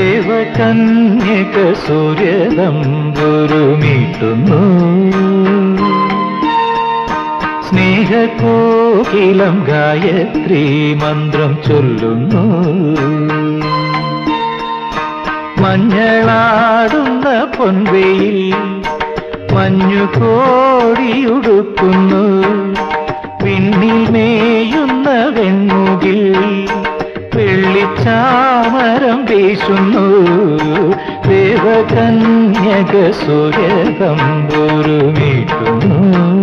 ദേവകന്യക സൂര്യതമ്പുരുമീട്ടുന്നു സ്നേഹകോകിലം ഗായത്രി മന്ത്രം ചൊല്ലുന്നു മഞ്ഞളാടുന്ന പൊൻവെയിൽ മഞ്ഞു കോടിയുടുക്കുന്നു വിണ്ണിൽ മേയുന്ന വെൺമുകിൽ വെള്ളിച്ചാമരം വീശുന്നു ദേവകന്യക സൂര്യതമ്പുരുമീട്ടുന്നു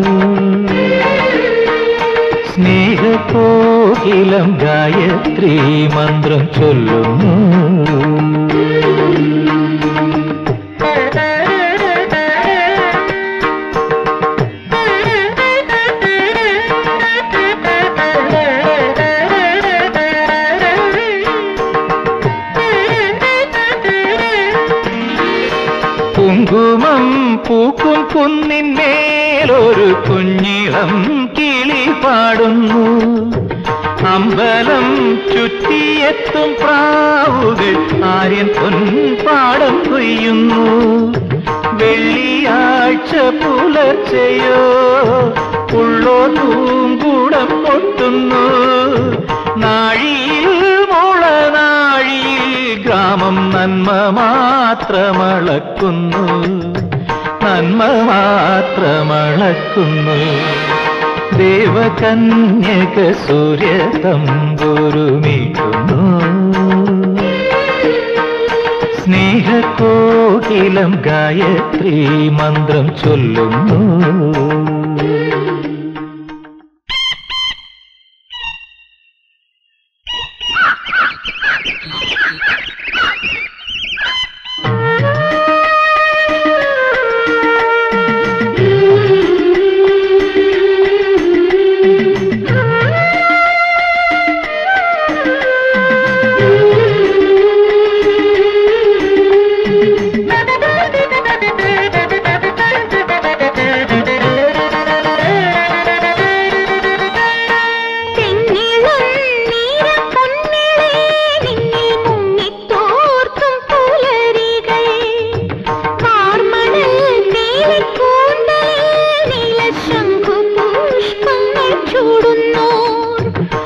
സ്നേഹകോകിലം ഗായത്രി മന്ത്രം ചൊല്ലുന്നു കുങ്കുമം പൂക്കും കുന്നിന്മേലൊരു കുഞ്ഞിളം കിളി പാടുന്നു അമ്പലം ചുറ്റിയെത്തും പ്രാവുകൾ ആര്യൻ പൊൻപാടം കൊയ്യുന്നു വെള്ളിയാഴ്ച പുലർച്ചയോ ഉള്ളോ തൂങ്കൂടം കൊട്ടുന്നു നാഴിയിൽ മുളനാഴിയിൽ ഗ്രാമം നന്മ മാത്രമളക്കുന്നു നന്മ മാത്രമളക്കുന്നു ദേവകന്യക സൂര്യ തമ്പുരുമീട്ടുന്നു സ്നേഹകോകിലം ഗായത്രി മന്ത്രം ചൊല്ലുന്നു തെങ്ങിളം നീരപ്പൊന്നിളേ നിന്നിൽ മുങ്ങിത്തോർത്തും പുലരികൾ കാർമണൽ നീലിക്കൂന്തലിൽ നീലശംഖു പുഷ്പങ്ങൾ ചൂടുന്നോർ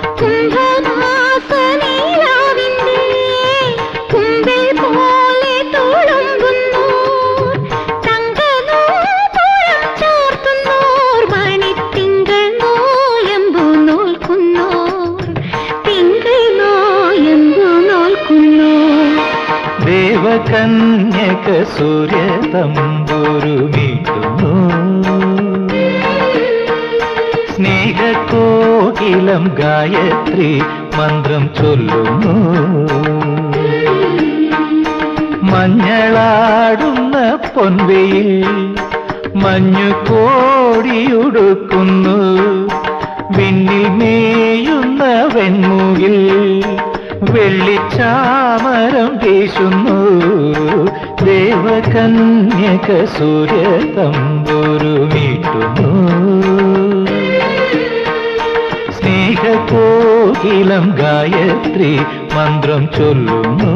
കുംഭമാസനീലാവിന്റെ കുമ്പിൽ പോലെ തുളുമ്പുന്നോർ തങ്കനൂപുരം ചാർത്തുന്നോർ മണിത്തിങ്കൾ നോയമ്പു നോൽക്കുന്നോർ തിങ്കൾ നോയമ്പു നോൽക്കുന്നോർ ദേവകന്യക സൂര്യ തമ്പുരുമീട്ടുന്നു സ്നേഹകോകിലം ഗായത്രി മന്ത്രം ചൊല്ലുന്നു മഞ്ഞളാടുന്ന പൊൻവെയിൽ മഞ്ഞു കോടിയുടുക്കുന്നു വിണ്ണിൽ മേയുന്ന വെൺമുകിൽ വെള്ളിച്ചാമരം വീശുന്നു ദേവകന്യക സൂര്യ തമ്പുരുമീട്ടുന്നു സ്നേഹകോകിലം ഗായത്രി മന്ത്രം ചൊല്ലുന്നു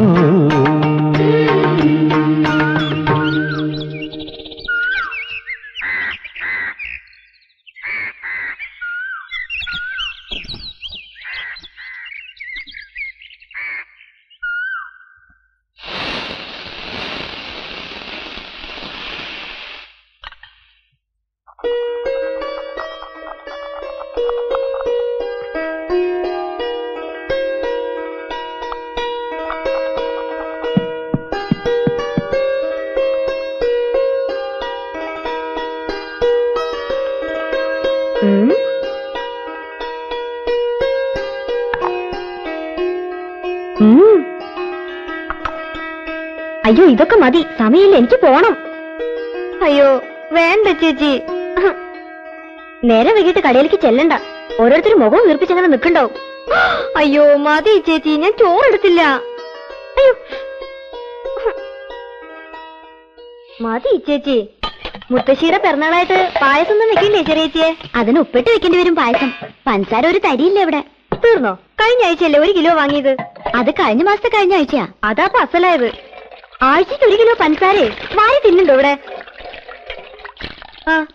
ഉം. ഉം. അയ്യോ ഇതൊക്കെ മതി സമയമില്ല എനിക്ക് പോണം അയ്യോ വേണ്ട ചേച്ചി നേരെ വൈകിട്ട് കടയിലേക്ക് ചെല്ലണ്ട ഓരോരുത്തരും മുഖം വീർപ്പിച്ചങ്ങനെ നിൽക്കണ്ടാവും അയ്യോ മതി ചേച്ചി ഞാൻ ചോറെടുത്തില്ല അയ്യോ മതി ചേച്ചി മുത്തശ്ശിയുടെ പിറന്നാളായിട്ട് പായസം ഒന്നും വെക്കില്ലേ ചെറിയച്ചിയെ അതിന് ഉപ്പിട്ട് വെക്കേണ്ടി വരും പായസം പഞ്ചസാര ഒരു തരിയില്ല ഇവിടെ തീർന്നോ കഴിഞ്ഞ ആഴ്ചയല്ലേ ഒരു കിലോ വാങ്ങിയത് അത് കഴിഞ്ഞ മാസത്തെ കഴിഞ്ഞ ആഴ്ചയാ അതാ അസലായത് ആഴ്ചക്ക് ഒരു കിലോ പഞ്ചസാരേ വാരി തിന്നുണ്ടോ ഇവിടെ ആ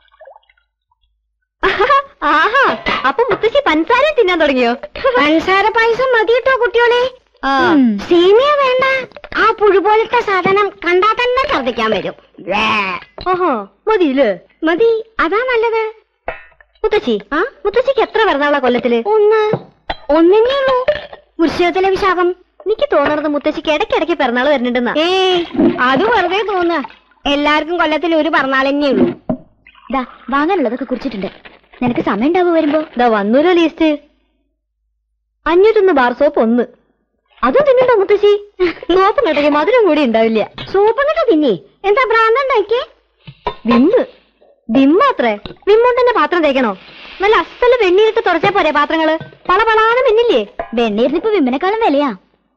ആഹാ അപ്പൊ മുത്തശ്ശി പഞ്ചസാര തിന്നാൻ തുടങ്ങിയോ പഞ്ചസാര പായസം മതി കേട്ടോ കുട്ടിയോളെ സേമിയ വേണ്ട ആ പുഴു പോലത്തെ സാധനം കണ്ടാ തന്നെ ഛർദിക്കാൻ വരും ഓഹോ മതിയില്ലേ മതി അതാ നല്ലത് മുത്തശ്ശി ആ മുത്തശ്ശിക്ക് എത്ര പിറന്നാളാ കൊല്ലത്തില് ഒന്ന് ഒന്നിനേ ഉള്ളൂ ഉത്സവത്തിലെ വിശാഖം എനിക്ക് തോന്നണത് മുത്തശ്ശിക്ക് ഇടയ്ക്കിടയ്ക്ക് പിറന്നാൾ വരുന്നുണ്ടെന്നാ ഏ അത് വെറുതെ തോന്നുക എല്ലാവർക്കും കൊല്ലത്തിൽ ഒരു പിറന്നാൾ തന്നെയുള്ളൂ ദാ വാങ്ങാനുള്ളതൊക്കെ കുറിച്ചിട്ടുണ്ട് നിനക്ക് സമയം ഉണ്ടാവുക വരുമ്പോ ദാ വന്നൂലോ ലീസ്റ്റ് അഞ്ഞൂറ്റൊന്ന് ബാർ സോപ്പ് ഒന്ന് അതും തിന്നണ്ടോ മുത്തശ്ശി സോപ്പും കെട്ടയ്ക്ക് മധുരം കൂടി ഉണ്ടാവില്ല സോപ്പും കെട്ട തിന്നേ എന്താ ഭ്രാന്തണ്ടാക്കിയേ വിമ്മ് വിമ്മാത്രേ വിമ്മോണ്ടന്നെ പാത്രം തേക്കണോ നല്ല അസല് വെണ്ണീരിട്ട് തുടച്ചാ പോരെ പാത്രങ്ങള് പളപളാന്ന് മിന്നില്ലേ വെണ്ണീരിനിപ്പോ വിമ്മിനെക്കാളും വിലയാ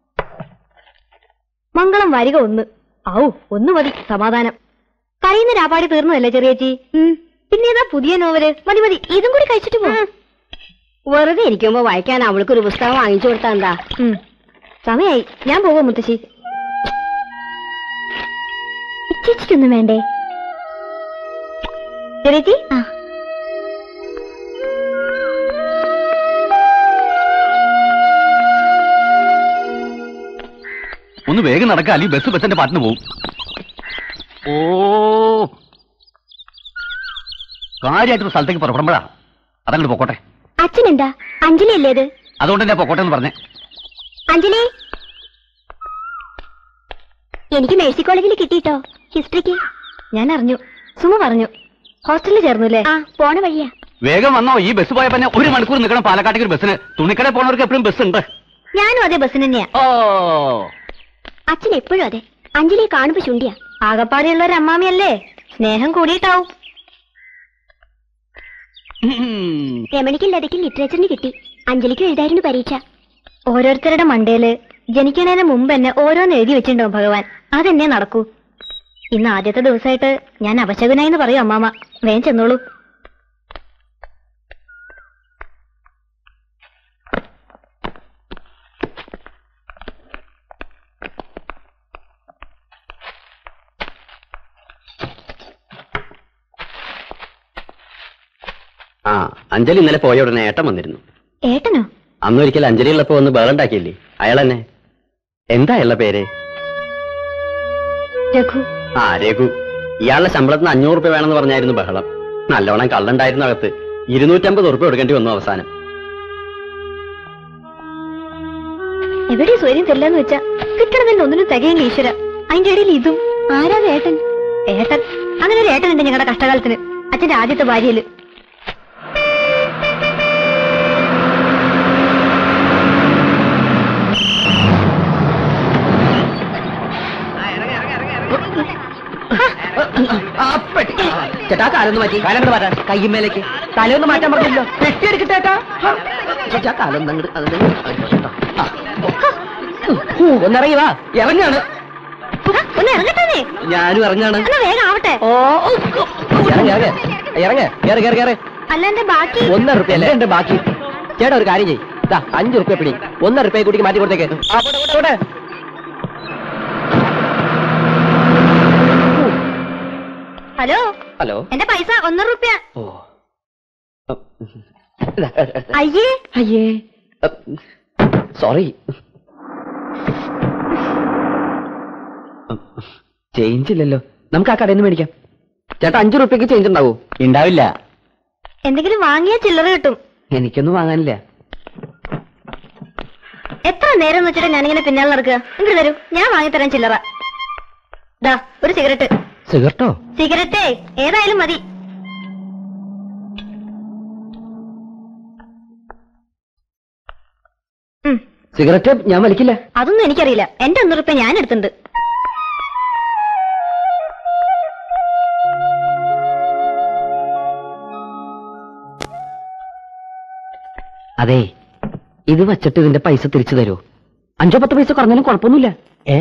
മംഗളം വരിക ഒന്ന് ഔ ഒന്ന് മതി സമാധാനം കരയുന്ന രാപ്പാടി തീർന്നതല്ലേ ചെറിയേച്ചി പിന്നെ ഏതാ പുതിയ നോവല് മതി മതി ഇതും കൂടി കഴിച്ചിട്ട് പോ വെറുതെ ഇരിക്കുമ്പോ വായിക്കാൻ അവൾക്കൊരു പുസ്തകം വാങ്ങിച്ചു കൊടുത്താ എന്താ സമയായി ഞാൻ പോവാ മുത്തശ്ശി ചേച്ചിക്കൊന്നും വേണ്ടേ ചെറിയേച്ചി ആ ഒന്ന് വേഗം നടക്കുക അല്ലെങ്കിൽ ബസ് ബസ്സിന്റെ പാട്ടിന് പോവും ഓ കാര്യമായിട്ടൊരു സ്ഥലത്തേക്ക് പുറപ്പെടുമ്പോഴാ അതങ്ങോട്ട് പൊക്കോട്ടെ അച്ഛനെന്താ അഞ്ജലി അല്ലേ അത് അതുകൊണ്ട് തന്നെ പൊക്കോട്ടെ എന്ന് പറഞ്ഞേ അഞ്ജലി എനിക്ക് മേഴ്സി കോളേജിൽ കിട്ടിട്ടോ ഹിസ്റ്ററിക്ക് ഞാൻ അറിഞ്ഞു സുമ പറഞ്ഞു ഹോസ്റ്റലിൽ ചേർന്നു ആ പോണ വഴിയാ വേഗം വന്നോ ഈ ബസ് പോയപ്പോ തന്നെ ഒരു മണിക്കൂർ നിൽക്കണം പാലക്കാട്ടേക്ക് ഒരു ബസ്സിന് തുണിക്കട പോണവർക്ക് എപ്പോഴും ബസ് ഉണ്ട് ഞാനും അതേ ബസ്സിന് തന്നെയാ ഓ അച്ഛൻ എപ്പോഴും അതെ അഞ്ജലിയെ കാണുമ്പോ ചുണ്ടിയാ ആകപ്പാടെയുള്ള ഒരു അമ്മാമിയല്ലേ സ്നേഹം കൂടിയിട്ടാവും ഉം. രമണിക്കും ലതയ്ക്കും ലിറ്ററേച്ചറിന് കിട്ടി അഞ്ജലിക്കും എഴുതായിരുന്നു പരീക്ഷ ഓരോരുത്തരുടെ മണ്ടയില് ജനിക്കണതിന് മുമ്പ് തന്നെ ഓരോന്ന് എഴുതി വെച്ചിട്ടുണ്ടാവും ഭഗവാൻ അതെന്നെ നടക്കൂ ഇന്ന് ആദ്യത്തെ ദിവസമായിട്ട് ഞാൻ അപശകുനായി എന്ന് പറയും അമ്മാമ വേഗം ചെന്നോളൂ ആ അഞ്ജലി ഇന്നലെ പോയ ഉടനെ ഏട്ടൻ വന്നിരുന്നു ഏട്ടനോ അന്നൊരിക്കൽ അഞ്ജലി ഉള്ളപ്പോ ഒന്ന് ബഹളുണ്ടാക്കിയില്ലേ അയാൾ തന്നെ എന്താ അയാളുടെ പേര് രഘു ആ രഘു ഇയാളുടെ ശമ്പളത്തിന് അഞ്ഞൂറ് രൂപ വേണമെന്ന് പറഞ്ഞായിരുന്നു ബഹളം നല്ലോണം കള്ളുണ്ടായിരുന്നു അകത്ത് ഇരുന്നൂറ്റമ്പത് ഉറുപ്പ കൊടുക്കേണ്ടി വന്നു അവസാനം എവിടെ സ്വൈര്യം തരില്ലെന്ന് വെച്ചാ കിട്ടണമെന്ന് ഒന്നിനും തികയില്ല ഈശ്വര അതിന്റെ ഇടയിൽ ഇതും ആരാത് ഏട്ടൻ ഏട്ടൻ അങ്ങനെ ഒരു ഏട്ടനുണ്ട് ഞങ്ങളുടെ കഷ്ടകാലത്തിന് അച്ഛന്റെ ആദ്യത്തെ ഭാര്യയില് ചേട്ടാ കാലൊന്ന് മാറ്റി കാലങ്ങട് മാറ്റാൻ കയ്യുമേലേക്ക് തലയൊന്ന് മാറ്റാൻ പറഞ്ഞല്ലോ പെട്ടിയെടുക്കട്ടെ ചേട്ടാ ചേട്ടാ കാലൊന്ന് അങ്ങട് ഒന്നിറങ്ങി വാ ഇറങ്ങാണ് ആ, ഒന്ന് ഇറങ്ങട്ടെ ഞാനും ഇറങ്ങാണ് എന്നാ വേഗം ആവട്ടെ ഓ ഇറങ്ങ ഇറങ്ങ ഇറങ്ങ കേറ് കേറ് കേറ് അല്ല എന്റെ ബാക്കി ഒന്നര റുപ്യ അല്ലേ എന്റെ ബാക്കി ചേട്ടാ ഒരു കാര്യം ചെയ്യ് ദാ അഞ്ചു റുപ്യ പിടി ഒന്നര റുപ്യ കൂട്ടിക്ക് മാറ്റി കൊടുത്തേക്ക് ആ, പോട്ടെ, പോട്ടെ, പോട്ടെ. ഹലോ ഹലോ എന്റെ പൈസ ഒന്നര റുപ്യ ഓ ഇതാ, അയ്യേ അയ്യേ സോറി ചേഞ്ച് ഇല്ലല്ലോ നമുക്ക് ആ കടയിൽ നിന്ന് മേടിക്കാം ചേട്ടാ അഞ്ചു റുപ്യക്ക് ചേഞ്ച് ഉണ്ടാവോ ഉണ്ടാവില്ല എന്തെങ്കിലും വാങ്ങിയാ ചില്ലറ കിട്ടും എനിക്കൊന്നും വാങ്ങാനില്ല എത്ര നേരം എന്ന് വെച്ചിട്ട് ഞാനിങ്ങനെ പിന്നാലെ നടക്കുക ഇങ്ങോട്ട് തരൂ ഞാൻ വാങ്ങിത്തരാൻ ചില്ലറ ദാ ഒരു സിഗരറ്റ് സിഗരറ്റോ സിഗരറ്റേ ഏതായാലും മതി ഉം, സിഗരറ്റ് ഞാൻ വലിക്കില്ല അതൊന്നും എനിക്കറിയില്ല എന്റെ ഒന്നര റുപ്യ ഞാൻ എടുത്തിട്ടുണ്ട് അതെ ഇത് വച്ചിട്ട് ഇതിന്റെ പൈസ തിരിച്ചു തരൂ അഞ്ചോ പത്ത് പൈസ കുറഞ്ഞാലും കുഴപ്പമൊന്നുമില്ല ഏ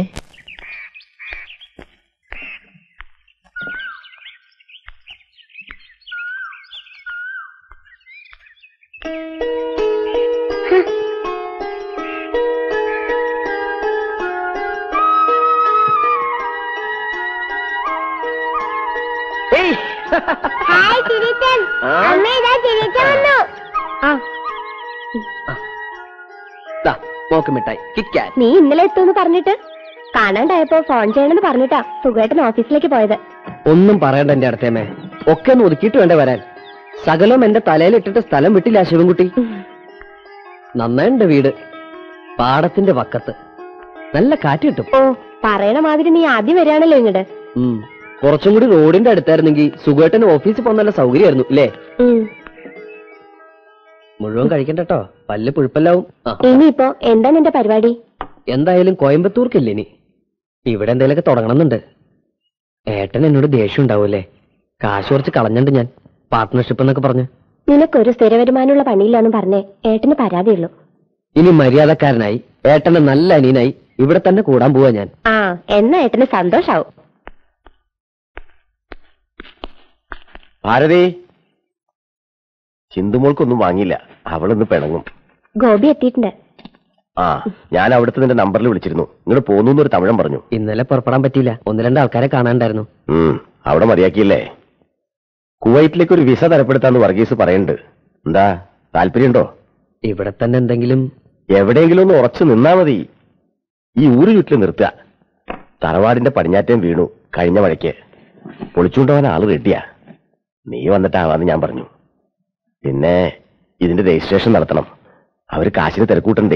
ദാ, മോക്ക് മിഠായി കിക്കാൻ നീ ഇന്നലെ എത്തുമെന്ന് പറഞ്ഞിട്ട് കാണാണ്ടായപ്പോ ഫോൺ ചെയ്യണമെന്ന് പറഞ്ഞിട്ടാ സുഖേട്ടൻ ഓഫീസിലേക്ക് പോയത് ഒന്നും പറയണ്ട എന്റെ അടുത്തേമേ ഒക്കെ ഒന്ന് ഒതുക്കിയിട്ട് വേണ്ടേ വരാൻ സകലം എന്റെ തലയിലിട്ടിട്ട് സ്ഥലം വിട്ടില്ല ശിവൻകുട്ടി നന്നായിണ്ട് വീട് പാടത്തിന്റെ വക്കത്ത് നല്ല കാറ്റ് കിട്ടും ഓ പറയണ മാതിരി നീ ആദ്യം വരികയാണല്ലോ ഇങ്ങോട്ട് ഉം. കുറച്ചും കൂടി റോഡിന്റെ അടുത്തായിരുന്നെങ്കിൽ സുഖേട്ടന് ഓഫീസിൽ പോകാൻ നല്ല സൗകര്യമായിരുന്നു ഇല്ലേ മുഴുവൻ കഴിക്കണ്ടട്ടോ പല്ല് പുഴുപ്പല്ലാവും ആ ഇനിയിപ്പോ എന്താ നിന്റെ പരിപാടി എന്തായാലും കോയമ്പത്തൂർക്കില്ലേ ഇനി ഇവിടെ എന്തെങ്കിലുമൊക്കെ തുടങ്ങണമെന്നുണ്ട് ഏട്ടൻ എന്നോട് ദേഷ്യം ഉണ്ടാവൂലേ കാശ് കുറച്ച് കളഞ്ഞിട്ടുണ്ട് ഞാൻ പാർട്ട്ണർഷിപ്പ് എന്നൊക്കെ പറഞ്ഞു നിനക്കൊരു സ്ഥിര വരുമാനമുള്ള പണിയില്ലാന്ന് പറഞ്ഞേ ഏട്ടന് പരാതിയുള്ളൂ ഇനി മര്യാദക്കാരനായി ഏട്ടന്റെ നല്ല അനിയനായി ഇവിടെ തന്നെ കൂടാൻ പോവാ ഞാൻ ആ എന്നാ ഏട്ടന് സന്തോഷാവും ഭാരതി ചിന്തുമോൾക്കൊന്നും വാങ്ങിയില്ല അവളൊന്ന് പിണങ്ങും ഗോപി എത്തിയിട്ടുണ്ട് ആ ഞാൻ അവിടുത്തെ നിന്റെ നമ്പറിൽ വിളിച്ചിരുന്നു ഇങ്ങോട്ട് പോന്നു ഒരു തമിഴൻ പറഞ്ഞു ഇന്നലെ പുറപ്പെടാൻ പറ്റിയില്ല ഒന്ന് രണ്ട് ആൾക്കാരെ കാണാണ്ടായിരുന്നു ഉം അവിടെ മതിയാക്കിയില്ലേ കുവൈറ്റിലേക്ക് ഒരു വിസ തരപ്പെടുത്താന്ന് വർഗീസ് പറയുന്നുണ്ട് എന്താ താല്പര്യമുണ്ടോ ഇവിടെ തന്നെ എന്തെങ്കിലും എവിടെയെങ്കിലും ഒന്ന് ഉറച്ചു നിന്നാ മതി ഈ ഊര് ചുറ്റിൽ നിർത്തുക തറവാടിന്റെ പടിഞ്ഞാറ്റം വീണു കഴിഞ്ഞ മഴയ്ക്ക് പൊളിച്ചുകൊണ്ടുപോകാൻ ആള് റെഡിയാ നീ വന്നിട്ടാവാന്ന് ഞാൻ പറഞ്ഞു പിന്നെ ഇതിന്റെ രജിസ്ട്രേഷൻ നടത്തണം അവര് കാശിന് തിരക്കൂട്ടണ്ടേ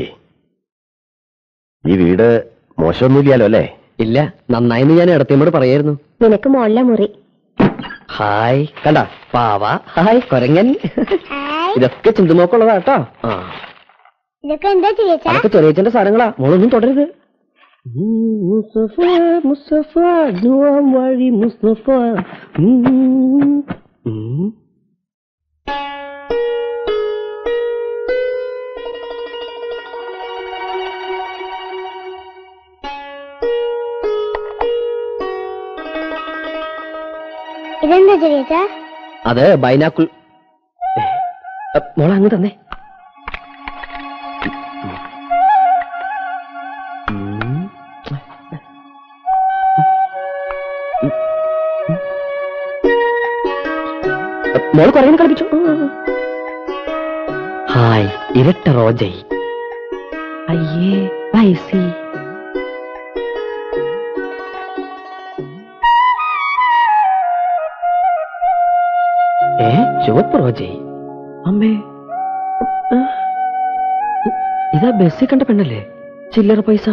ഈ വീട് മോശമൊന്നുമില്ലല്ലോ അല്ലേ ഇല്ല നന്നായിന്ന് ഞാൻ ഇടത്തേമോട് പറയായിരുന്നു നിനക്ക് മോളിലെ മുറി ഹായ് കണ്ട പാവ ഹായ് കൊരങ്ങൻ ഇതൊക്കെ ചിന്തുമോക്കുള്ളതാ കേട്ടോ ആ ഇതൊക്കെ എന്താ ചെയ്യാ അതൊക്കെ ചെറിയച്ഛന്റെ സാധനങ്ങളാ മോളൊന്നും തുടരുത് ഉം, മുസ്തഫ മുസ്തഫ ജുവാം വഴി മുസ്തഫ ഉം, ഉം. ഇതെന്താ ചെറിയ അത് ബൈനാക്കുൾ മോളെ അങ്ങ് തന്നെ ഉം. മോള് കുറേ കളിപ്പിച്ചു ഹായ് ഇരട്ട റോജൈ അയ്യേ വയസ്സി ഏ ചുവപ്പ് റോജൈ അമ്മേ ആ. ഇതാ ബസ്സിൽ കണ്ട പെണ്ണല്ലേ ചില്ലറ പൈസ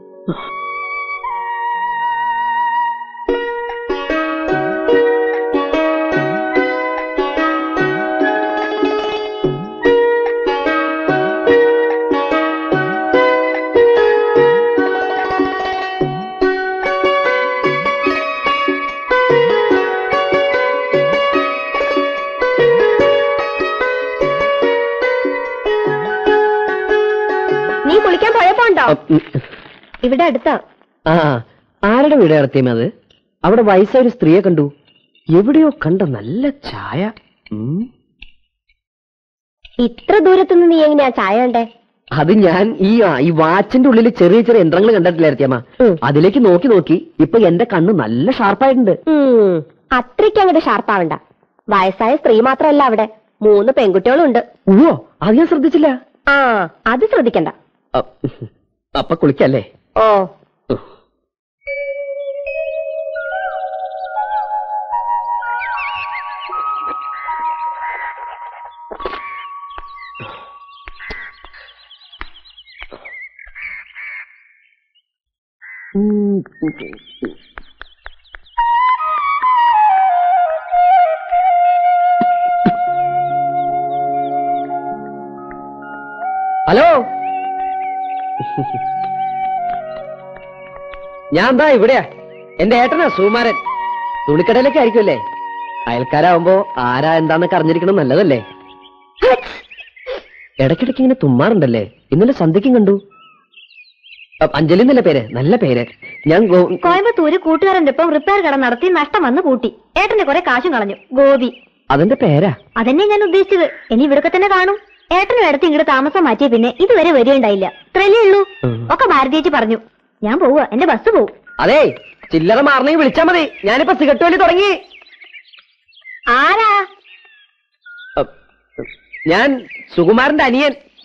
നീ കുളിക്കാൻ പോയപ്പോ ഉണ്ടോ അ, ഉം. ഇവിടെ അടുത്താ ആ ആരുടെ വീട് ഇറത്തിയും അത് അവിടെ വയസ്സായ ഒരു സ്ത്രീയെ കണ്ടു എവിടെയോ കണ്ട നല്ല ചായ ഉം. ഇത്ര ദൂരത്തുനിന്ന് നീ എങ്ങനെയാ ചായ കണ്ടേ അത് ഞാൻ ഈ ആ, ഈ വാച്ചിന്റെ ഉള്ളിൽ ചെറിയ ചെറിയ യന്ത്രങ്ങൾ കണ്ടിട്ടില്ല ഇറത്തിയമ്മ ഉം. അതിലേക്ക് നോക്കി നോക്കി ഇപ്പൊ എന്റെ കണ്ണ് നല്ല ഷാർപ്പായിട്ടുണ്ട് ഉം, അത്രയ്ക്ക് അങ്ങോട്ട് ഷാർപ്പാവണ്ട വയസ്സായ സ്ത്രീ മാത്രമല്ല അവിടെ മൂന്ന് പെൺകുട്ടികളും ഉണ്ട് ഓ അത് ഞാൻ ശ്രദ്ധിച്ചില്ല ആ അത് ശ്രദ്ധിക്കണ്ട അ, അപ്പൊ കുളിക്കല്ലേ ഓ ഹലോ ഞാൻ എന്താ ഇവിടെയാ എന്റെ ഏട്ടനാ സുകുമാരൻ തുണിക്കടയിലൊക്കെ ആയിരിക്കുമല്ലേ അയൽക്കാരാവുമ്പോ ആരാ എന്താന്നൊക്കെ അറിഞ്ഞിരിക്കണം നല്ലതല്ലേ ഇടയ്ക്കിടയ്ക്ക് ഇങ്ങനെ തുമ്മാറുണ്ടല്ലേ ഇന്നലെ സന്ധ്യക്കും കണ്ടു അ, അഞ്ജലി എന്നല്ല പേര് നല്ല പേര് ഞാൻ ഗോ- കോയമ്പത്തൂര് കൂട്ടുകാരന്റെ ഒപ്പം റിപ്പയർ കട നടത്തി നഷ്ടം വന്ന് കൂട്ടി ഏട്ടന്റെ കുറെ കാശും കളഞ്ഞു ഗോപി അതെന്റെ പേരാ അതന്നെ ഞാൻ ഉദ്ദേശിച്ചത് ഇനി ഇവിടൊക്കെ തന്നെ കാണും ഏട്ടനും ഇടത്ത് ഇങ്ങോട്ട് താമസം മാറ്റിയ പിന്നെ ഇതുവരെ വരികയുണ്ടായില്ല ഇത്രയല്ലേ ഉള്ളൂ ഉം. ഒക്കെ ഭാരതീയച്ച് പറഞ്ഞു ഞാൻ പോവുക എന്റെ ബസ് പോവും അതെ ചില്ലറ മാറണമെങ്കിൽ വിളിച്ചാ മതി ഞാനിപ്പോ സിഗരറ്റ് വലി തുടങ്ങി ആരാ അ, ഞാൻ സുകുമാരന്റെ അനിയൻ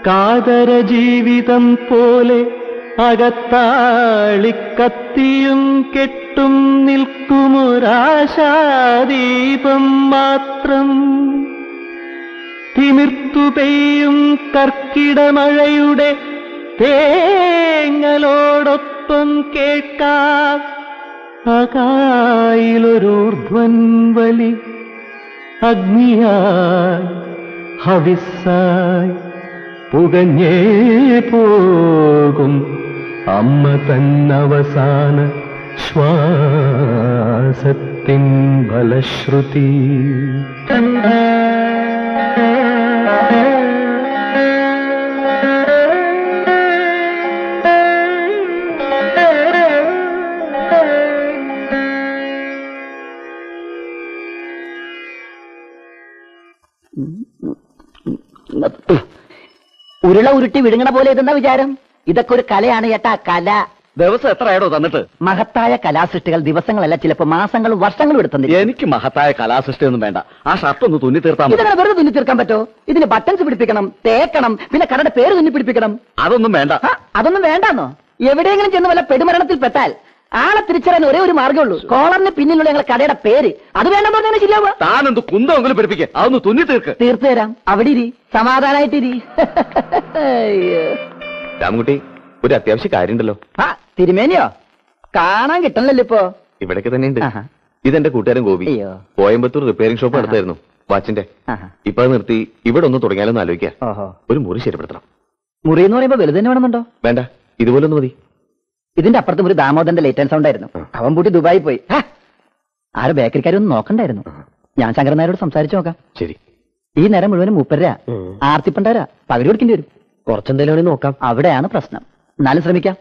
കാതര ജീവിതം പോലെ അകത്താളിക്കത്തിയും കെട്ടും നിൽക്കുമൊരാശാദീപം മാത്രം തിമിർത്തു പെയ്യും കർക്കിടമഴയുടെ തേങ്ങലോടൊപ്പം കേൾക്കാം അകായിലൊരൂർധ്വൻ വലി അഗ്നിയായി ഹവിസായി പുകഞ്ഞേ പോകും അമ്മ തന്നവസാന ശ്വാസത്തിൻ ഫലശ്രുതി ഉരുള ഉരുട്ടി വിഴുങ്ങണ പോലെ ഇതെന്താ വിചാരം ഇതൊക്കെ ഒരു കലയാണ് ചേട്ടാ കല ദിവസം എത്രയാടോ തന്നിട്ട് മഹത്തായ കലാസൃഷ്ടികൾ ദിവസങ്ങളല്ല ചിലപ്പോ മാസങ്ങളും വർഷങ്ങളും എടുത്തു എനിക്ക് മഹത്തായ കലാസൃഷ്ടി ഒന്നും വേണ്ട ആ ഷർട്ട് ഒന്ന് തുന്നി തീർത്താൽ മതി ഇതങ്ങനെ വെറുതെ തുന്നി തീർക്കാൻ പറ്റോ ഇതിന് ബട്ടൺസ് പിടിപ്പിക്കണം തേക്കണം പിന്നെ കടയുടെ പേര് തുന്നി പിടിപ്പിക്കണം അതൊന്നും വേണ്ട ആ, അതൊന്നും വേണ്ടാന്നോ എവിടെയെങ്കിലും ചെന്ന് വല്ല പെടുമരണത്തിൽ പെട്ടാൽ ആളെ തിരിച്ചറിയാൻ ഒരേ ഒരു മാർഗ്ഗമേ ഉള്ളൂ കോളറിന് പിന്നിലുള്ള ഞങ്ങളുടെ കടയുടെ പേര് അത് വേണ്ടെന്ന് പറഞ്ഞാൽ ശരിയാവുക താൻ എന്ത് കുന്തമെങ്കിലും പിടിപ്പിക്കുക അതൊന്ന് തുന്നി തീർക്ക് തീർത്തു തരാം അവിടെ ഇരി സമാധാനായിട്ടിരി അയ്യോ. രാമൻകുട്ടി ഒരു അത്യാവശ്യ കാര്യമുണ്ടല്ലോ ആ തിരുമേനിയോ കാണാൻ കിട്ടണല്ലോ ഇപ്പോ ഇവിടേക്ക് തന്നെയുണ്ട് ആഹാ. ഇതെന്റെ കൂട്ടുകാരൻ ഗോപി അയ്യോ. കോയമ്പത്തൂർ റിപ്പയറിംഗ് ഷോപ്പ് ആഹാ. നടത്തായിരുന്നു വാച്ചിന്റെ ആഹാ. ഇപ്പൊ അത് നിർത്തി ഇവിടെ ഒന്ന് തുടങ്ങിയാലോ എന്ന് ആലോചിക്കാം ഓഹോ ഒരു മുറി ശരിപ്പെടുത്തണം മുറി എന്ന് പറയുമ്പോ വലുത് തന്നെ വേണമെന്നുണ്ടോ വേണ്ട ഇതുപോലെ ഒന്ന് മതി ഇതിന്റെ അപ്പുറത്തും ഒരു ദാമോദരന്റെ ലേറ്റ് ആൻഡ് സൗണ്ട് ആയിരുന്നു അവൻ പൂട്ടി ദുബായി പോയി ഹാ! ആരും ബേക്കറിക്കാരൊന്നും നോക്കണ്ടായിരുന്നു ഞാൻ ശങ്കരൻ നായരോട് സംസാരിച്ചു നോക്കാം ശരി ഈ നേരം മുഴുവനും മൂപ്പരാ ആർത്തിപ്പണ്ടാരാ പകരം കൊടുക്കേണ്ടി വരും കുറച്ചെന്തേലും വേണേ നോക്കാം അവിടെയാണ് പ്രശ്നം എന്നാലും ശ്രമിക്കാം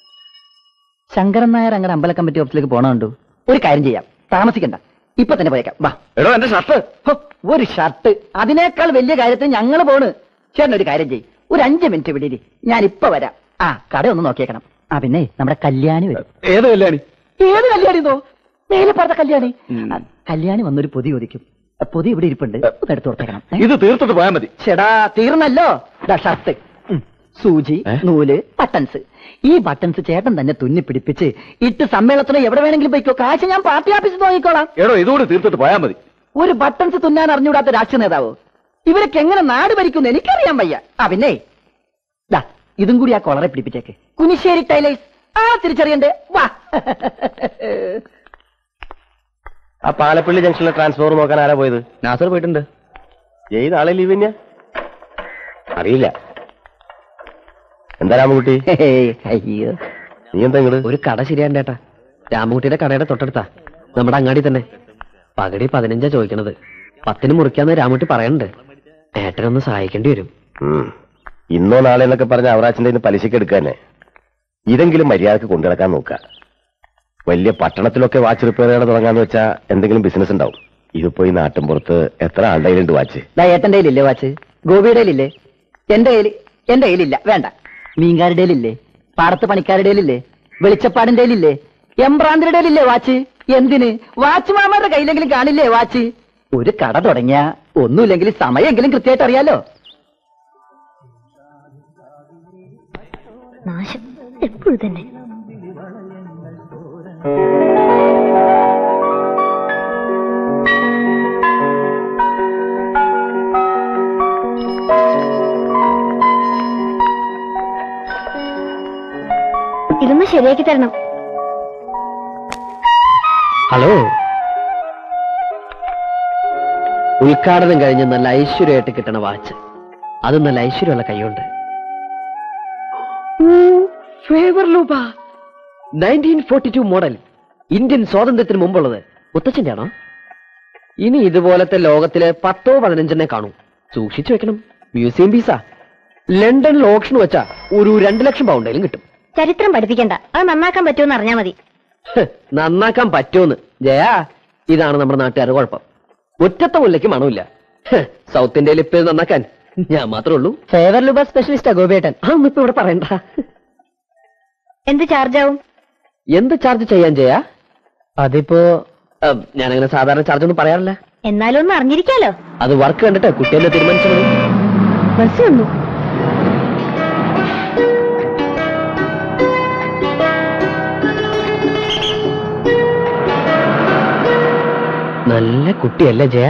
ശങ്കരൻ നായർ അങ്ങനെ അമ്പല കമ്മിറ്റി ഓഫീസിലേക്ക് പോണുണ്ടു ഒരു കാര്യം ചെയ്യാം താമസിക്കണ്ട ഇപ്പൊ തന്നെ പോയേക്കാം വാ എടോ എന്റെ ഷർട്ട് ഹോ, ഒരു ഷർട്ട് അതിനേക്കാൾ വലിയ കാര്യത്തിൽ ഞങ്ങൾ പോണ് ചേട്ടൻ ഒരു കാര്യം ചെയ്യും ഒരു അഞ്ച് മിനിറ്റ് വിടിരി ഞാൻ ഇപ്പൊ വരാം ആ കട ഒന്ന് നോക്കിയേക്കണം ആ പിന്നെ നമ്മുടെ കല്യാണി വരും ഏത് കല്യാണി ഏത് കല്യാണിന്നോ മേലെ പറഞ്ഞ കല്യാണി ഉം. ആ, കല്യാണി വന്നൊരു പൊതി ചോദിക്കും ആ, പൊതി ഇവിടെ ഇരിപ്പുണ്ട് ഒന്ന് എടുത്തു കൊടുത്തേക്കണം ഏ? ഇത് തീർത്തിട്ട് പോയാൽ മതി ചേടാ തീർന്നല്ലോ ദാ ഷർട്ട് ഉം. സൂചി ഏ? നൂല് ബട്ടൺസ് ഈ ബട്ടൺസ് ചേട്ടൻ തന്നെ തുന്നി പിടിപ്പിച്ച് ഇട്ട് സമ്മേളനത്തിന് എവിടെ വേണമെങ്കിലും പോയിക്കോ കാശ് ഞാൻ പാർട്ടി ഓഫീസിൽ നോക്കിക്കോളാം എടോ ഇതുകൂടി തീർത്തിട്ട് പോയാൽ മതി ഒരു ബട്ടൺസ് തുന്നാൻ അറിഞ്ഞുകൂടാത്ത രാഷ്ട്രീയ നേതാവ് ഇവരൊക്കെ എങ്ങനെ നാട് ഭരിക്കുന്നു എനിക്കറിയാൻ വയ്യ ആ പിന്നെ ദാ ഇതും കൂടി ആ കൊളറെ പിടിപ്പിച്ചേക്ക് കുനിശ്ശേരി ടൈലേഴ്സ് ആ തിരിച്ചറിയണ്ടേ വാ ആ പാലപ്പള്ളി ജംഗ്ഷനിലെ ട്രാൻസ്ഫോർ നോക്കാൻ ആരാ പോയത് നാസർ പോയിട്ടുണ്ട് ഏയ് നാളെ ലീവ് തന്നെയാ അറിയില്ല എന്താ രാമൻകുട്ടി ഹേയ്, അയ്യോ നീ എന്താ ഇങ്ങട് ഒരു കട ശരിയാണ്ടേട്ടാ രാമകുട്ടിയുടെ കടയുടെ തൊട്ടടുത്താ നമ്മുടെ അങ്ങാടി തന്നെ പകടി പതിനഞ്ചാ ചോദിക്കണത് പത്തിന് മുറിക്കാന്ന് രാമകുട്ടി പറയണുണ്ട് ഏട്ടനൊന്ന് സഹായിക്കേണ്ടി വരും ഉം. ഇന്നോ നാളെ എന്നൊക്കെ പറഞ്ഞ അവറാച്ചിന്റെ കയ്യിന്ന് പലിശക്ക് എടുക്കാനെ ഇതെങ്കിലും മര്യാദക്ക് കൊണ്ടുനടക്കാൻ നോക്കുക വലിയ പട്ടണത്തിലൊക്കെ വാച്ച് റിപ്പയർ ചെയ്യണം തുടങ്ങാന്ന് വെച്ചാ എന്തെങ്കിലും ബിസിനസ് ഉണ്ടാവും ഇതിപ്പോ ഈ നാട്ടിൻപുറത്ത് എത്ര ആളുടെ കയ്യിലുണ്ട് വാച്ച് ദാ ഏട്ടന്റെ കയ്യിലില്ലേ വാച്ച് ഗോപിയുടെ കയ്യിലില്ലേ എന്റെ കയ്യിൽ എന്റെ കയ്യിലില്ല വേണ്ട മീൻകാരുടെ കയ്യിലില്ലേ പാടത്ത് പണിക്കാരുടെ കയ്യിലില്ലേ വെളിച്ചപ്പാടിന്റെ കയ്യിലില്ലേ എംബ്രാന്തിരുടെ കയ്യിലില്ലേ വാച്ച് എന്തിന് വാച്ച് മാമാരുടെ കയ്യിലെങ്കിലും കാണില്ലേ വാച്ച് ഒരു കട തുടങ്ങിയ ഒന്നുമില്ലെങ്കിൽ സമയമെങ്കിലും കൃത്യമായിട്ട് അറിയാലോ നാശം എപ്പോഴും തന്നെ ഇതൊന്ന് ശരിയാക്കി തരണം ഹലോ ഉദ്ഘാടനം കഴിഞ്ഞ് നല്ല ഐശ്വര്യമായിട്ട് കിട്ടണ വാച്ച് അത് നല്ല ഐശ്വര്യമുള്ള കൈയുണ്ട് Favre Leuba nineteen forty two model Indian സ്വാതന്ത്ര്യത്തിന് മുമ്പുള്ളത് മുത്തച്ഛന്റെ ആണോ ഇനി ഇതുപോലത്തെ ലോകത്തില് പത്തോ പതിനഞ്ചെണ്ണേ കാണൂ സൂക്ഷിച്ചു വെക്കണം മ്യൂസിയം പീസാ ലണ്ടനിൽ ഓപ്ഷൻ വെച്ചാ ഒരു രണ്ട് ലക്ഷം പൗണ്ടേലും കിട്ടും ചരിത്രം പഠിപ്പിക്കണ്ട അത് നന്നാക്കാൻ പറ്റുമെന്ന് അറിഞ്ഞാ മതി ഹ്, നന്നാക്കാൻ പറ്റുമെന്ന് ജയ ഇതാണ് നമ്മുടെ നാട്ടുകാരുടെ കുഴപ്പം ഒറ്റത്ത മുല്ലയ്ക്ക് മണമില്ല ഹ്, സൗത്ത് ഇന്ത്യയിൽ ഇപ്പൊ ഇത് നന്നാക്കാൻ ഞാൻ മാത്രമേ ഉള്ളൂ ഫേവർ ലുബ സ്പെഷ്യലിസ്റ്റാ ഗോപിയേട്ടൻ അതൊന്നും ഇപ്പൊ ഇവിടെ പറയണ്ട എന്ത് ചാർജ് ആവും എന്ത് ചാർജ് ചെയ്യാൻ ജയ അതിപ്പോ ഉം, ഞാനങ്ങനെ സാധാരണ ചാർജ് ഒന്നും പറയാറില്ല എന്നാലും ഒന്ന് അറിഞ്ഞിരിക്കാലോ അത് വർക്ക് കണ്ടിട്ട് കുട്ടിയെന്നെ തീരുമാനിച്ചു മതി ബസ് വന്നു നല്ല കുട്ടിയല്ലേ ജയ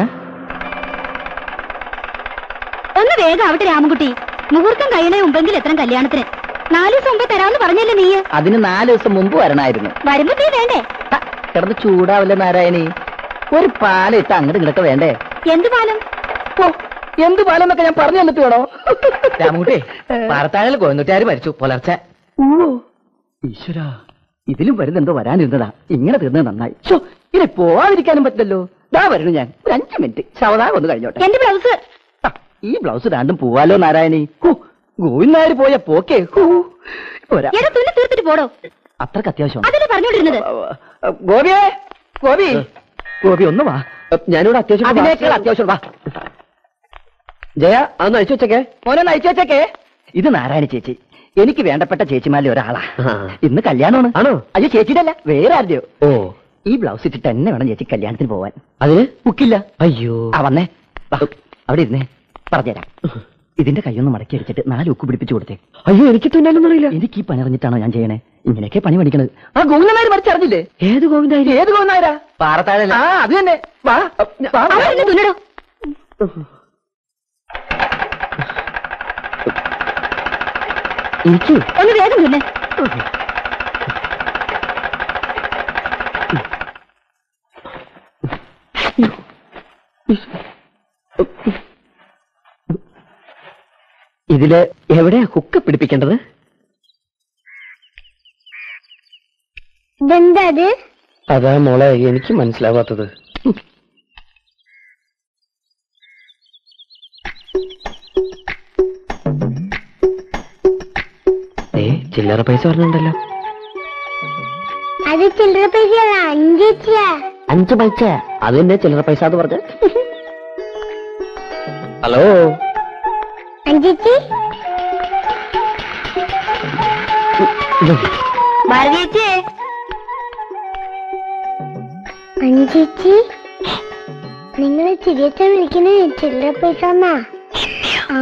ഒന്ന് വേഗം ആവട്ടെ രാമൻകുട്ടി മുഹൂർത്തം കഴിയണേ മുമ്പെങ്കിൽ എത്ര കല്യാണത്തിന് നാലു ദിവസം മുമ്പേ തരാമെന്ന് പറഞ്ഞല്ലേ നീ അതിന് നാല് ദിവസം മുമ്പ് വരണമായിരുന്നു വരുമ്പോ നീ വേണ്ടേ ഹ, കിടന്ന് ചൂടാവില്ല നാരായണി ഒരു പാലിട്ട് അങ്ങോട്ട് ഇങ്ങോട്ട് വേണ്ടേ എന്ത് പാലം ഓ എന്ത് പാലെന്നൊക്കെ ഞാൻ പറഞ്ഞു തന്നിട്ട് വേണോ രാമകുട്ടി പാറത്താഴൽ കോയന്നുട്ടാര് മരിച്ചു പുലർച്ചെ ഈശ്വര ഇതിലും വരുന്നെന്തോ വരാനിരുന്നതാ ഇങ്ങനെ തീർന്നത് നന്നായി ഷോ ഇനി പോവാതിരിക്കാനും പറ്റില്ലല്ലോ ദാ വരുന്നു ഞാൻ ഒരു അഞ്ചു മിനിറ്റ് ശവതാകം ഒന്ന് കഴിഞ്ഞോട്ടെ എന്റെ ബ്ലൗസ് ആ, ഈ ബ്ലൗസ് രണ്ടും പോവാലോ നാരായണി ഹൂ, ഗോവിന്ദനായർ പോയ പോക്കേ ഹൂ. പോരാ എടാ തുന്നി തീർത്തിട്ട് പോടോ അത്രക്ക് അത്യാവശ്യം അതല്ലേ പറഞ്ഞോണ്ടിരുന്നത് ഗോപിയേ ഗോപി ഗോപി ഒന്ന് വാ ഞാനിവിടെ അത്യാവശ്യം അതിനേക്കാൾ അത്യാവശ്യം വാ ജയ അതൊന്ന് അയച്ചു വെച്ചേക്കേ മോനെ നയിച്ചു വെച്ചേക്കേ ഇത് നാരായണ ചേച്ചി എനിക്ക് വേണ്ടപ്പെട്ട ചേച്ചിമാരിൽ ഒരാളാ ആ. ഇന്ന് കല്യാണമാണ് ആണോ? അയ്യോ ചേച്ചിയുടെ അല്ല വേറെ ആരുടെയോ ഓ ഈ ബ്ലൗസ് ഇട്ടിട്ട് തന്നെ വേണം ചേച്ചി കല്യാണത്തിന് പോവാൻ അതിന് ബുക്കില്ല അയ്യോ ആ വന്നേ വാ, അവിടെ ഇരുന്നേ പറഞ്ഞുതരാം ഇതിന്റെ കൈയൊന്ന് മടക്കി അടിച്ചിട്ട് നാല് ഉക്ക് പിടിപ്പിച്ചു കൊടുത്തേ അയ്യോ എനിക്ക് തുന്നാലൊന്നും അറിയില്ല എനിക്ക് ഈ പണി അറിഞ്ഞിട്ടാണോ ഞാൻ ചെയ്യണേ ഇങ്ങനെയൊക്കെ പണി പഠിക്കണത് ആ ഗോവിന്ദനായർ മരിച്ചറിഞ്ഞില്ലേ ഏത് ഗോവിന്ദായി ഏത് ഗോവിന്ദനായരാ പാറത്താഴല ആ അത് തന്നെ വാ വാ, വാ. അവിടെ തുന്നടോ എനിക്ക് ഒന്ന് വേഗം തുന്നെ ഇതില് എവിടെയാ ഹുക്ക് പിടിപ്പിക്കേണ്ടത് ഇതെന്താ അത് അതാ മോളെ എനിക്ക് മനസ്സിലാവാത്തത് ഏ ചില്ലറ പൈസ പറഞ്ഞുണ്ടല്ലോ അത് ചില്ലറ പൈസ അഞ്ചേച്ചിയാ അഞ്ച് പൈസ അത് തന്നെ ചില്ലറ പൈസ എന്ന് പറഞ്ഞ ഹലോ അഞ്ചേച്ചി ഭാരതീച്ചേ അഞ്ചേച്ചി നിങ്ങൾ ചിരിയച്ച വിളിക്കണേ ചില്ലറ പൈസ ആ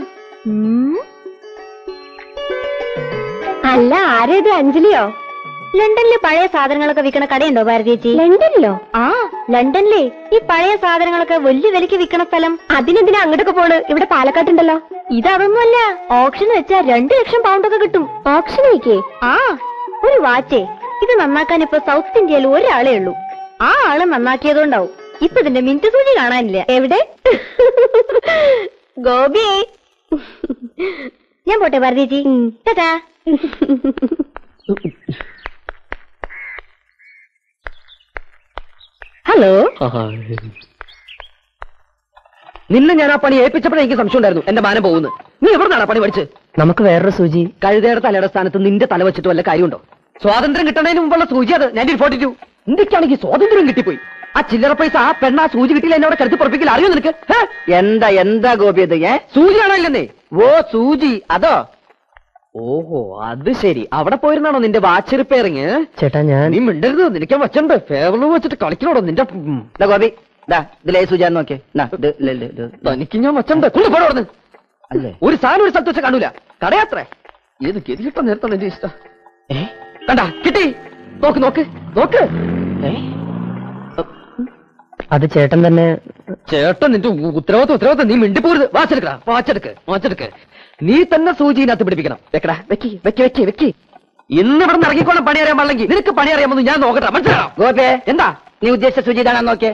അല്ല ആരേത് അഞ്ജലിയോ ലണ്ടനിലെ പഴയ സാധനങ്ങളൊക്കെ വിൽക്കണ കടയുണ്ടോ ഭാരതീച്ചി ലണ്ടനിലോ ആ ലണ്ടനിലെ ഈ പഴയ സാധനങ്ങളൊക്കെ വലിയ വിലക്ക് വിൽക്കണ സ്ഥലം അതിനെന്തിനാ അങ്ങോട്ടൊക്കെ പോണ് ഇവിടെ പാലക്കാട്ടുണ്ടല്ലോ ഇതതൊന്നുമല്ല ഓപ്ഷൻ വെച്ചാ രണ്ടു ലക്ഷം പൗണ്ട് ഒക്കെ കിട്ടും ഓപ്ഷൻ വയ്ക്കേ ആ ഒരു വാച്ചേ ഇത് നന്നാക്കാൻ ഇപ്പൊ സൗത്ത് ഇന്ത്യയിൽ ഒരാളേ ഉള്ളൂ ആ ആള് നന്നാക്കിയതുകൊണ്ടാവും ഇപ്പൊ ഇതിന്റെ മിനിറ്റ് സൂചി കാണാനില്ല എവിടെ ഗോപി ഞാൻ പോട്ടെ ഭാരതീജി ടാറ്റാ ഹലോ നിന്നെ ഞാൻ ആ പണി ഏൽപ്പിച്ചപ്പോഴേ എനിക്ക് സംശയം ഉണ്ടായിരുന്നു എന്റെ മാനം പോകുന്നു നീ എവിടുന്നാണ് ആ പണി പഠിച്ച് നമുക്ക് വേറൊരു സൂചി കഴുതയുടെ തലയുടെ സ്ഥാനത്ത് നിന്റെ തല വെച്ചിട്ട് വല്ല കാര്യമുണ്ടോ സ്വാതന്ത്ര്യം കിട്ടുന്നതിന് മുമ്പുള്ള സൂചി അത് നയൻറ്റീൻ ഫോർട്ടി ടു ഇന്ത്യക്കാണെങ്കിൽ സ്വാതന്ത്ര്യം കിട്ടിപ്പോയി ആ ചില്ലറ പൈസ ആ പെണ്ണ ആ സൂചി കിട്ടിയില്ല എന്നെ അവിടെ കരുത്തി പുറപ്പിക്കില്ല അറിയോ നിനക്ക് ഹേ? എന്താ എന്താ ഗോപി അത് ഏ സൂചിയാണോ ഇല്ലെന്നേ ഓ സൂചി അതോ ഓഹോ അത് ശരി അവിടെ പോയിരുന്നാണോ നിന്റെ വാച്ച് റിപ്പയറിങ് ചേട്ടാ ഞാൻ നീ മിണ്ടരുത് നിനക്ക് വെച്ചിട്ടുണ്ട് ഫേവറിൽ വെച്ചിട്ട് കളിക്കണോടോ നിന്റെ ഉം. ദാ ഗോപി ദാ ഇതിലേ സൂചി നോക്കിയേ ദാ, ഇത്, ഇത്, ഇത്, ഇത്. തനിക്ക് ഞാൻ വെച്ചിട്ടുണ്ട് കൊണ്ട് പോടോ അവിടുന്ന്. അല്ലേ ഒരു സാധനം ഒരു സ്ഥലത്ത് വെച്ച് കാണൂല കടയാത്രേ ഏത് ഗതി കിട്ടാൻ നേരത്താണ് എന്റെ ഇഷ്ടം ഏ കണ്ട കിട്ടി നോക്ക് നോക്ക് നോക്ക് ഏ? അത് ചേട്ടൻ തന്നെ ചേട്ടൻ നിന്റെ ഉ- ഉത്തരവാദിത്വം ഉത്തരവാദിത്വം നീ മിണ്ടിപ്പോരുത് വാച്ചെടുക്കടാ വാച്ചെടുക്ക് വാച്ചെടുക്ക് നീ തന്നെ സൂചിനകത്ത് പിടിപ്പിക്കണം വെക്കടാ വെക്കി വെക്കി വെക്കി വെക്കി ഇന്ന് ഇവിടെ നിന്ന് ഇറങ്ങിക്കോണം പണി അറിയാൻ പാടില്ലെങ്കിൽ നിനക്ക് പണി അറിയാമെന്ന് ഞാൻ നോക്കട്ടെ മനസ്സിലാണോ ഗോപേ എന്താ നീ ഉദ്ദേശിച്ച സൂചി ഇതാണോ നോക്കിയേ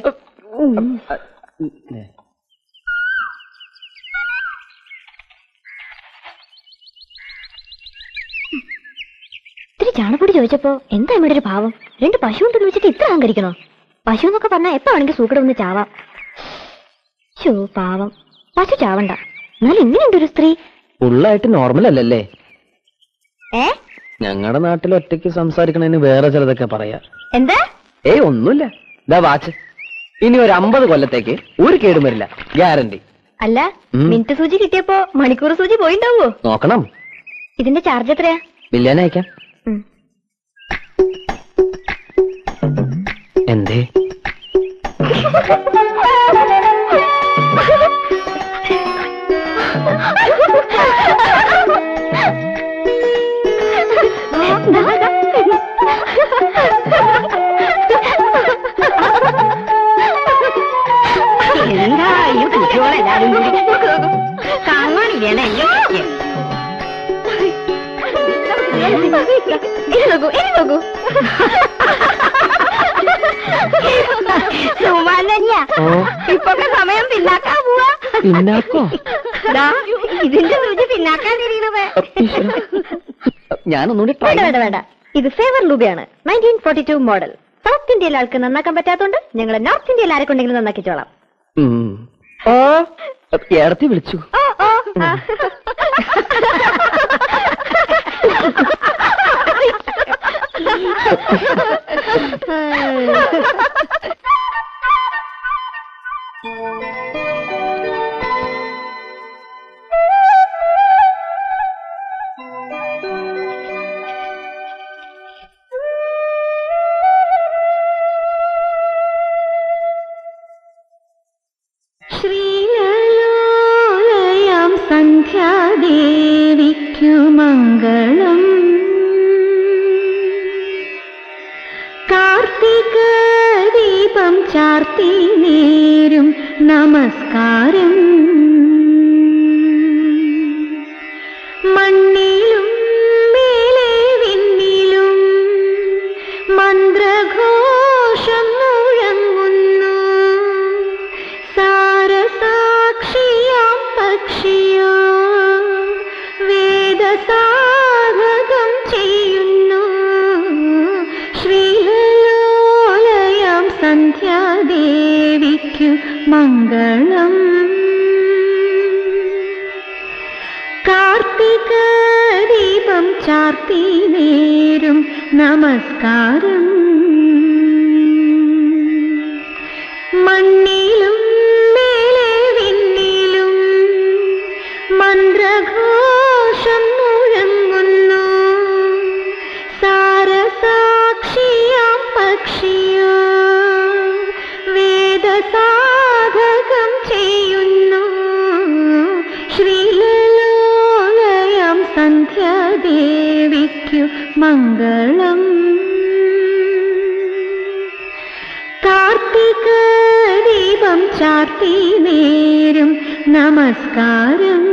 ഇത്തിരി ചാണപ്പൊടി ചോദിച്ചപ്പോ എന്താ ഇവിടെ ഒരു ഭാവം രണ്ട് പശു ഉണ്ടെന്ന് വെച്ചിട്ട് ഇത്ര അഹങ്കരിക്കണോ പശു എന്നൊക്കെ പറഞ്ഞാൽ എപ്പോ വേണമെങ്കിൽ സൂക്കട ഒന്ന് ചാവാം ഷോ പാവം പശു ചാവണ്ട എന്നാലും ഇങ്ങനെയുണ്ട് ഒരു സ്ത്രീ ഫുള്ളായിട്ട് നോർമൽ അല്ലല്ലേ ഏ ഞങ്ങളുടെ നാട്ടിൽ ഒറ്റയ്ക്ക് സംസാരിക്കണതിന് വേറെ ചിലതൊക്കെ പറയാ എന്താ ഏയ് ഒന്നുമില്ല ഇതാ വാച്ച് ഇനി ഒരു അമ്പത് കൊല്ലത്തേക്ക് ഒരു കേടും വരില്ല ഗ്യാരണ്ടി അല്ല ഉം. മിനിറ്റ് സൂചി കിട്ടിയപ്പോ മണിക്കൂർ സൂചി പോയിണ്ടാവോ നോക്കണം ഇതിന്റെ ചാർജ് എത്രയാ ബില്യാനെ അയക്കാം ഉം. എന്തേ ഇനി നോക്കൂ ഇനി നോക്കൂ സുമാനന്യ ഇപ്പൊക്കെ സമയം പിന്നാക്കാ പോവാ പിന്നാക്കോ ദാ, ഇതിന്റെ രുചി പിന്നാക്കാൻ തിരിയണത് ഞാനൊന്നുകൂടി try വേണ്ട വേണ്ട വേണ്ട ഇത് ഫേവർ ലൂബിയാണ് nineteen forty two model south ഇന്ത്യയിലെ ആൾക്ക് നന്നാക്കാൻ പറ്റാത്തോണ്ട് ഞങ്ങൾ നോർത്ത് ഇന്ത്യയിൽ ആരെക്കൊണ്ടെങ്കിലും നന്നാക്കിച്ചോളാം ഉം. ഓ ഏടത്തി വിളിച്ചു ഓ ഓ ആ. ശ്രീലലോലയാം സന്ധ്യാദേവിക്കു മംഗളം കാർത്തിക ദീപം ചാർത്തി നേരും നമസ്കാരം മണ്ണിലും മേലെ വിണ്ണിലും മന്ത്രഘോഷം മുഴങ്ങുന്നു സാരസാക്ഷിയാം പക്ഷിയോ വേദസാധകം ചെയ്യുന്നു ശ്രീലോലയാം സന്ധ്യാദേവിക്കു മംഗളം കാർത്തിക ദീപം ചാർത്തി നേരും നമസ്കാരം മണ്ണിലും മേലെ വിണ്ണിലും മന്ത്രഘോഷം മുഴങ്ങുന്നു സാരസാക്ഷിയാം പക്ഷിയോ വേദസാധകം ചെയ്യുന്നു ശ്രീലലോലയം സന്ധ്യാദേവിക്കു മംഗളം കാർത്തിക ദീപം ചാർത്തി നേരും നമസ്കാരം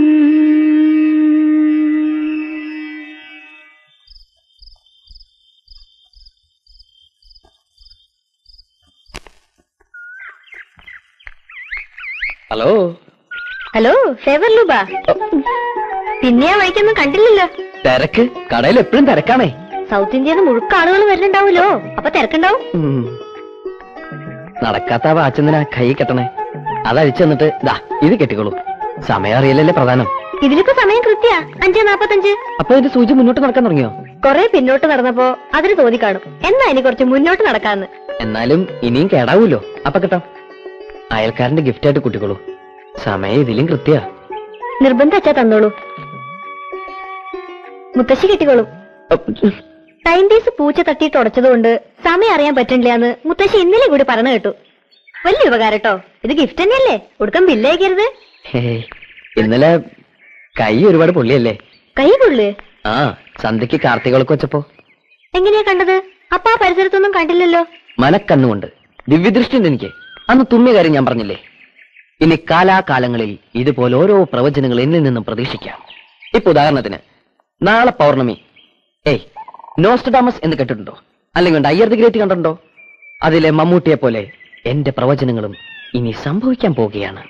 ഹലോ ഹലോ ഫേവർ ലൂബ പിന്നെ ആ വഴിക്കൊന്നും കണ്ടില്ലല്ലോ തിരക്ക് കടയിൽ എപ്പോഴും തിരക്കാണേ സൗത്ത് ഇന്ത്യയിൽ നിന്ന് മുഴുക്ക ആളുകൾ വരുന്നുണ്ടാവുമല്ലോ അപ്പൊ തിരക്കുണ്ടാവും ഉം. നടക്കാത്ത ആ വാച്ചെന്തിനാ കൈ കെട്ടണേ അതഴിച്ചു തന്നിട്ട് ദാ ഇത് കെട്ടിക്കോളൂ സമയം അറിയില്ലല്ലേ പ്രധാനം ഇതിലിപ്പോ സമയം കൃത്യ അഞ്ചേ നാപ്പത്തഞ്ച് അപ്പൊ എന്റെ സൂചി മുന്നോട്ട് നടക്കാൻ തുടങ്ങിയോ കൊറേ പിന്നോട്ട് നടന്നപ്പോ അതിന് തോന്നിക്കാണും എന്നാ ഇനി കുറച്ച് മുന്നോട്ട് നടക്കാന്ന് എന്നാലും ഇനിയും കേടാവൂലോ അപ്പൊ കിട്ടാം അയൽക്കാരന്റെ ഗിഫ്റ്റ് ആയിട്ട് കൂട്ടിക്കോളൂ സമയം ഇതിലും കൃത്യ നിർബന്ധം അച്ഛാ തന്നോളൂ മുത്തശ്ശി കെട്ടിക്കോളും ടൈം പീസ് പൂച്ച തട്ടിയിട്ട് ഉടച്ചതുകൊണ്ട് സമയം അറിയാൻ പറ്റില്ല എന്ന് മുത്തശ്ശി ഇന്നലെ കൂടി പറഞ്ഞു കേട്ടു വലിയ ഉപകാരം കേട്ടോ ഇത് ഗിഫ്റ്റ് തന്നെയല്ലേ കൊടുക്കാൻ ബില്ലയക്കരുത് ഇന്നലെ കൈ ഒരുപാട് പൊള്ളിയല്ലേ കൈ കൊള്ളു ആ സന്ധ്യക്ക് കാർത്തികൾക്ക് വെച്ചപ്പോ എങ്ങനെയാ കണ്ടത് അപ്പ ആ പരിസരത്തൊന്നും കണ്ടില്ലല്ലോ മനക്കണ്ണുകൊണ്ട് ദിവ്യദൃഷ്ടി ഉണ്ട് എനിക്ക് അന്ന് തുമ്മിയ കാര്യം ഞാൻ പറഞ്ഞില്ലേ ഇനി കാലാകാലങ്ങളിൽ ഇതുപോലെ ഓരോ പ്രവചനങ്ങൾ എന്നിൽ നിന്നും പ്രതീക്ഷിക്കാം ഇപ്പൊ ഉദാഹരണത്തിന് നാളെ പൗർണമി ഏയ് നോസ്റ്റഡാമസ് എന്ന് കേട്ടിട്ടുണ്ടോ അല്ലെങ്കിൽ ഡയർ ദി ഗ്രേറ്റ് കണ്ടിട്ടുണ്ടോ അതിലെ മമ്മൂട്ടിയെ പോലെ എന്റെ പ്രവചനങ്ങളും ഇനി സംഭവിക്കാൻ പോവുകയാണ്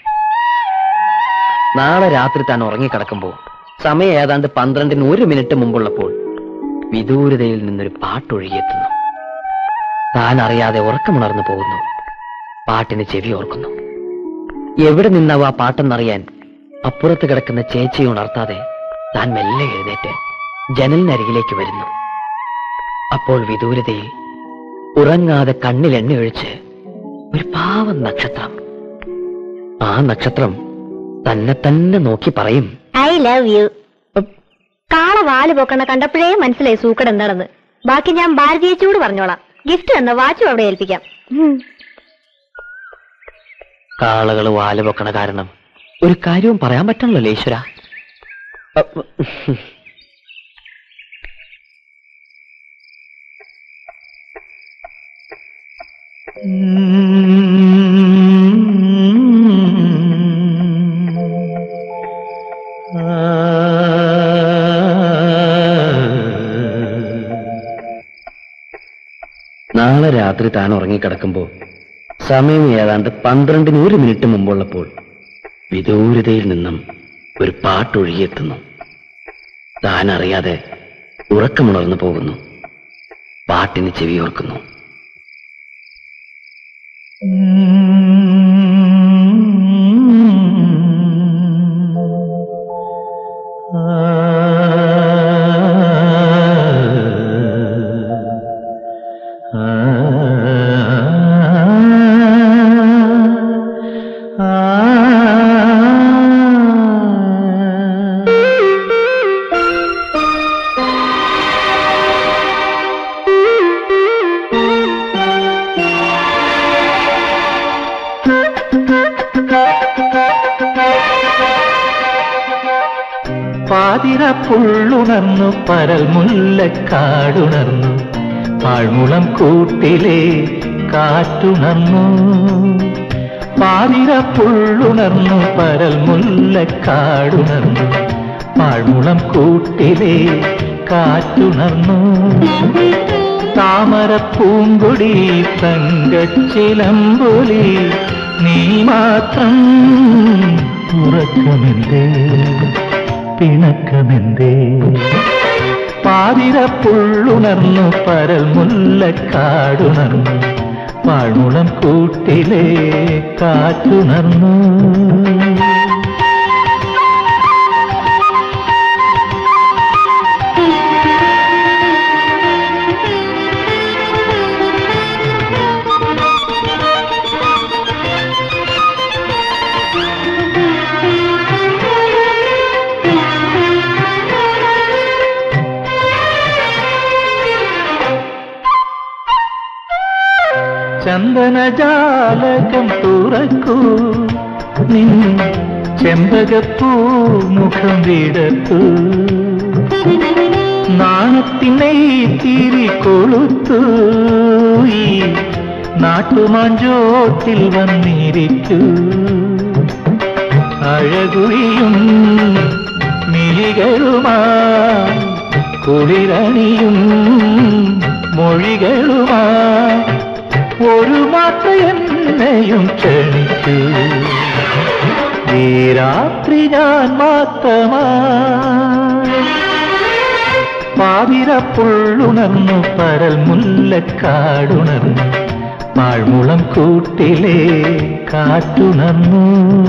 നാളെ രാത്രി താൻ ഉറങ്ങിക്കിടക്കുമ്പോൾ സമയം ഏതാണ്ട് പന്ത്രണ്ടിന് ഒരു മിനിറ്റ് മുമ്പുള്ളപ്പോൾ വിദൂരതയിൽ നിന്നൊരു പാട്ടൊഴുകിയെത്തുന്നു താൻ അറിയാതെ ഉറക്കമുണർന്നു പോകുന്നു പാട്ടിന് ചെവി ഓർക്കുന്നു എവിടെ നിന്നാവും ആ പാട്ടെന്നറിയാൻ അപ്പുറത്ത് കിടക്കുന്ന ചേച്ചിയെ ഉണർത്താതെ താൻ മെല്ലെ എഴുന്നേറ്റ് ജനലിനരികിലേക്ക് വരുന്നു അപ്പോൾ വിദൂരതയിൽ ഉറങ്ങാതെ കണ്ണിൽ എണ്ണയൊഴിച്ച് ഒരു പാവം നക്ഷത്രം ആ നക്ഷത്രം തന്നെ തന്നെ നോക്കി പറയും ഐ ലവ് യു കാള വാല് പോക്കണ കണ്ടപ്പോഴേ മനസ്സിലായി സൂക്കട് എന്താണെന്ന് ബാക്കി ഞാൻ ഭാരതീയച്ചൂട് പറഞ്ഞോളാം ഗിഫ്റ്റ് തന്ന വാച്ചും അവിടെ ഏൽപ്പിക്കാം ഉം. കാളകൾ വാല് പൊക്കണ കാരണം ഒരു കാര്യവും പറയാൻ പറ്റണല്ലോ ഈശ്വര ഇന്നലെ രാത്രി താൻ ഉറങ്ങിക്കിടക്കുമ്പോൾ സമയം ഏതാണ്ട് പന്ത്രണ്ടിന് ഒരു മിനിറ്റ് മുമ്പുള്ളപ്പോൾ വിദൂരതയിൽ നിന്നും ഒരു പാട്ടൊഴുകിയെത്തുന്നു താൻ അറിയാതെ ഉറക്കമുണർന്നു പോകുന്നു പാട്ടിന് ചെവിയോർക്കുന്നു പാതിര പുള്ളുണർന്നു പരൽ മുല്ലക്കാടുണർന്നു പാഴ്മുളം കൂട്ടിലെ കാറ്റുണർന്നു പാതിര പുള്ളുണർന്നു പരൽ മുല്ലക്കാടുണർന്നു പാഴ്മുളം കൂട്ടിലെ കാറ്റുണർന്നു താമര പൂങ്കൊടി തങ്കച്ചിലമ്പൊലി നീ മാത്രം ഉറക്കമെന്തേ പിണക്കമെന്തേ പാതിര പുള്ളുണർന്നു പരൽ മുല്ലക്കാടുണർന്നു പാഴ്മുളം കൂട്ടിലെ കാറ്റുണർന്നു ചന്ദനജാലകം തുറക്കൂ നിൻ ചെമ്പകപ്പൂ മുഖം വിടത്തു നാണത്തിനെ തിരി കൊളുത്തു ഈ നാട്ടുമാഞ്ചോട്ടിൽ വന്നിരിക്കൂ അഴകുഴിയും മിഴികളുമാ കുളിരണിയും മൊഴികളുമാ ഒരു മാത്ര എന്നെയും ക്ഷണിക്കൂ ഈ രാത്രി ഞാൻ മാത്രമാ പാതിര പുള്ളുണർന്നു പരൽ മുല്ലക്കാടുണർന്നു പാഴ്മുളം കൂട്ടിലെ കാറ്റുണർന്നു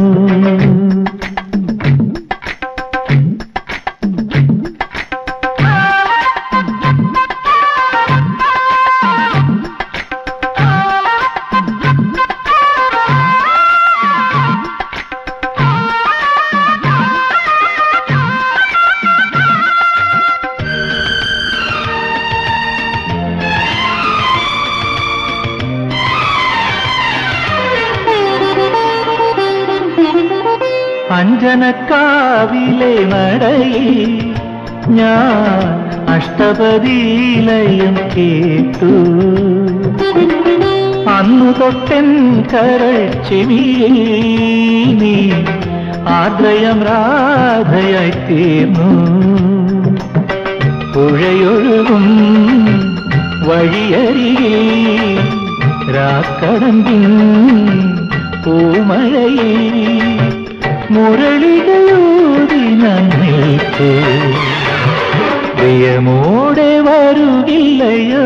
അഞ്ജനക്കാവിലെ നടയിൽ ഞാൻ അഷ്ടപതിയിലയം കേട്ടു അന്നു തൊട്ടൻ കരൾ ചെവിയിൽ നീ ആദ്രയം രാധയായി തീർന്നു പുഴയൊഴുകും വഴിയരികിൽ രാക്കടമ്പിൻ പൂമഴയിൽ മുരളികയൂതി നിൽക്കൂ പ്രിയമോടെ വരുകില്ലയോ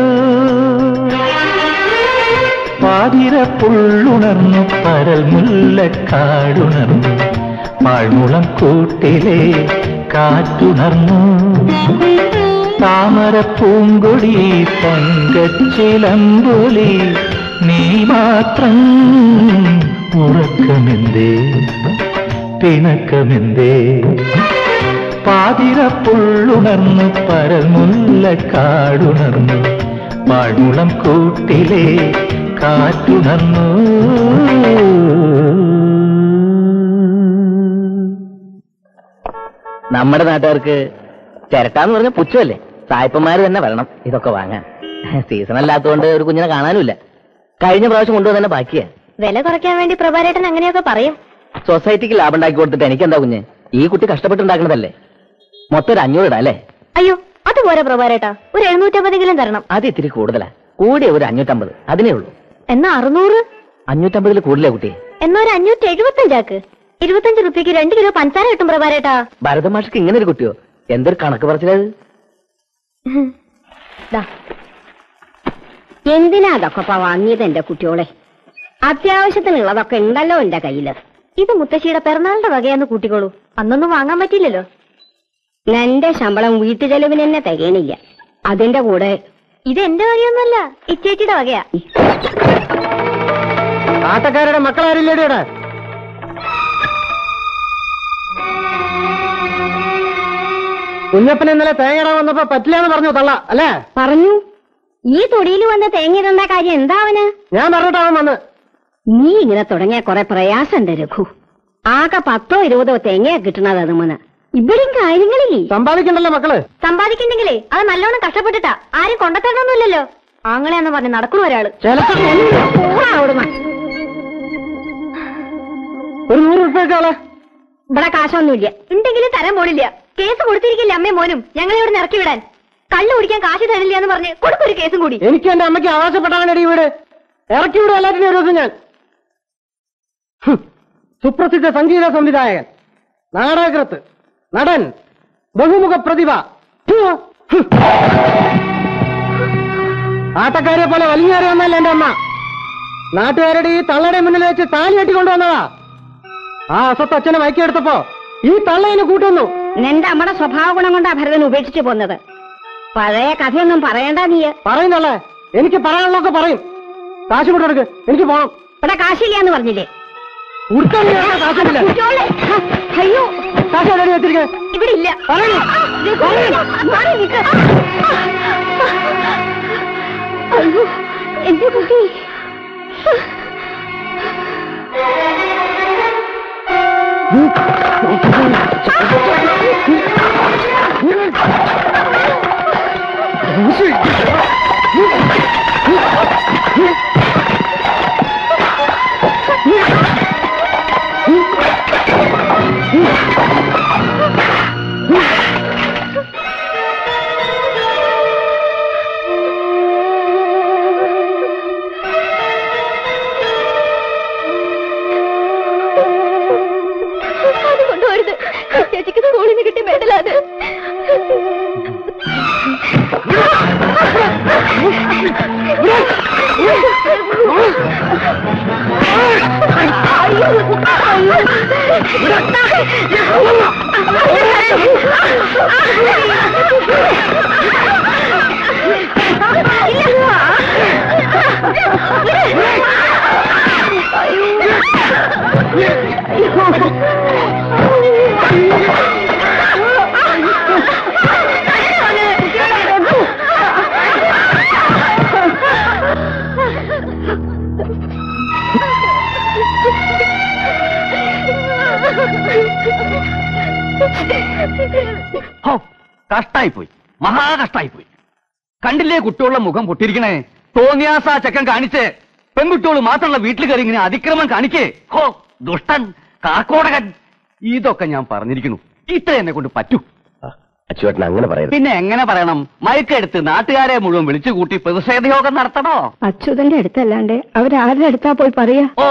പാതിര പുള്ളുണർന്നു പരൽ മുല്ലക്കാടുണർന്നു പാഴ്മുളം കൂട്ടിലെ കാറ്റുണർന്നു താമര പൂങ്കൊടി തങ്കച്ചിലമ്പൊലി നീ മാത്രം ഉറക്കമെന്തേ പിണക്കമെന്തേ പാതിര പുള്ളുണർന്നു പരൽ മുല്ലക്കാടുണർന്നു പാഴ്മുളം കൂട്ടിലെ കാറ്റുണർന്നു നമ്മുടെ നാട്ടുകാർക്ക് ചിരട്ടാന്ന് പറഞ്ഞ പുച്ഛമല്ലേ സായിപ്പന്മാര് തന്നെ വരണം ഇതൊക്കെ വാങ്ങാൻ സീസൺ അല്ലാത്തതുകൊണ്ട് ഒരു കുഞ്ഞിനെ കാണാനുമില്ല കഴിഞ്ഞ പ്രാവശ്യം കൊണ്ടുവന്നെ ബാക്കിയാ വില കുറയ്ക്കാൻ വേണ്ടി പ്രഭാരേട്ടൻ അങ്ങനെയൊക്കെ പറയും സൊസൈറ്റിക്ക് ലാഭം ഉണ്ടാക്കി കൊടുത്തിട്ട് എനിക്കെന്താ കുഞ്ഞ് ഈ കുട്ടി കഷ്ടപ്പെട്ടുണ്ടാക്കണതല്ലേ മൊത്തം ഒരു അഞ്ഞൂറ് ഇടാം അല്ലേ അയ്യോ അത് പോരാ പ്രഭാരേട്ടാ ഒരു എഴുന്നൂറ്റമ്പതെങ്കിലും തരണം അത് ഇത്തിരി കൂടുതലാ കൂടിയ ഒരു അഞ്ഞൂറ്റമ്പത് അതിനേ ഉള്ളൂ എന്നാ അറുന്നൂറ് അഞ്ഞൂറ്റമ്പതിൽ കൂടുതലേ കുട്ടി എന്നാ ഒരു അഞ്ഞൂറ്റി എഴുപത്തഞ്ചാക്ക് ഇരുപത്തഞ്ച് റുപ്യക്ക് രണ്ട് കിലോ പഞ്ചസാര കിട്ടും പ്രഭാരേട്ടാ ഭരതമാഷക്ക് ഇങ്ങനെ ഒരു കുട്ടിയോ എന്തൊരു കണക്ക് പറച്ചിലത് എന്തിനാ അതൊക്കെ ഇപ്പൊ വാങ്ങിയത് എന്റെ കുട്ടിയോളെ അത്യാവശ്യത്തിനുള്ളതൊക്കെ ഉണ്ടല്ലോ എന്റെ കയ്യില് ഇത് മുത്തശ്ശിയുടെ പിറന്നാളിന്റെ വകയാന്ന് കൂട്ടിക്കോളൂ അന്നൊന്നും വാങ്ങാൻ പറ്റില്ലല്ലോ എന്റെ ശമ്പളം വീട്ടു ചെലവിന് തന്നെ തികയണില്ല അതിന്റെ കൂടെ ഇത് എന്റെ വകയൊന്നുമല്ല ഇച്ചേച്ചിയുടെ വകയാ ആട്ടക്കാരുടെ മക്കളാരില്ലേടി ഇവിടെ കുഞ്ഞപ്പൻ ഇന്നലെ തേങ്ങയിടാൻ വന്നപ്പോ പറ്റില്ലാന്ന് പറഞ്ഞു തള്ള അല്ലേ പറഞ്ഞു ഈ തൊടിയിൽ വന്ന തേങ്ങിടേണ്ട കാര്യം എന്താ അവന് ഞാൻ പറഞ്ഞിട്ടാവൻ വന്ന് നീ ഇങ്ങനെ തുടങ്ങിയ കുറെ പ്രയാസമുണ്ട് രഘു ആകെ പത്തോ ഇരുപതോ തേങ്ങയാ കിട്ടണത് അതുമെന്ന് ഇവിടെയും കാര്യങ്ങളില്ലേ സമ്പാദിക്കണ്ടല്ലോ മക്കള് സമ്പാദിക്കണ്ടെങ്കിലേ അത് നല്ലോണം കഷ്ടപ്പെട്ടിട്ടാ ആരും കൊണ്ടത്തരണമൊന്നുമില്ലല്ലോ ആങ്ങളെന്ന് പറഞ്ഞ് നടക്കണ ഒരാള് ചിലപ്പോ പോടാ അവിടുന്ന്. ഒരു നൂറ് ഉറുപ്പ്യൊക്കെ ഇവിടെ കാശൊന്നുമില്ല ഉണ്ടെങ്കിലും തരാൻ പോണില്ല കേസ് കൊടുത്തിരിക്കില്ല അമ്മയും മോനും ഞങ്ങളെ ഇവിടെ ഇറക്കി വിടാൻ കള്ളു കുടിക്കാൻ കാശ് തരില്ല എന്ന് പറഞ്ഞ് കൊടുക്കൊരു കേസും കൂടി എനിക്ക് എന്റെ അമ്മയ്ക്ക് അവകാശപ്പെട്ടാണ് ഈ വീട് ഇറക്കി വിടും എല്ലാറ്റിനും ഒരു ദിവസം ഞാൻ ഹും. സുപ്രസിദ്ധ സംഗീത സംവിധായകൻ നാടകൃത്ത് നടൻ ബഹുമുഖ പ്രതിഭ ഹും. ഹും. ആട്ടക്കാരെ പോലെ വലിഞ്ഞേറി വന്നല്ല എന്റെ അമ്മ നാട്ടുകാരുടെ ഈ തള്ളയുടെ മുന്നിൽ വെച്ച് താലി കെട്ടിക്കൊണ്ടുവന്നതാ ആ അസത്ത് അച്ഛനെ മയക്കിയെടുത്തപ്പോ ഈ തള്ളയിന് കൂട്ടുന്നു നിന്റെ അമ്മയുടെ സ്വഭാവ ഗുണം കൊണ്ടാ ഭരതൻ ഉപേക്ഷിച്ചു പോന്നത് പഴയ കഥയൊന്നും പറയണ്ട നീ പറയുന്നല്ലേ എനിക്ക് പറയാനുള്ളതൊക്കെ പറയും കാശ് കൊണ്ടെടുക്ക് എനിക്ക് പോണം ഇവിടെ കാശില്ലാന്ന് പറഞ്ഞില്ലേ ഉടുക്കാൻ ഞാൻ കാശില്ല കുട്ടിയോളെ, അയ്യോ കാശ് എവിടെ വെച്ചിരിക്കുന്നത് ഇവിടെ ഇല്ല പറയണേ. മാറി നിൽക്ക്. അയ്യോ എന്റെ കുട്ടി അത് കൊണ്ടുപോരുത് ചേച്ചിക്ക് സ്കൂളിൽ നിന്ന് കിട്ടിയ മെഡലാണ് ഹോ, കഷ്ടായിപ്പോയി മഹാ കഷ്ടായിപ്പോയി കണ്ടില്ലേ കുട്ടികളുടെ മുഖം പൊട്ടിയിരിക്കണേ തോന്നിയാസ ചെക്കൻ കാണിച്ച് പെൺകുട്ടികൾ മാത്രമുള്ള വീട്ടിൽ കയറി ഇങ്ങനെ അതിക്രമം കാണിക്കേ ഹോ ദുഷ്ടൻ കാക്കോടകൻ ഇതൊക്കെ ഞാൻ പറഞ്ഞിരിക്കുന്നു ഇത്ര എന്നെ കൊണ്ട് പറ്റൂ അച്ചുവേട്ടൻ അങ്ങനെ പറയരുത് പിന്നെ എങ്ങനെ പറയണം മയക്കെടുത്ത് നാട്ടുകാരെ മുഴുവൻ വിളിച്ചു കൂട്ടി പ്രതിഷേധ യോഗം നടത്തണോ അച്യുതന്റെ അടുത്തല്ലാണ്ട് അവരാരുടെ അടുത്താ പോയി പറയാ ഓ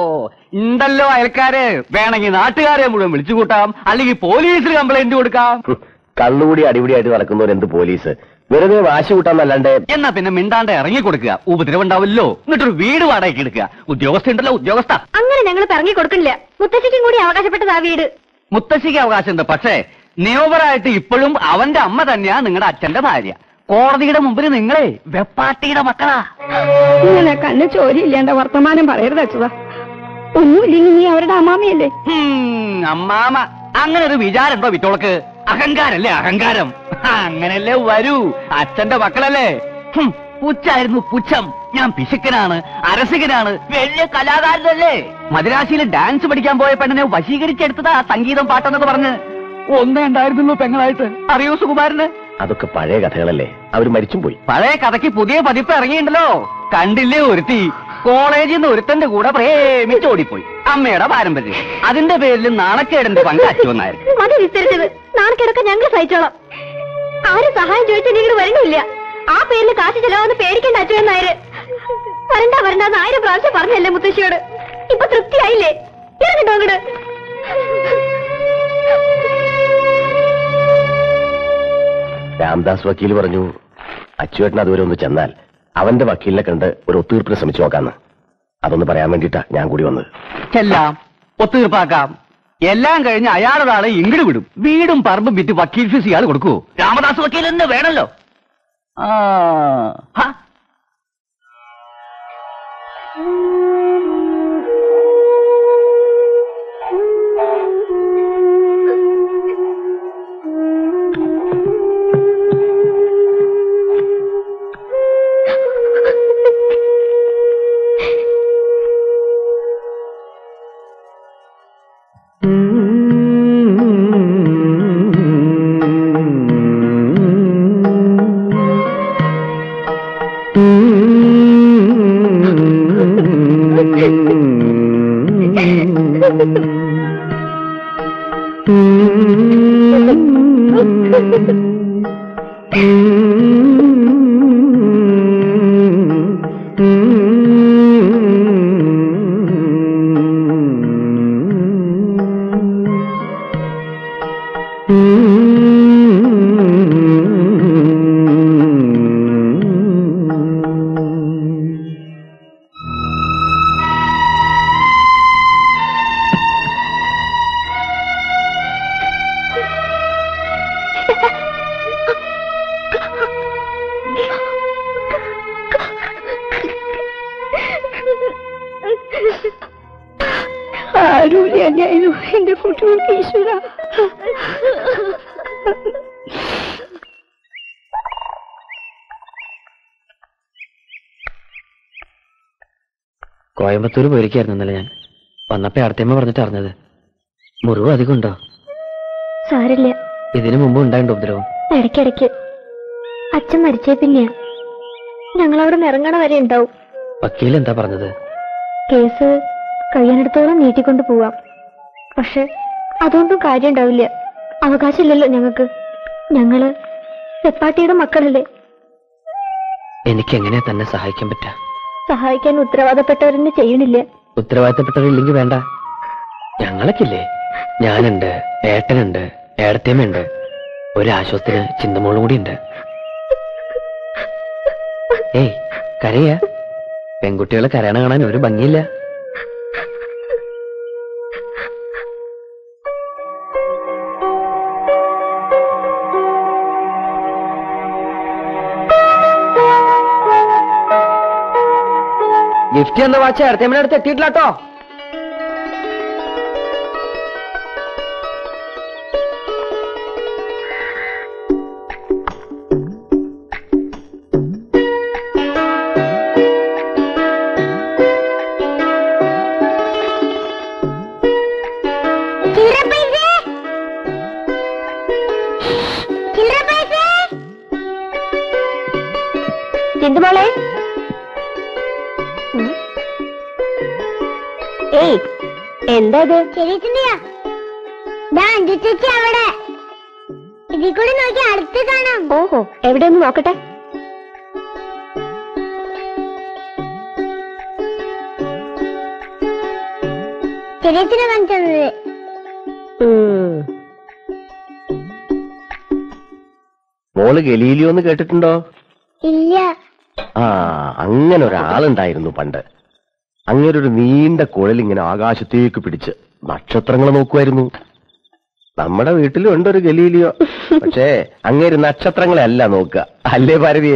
ഉണ്ടല്ലോ അയൽക്കാര് വേണമെങ്കിൽ നാട്ടുകാരെ മുഴുവൻ വിളിച്ചു കൂട്ടാം അല്ലെങ്കിൽ പോലീസിൽ കംപ്ലൈന്റ് കൊടുക്കാം ഹും. കള്ളുകൂടി അടിപിടിയായിട്ട് നടക്കുന്നവർ എന്ത് പോലീസ് വെറുതെ വാശി കൂട്ടാന്നല്ലാണ്ട് എന്നാ പിന്നെ മിണ്ടാണ്ട് ഇറങ്ങി കൊടുക്കുക ഉപദ്രവം ഉണ്ടാവില്ലോ എന്നിട്ടൊരു വീട് വാടകയ്ക്ക് എടുക്കുക ഉദ്യോഗസ്ഥ ഉണ്ടല്ലോ ഉദ്യോഗസ്ഥ അങ്ങനെ ഞങ്ങൾ ഇറങ്ങി കൊടുക്കില്ല മുത്തശ്ശിക്കും കൂടി അവകാശപ്പെട്ടത് ആ വീട് മുത്തശ്ശിക്ക് അവകാശമുണ്ട് പക്ഷേ നിയോബറായിട്ട് ഇപ്പോഴും അവന്റെ അമ്മ തന്നെയാ നിങ്ങളുടെ അച്ഛന്റെ ഭാര്യ കോടതിയുടെ മുമ്പിൽ നിങ്ങളെ വെപ്പാട്ടിയുടെ മക്കളാ ഇങ്ങനെ കണ്ണ് ചോരിയില്ലാണ്ട വർത്തമാനം പറയരുത് അച്യുത ഒന്നുമില്ലെങ്കിൽ നീ അവരുടെ അമ്മാമിയല്ലേ ഹും, അമ്മാമ അങ്ങനെ ഒരു വിചാരമുണ്ടോ വിറ്റോളക്ക് അഹങ്കാരല്ലേ അഹങ്കാരം അങ്ങനല്ലേ വരൂ അച്ഛന്റെ മക്കളല്ലേ ഹും, പുച്ഛായിരുന്നു പുച്ഛം ഞാൻ പിശുക്കനാണ് അരസികനാണ് വലിയ കലാകാരനല്ലേ മദ്രാശിയിൽ ഡാൻസ് പഠിക്കാൻ പോയ പെണ്ണിനെ വശീകരിച്ചെടുത്തതാ സംഗീതം പാട്ടെന്നൊക്കെ പറഞ്ഞ് ഒന്നേ ഉണ്ടായിരുന്നുള്ളൂ പെങ്ങളായിട്ട് അറിയോ സുകുമാരന് അതൊക്കെ പഴയ കഥകളല്ലേ അവർ മരിച്ചും പോയി പഴയ കഥയ്ക്ക് പുതിയ പതിപ്പ് ഇറങ്ങിയിട്ടുണ്ടല്ലോ കണ്ടില്ലേ ഒരുത്തി കോളേജിൽ നിന്ന് ഒരുത്തന്റെ കൂടെ പ്രേമിച്ച് ഓടിപ്പോയി അമ്മയുടെ പാരമ്പര്യം അതിന്റെ പേരിൽ നാണക്കേടിന്റെ പങ്ക് അച്ചുവന്നായിരുന്നു മതി വിസ്തരിച്ചത് നാളെ കിടക്കാൻ ഞങ്ങൾ സഹിച്ചോളാം ആരും സഹായം ചോദിച്ചാൽ നിങ്ങൾ വരണില്ല ആ പേരിൽ കാശ് ചെലവാന്ന് പേടിക്കണ്ട അച്ഛൻ നായര് വരണ്ട വരണ്ട എന്ന് ആയിരം പ്രാവശ്യം പറഞ്ഞല്ലേ മുത്തശ്ശിയോട് ഇപ്പൊ തൃപ്തിയായില്ലേ ഇറങ്ങട്ടോ അങ്ങട് രാംദാസ് വക്കീൽ പറഞ്ഞു അച്ചുവേട്ടൻ അതുവരെ ഒന്ന് ചെന്നാൽ അവന്റെ വക്കീലിനെ കണ്ട് ഒരു ഒത്തുതീർപ്പിന് ശ്രമിച്ചു നോക്കാന്ന് അതൊന്ന് പറയാൻ വേണ്ടിയിട്ടാ ഞാൻ കൂടി വന്നത് ചെല്ലാം ഒത്തുതീർപ്പാക്കാം എല്ലാം കഴിഞ്ഞ് അയാളുടെ ആളെ ഇങ്ങട് വിടും വീടും പറമ്പും വിറ്റ് വക്കീൽ ഫീസ് ഇയാൾ കൊടുക്കൂ രാമദാസ് വക്കീൽ തന്നെ വേണല്ലോ ആ ഹ. ആരൂര്യായിരുന്നു എന്റെ കുട്ടികൾക്ക് ഈശ്വര കോയമ്പത്തൂർ പോയിരിക്കായിരുന്നു ഇന്നലെ ഞാൻ വന്നപ്പോ അടുത്തേമ്മ പറഞ്ഞിട്ട് അറിഞ്ഞത് മുറിവ് അധികം ഉണ്ടോ സാരില്ല ഇതിനു മുമ്പ് ഉണ്ടായിട്ടുണ്ട് ഉപദ്രവം ഇടയ്ക്കിടയ്ക്ക് അച്ഛൻ മരിച്ചേ പിന്നെയാ ഞങ്ങളവിടെ നിറങ്ങണ വരെ ഉണ്ടാവും വക്കീൽ എന്താ പറഞ്ഞത് കേസ് കഴിയാനിടത്തോളം നീട്ടിക്കൊണ്ട് പോവാം പക്ഷെ അതുകൊണ്ടും കാര്യം ഉണ്ടാവില്ല അവകാശമില്ലല്ലോ ഞങ്ങൾക്ക് ഞങ്ങള് സെപ്പാട്ടിയുടെ മക്കളല്ലേ എനിക്ക് എങ്ങനെയാ തന്നെ സഹായിക്കാൻ പറ്റാ സഹായിക്കാൻ ഉത്തരവാദപ്പെട്ടവരെന്നെ ചെയ്യണില്ല ഉത്തരവാദിത്തപ്പെട്ടവരില്ലെങ്കിൽ വേണ്ട ഞങ്ങളൊക്കില്ലേ ഞാനുണ്ട് ഏട്ടനുണ്ട് ഏടത്തേമ്മയുണ്ട് ഒരാശ്വാസത്തിന് ചിന്തമോളും കൂടി ഉണ്ട് ഏയ് കരയാ പെൺകുട്ടികളെ കരയണ കാണാൻ ഒരു ഭംഗിയില്ല ഗിഫ്റ്റ് എന്ന വാച്ച് ഏടത്തേമ്മയുടെ അടുത്ത് എത്തിയിട്ടില്ല കേട്ടോ ചിന്തുമോളെ ഏയ് എന്താ ഇത് ചെറിയ ചേച്ചി അവിടെ ഇതിൽ കൂടി നോക്കി അടുത്ത് കാണാം ഓഹോ എവിടെ ഒന്ന് നോക്കട്ടെ ചെറിയത്തിന് കാണിച്ചത് ഉം. മോള് ഗലീലിയോ എന്ന് കേട്ടിട്ടുണ്ടോ ഇല്ല ആ അങ്ങനെ ഒരാളുണ്ടായിരുന്നു പണ്ട് അങ്ങനെ ഒരു നീണ്ട കുഴൽ ഇങ്ങനെ ആകാശത്തേക്ക് പിടിച്ച് നക്ഷത്രങ്ങൾ നോക്കുമായിരുന്നു നമ്മുടെ വീട്ടിലും ഉണ്ട് ഒരു ഗലീലിയോ പക്ഷേ അങ്ങേര് നക്ഷത്രങ്ങളെ അല്ല നോക്കുക അല്ലേ ഭാരതിയെ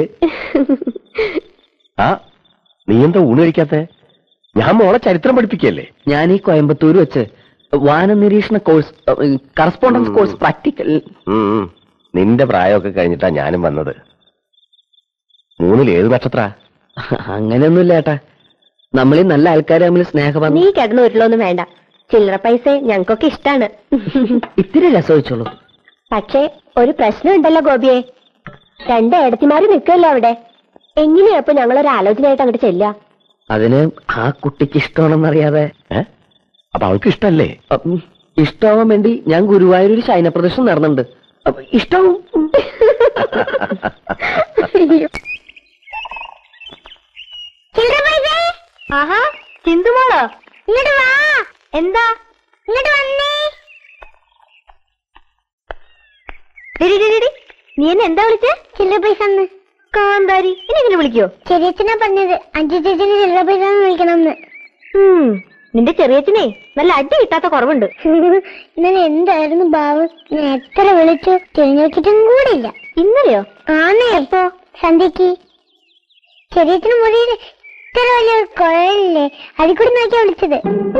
ആ നീ എന്താ ഊണ് കഴിക്കാത്തെ ഞാൻ മോളെ ചരിത്രം പഠിപ്പിക്കല്ലേ ഞാൻ ഈ കോയമ്പത്തൂർ വെച്ച് വാന നിരീക്ഷണ കോഴ്സ് കറസ്പോണ്ടൻസ് ഉം. കോഴ്സ് പ്രാക്ടിക്കൽ ഉം, ഉം. നിന്റെ പ്രായമൊക്കെ കഴിഞ്ഞിട്ടാ ഞാനും വന്നത് മൂന്നിൽ ഏത് നക്ഷത്ര അങ്ങനെയൊന്നുമില്ല ഏട്ടാ നമ്മൾ ഈ നല്ല ആൾക്കാർ തമ്മിൽ സ്നേഹബന്ധം നീ കിടന്നു ഉരുളൊന്നും വേണ്ട ചില്ലറ പൈസ ഞങ്ങൾക്കൊക്കെ ഇഷ്ടാണ് ഇത്തിരി രസവെച്ചോളൂ പക്ഷേ ഒരു പ്രശ്നമുണ്ടല്ലോ ഗോപിയെ രണ്ട് ഏടത്തിമാര് നിൽക്കല്ലോ അവിടെ എങ്ങനെയാ അപ്പൊ ഞങ്ങളൊരു ആലോചനയായിട്ട് അങ്ങോട്ട് ചെല്ലുക അതിന് ആ കുട്ടിക്ക് ഇഷ്ടമാണെന്നറിയാതെ ഏ അപ്പൊ അവൾക്ക് ഇഷ്ടല്ലേ ഉം, ഇഷ്ടമാവാൻ വേണ്ടി ഞാൻ ഗുരുവായൂർ ഒരു ശയന പ്രദർശനം നടന്നുണ്ട് അപ്പൊ ഇഷ്ടവും അയ്യോ നീ എന്നെ എന്താ വിളിച്ചേ ചില്ലറ പൈസ ഒന്ന് കാന്താരി ഇനി എങ്ങനെ വിളിക്കോ ചെറിയച്ഛനാ പറഞ്ഞത് അഞ്ചു ചേച്ചിന് ചില്ലറ പൈസ ഒന്ന് വിളിക്കണമെന്ന് ഉം, നിന്റെ ചെറിയച്ഛനെ നല്ല അടി കിട്ടാത്ത കുറവുണ്ട് ഇന്നലെ എന്തായിരുന്നു ഭാവം ഞാൻ എത്ര വിളിച്ചു തിരിഞ്ഞു നോക്കിയിട്ടും കൂടെ ഇല്ല ഇന്നലെയോ ആന്നേ എപ്പോ സന്ധ്യക്ക് ചെറിയച്ഛന് മുറിയിൽ ഇത്ര വലിയ കുഴലില്ലേ അതിൽ കൂടി നോക്കിയാ വിളിച്ചത്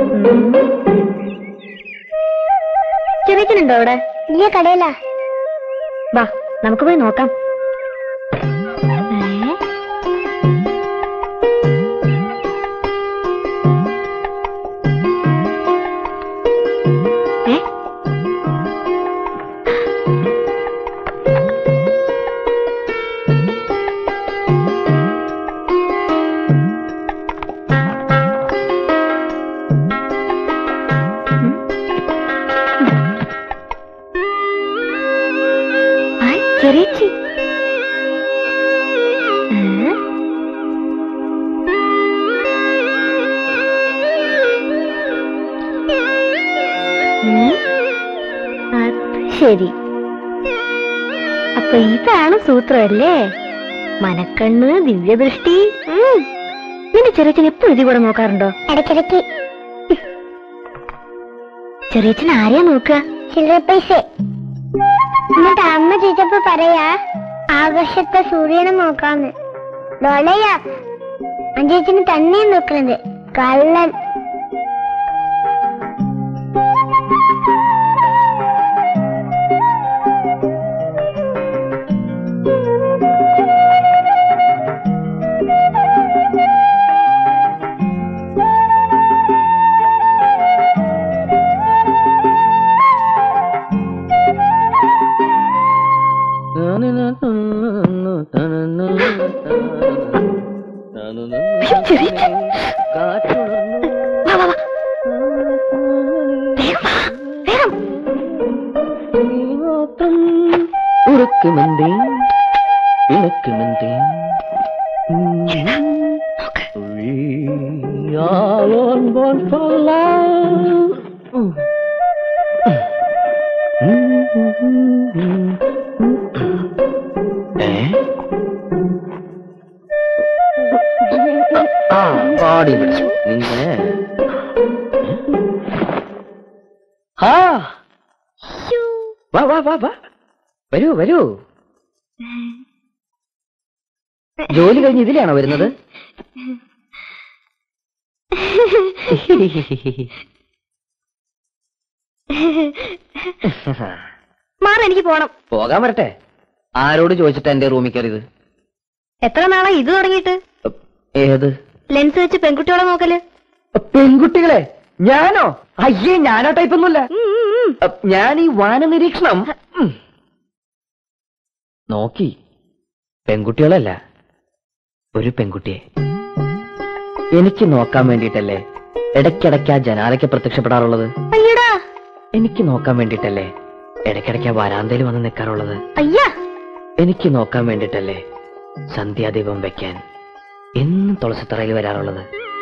ചെറിയച്ഛനുണ്ടോ അവിടെ ഇല്ല കടയിലാ വാ നമുക്ക് പോയി നോക്കാം ഏ? ഹായ്, ചെറിയച്ചി ഏ? ഉം. അത് ശരി അപ്പൊ ഇതാണ് സൂത്രമല്ലേ മനക്കണ്ണ് ദിവ്യദൃഷ്ടി ഉം. നിന്റെ ചെറിയച്ചൻ എപ്പോഴും ഇതിൽ കൂടെ നോക്കാറുണ്ടോ ഇടയ്ക്കിടയ്ക്ക് ചെറിയച്ചൻ ആരെയാ നോക്കുക ചില്ലറ പൈസ എന്നിട്ട് അമ്മ ചോദിച്ചപ്പോ പറയാ ആകാശത്തെ സൂര്യനെ നോക്കാന്ന് ഡോളയാ അഞ്ചേച്ചിന് തന്നെ നോക്കണത് കള്ളൻ ചെറിയച്ചൻ വാ വാ വാ വേഗം വാ വേഗം ഉറക്കുമെന്തേ ഇണക്കുമെന്തേ ആ പാടി പിടിച്ചു നിന്നെ ആ വാ വാ വാ വാ വരൂ വരൂ ജോലി കഴിഞ്ഞ് ഇതിലാണോ വരുന്നത് മാറി എനിക്ക് പോണം പോകാൻ വരട്ടെ ആരോട് ചോദിച്ചിട്ടാ എന്റെ റൂമിൽ കയറിയത് എത്ര നാളാ ഇത് തുടങ്ങിയിട്ട് ഏത് ലെൻസ് വെച്ച് പെൺകുട്ടികളെ നോക്കല് പെൺകുട്ടികളെ ഞാനോ അയ്യേ ഞാനോ ടൈപ്പൊന്നുമില്ല ഉം, ഉം, ഉം. ഞാൻ ഈ വാന നിരീക്ഷണം ഉം. നോക്കി പെൺകുട്ടികളല്ല ഒരു പെൺകുട്ടിയെ എനിക്ക് നോക്കാൻ വേണ്ടിയിട്ടല്ലേ ഇടയ്ക്കിടയ്ക്ക് ആ ജനാലയ്ക്ക് പ്രത്യക്ഷപ്പെടാറുള്ളത് അയ്യടാ എനിക്ക് നോക്കാൻ വേണ്ടിയിട്ടല്ലേ ഇടയ്ക്കിടയ്ക്ക് ആ വരാന്തയിൽ വന്ന് നിൽക്കാറുള്ളത് അയ്യാ എനിക്ക് നോക്കാൻ വേണ്ടിയിട്ടല്ലേ സന്ധ്യാദീപം വെക്കാൻ എന്നും തുളസിത്തറയിൽ വരാറുള്ളത്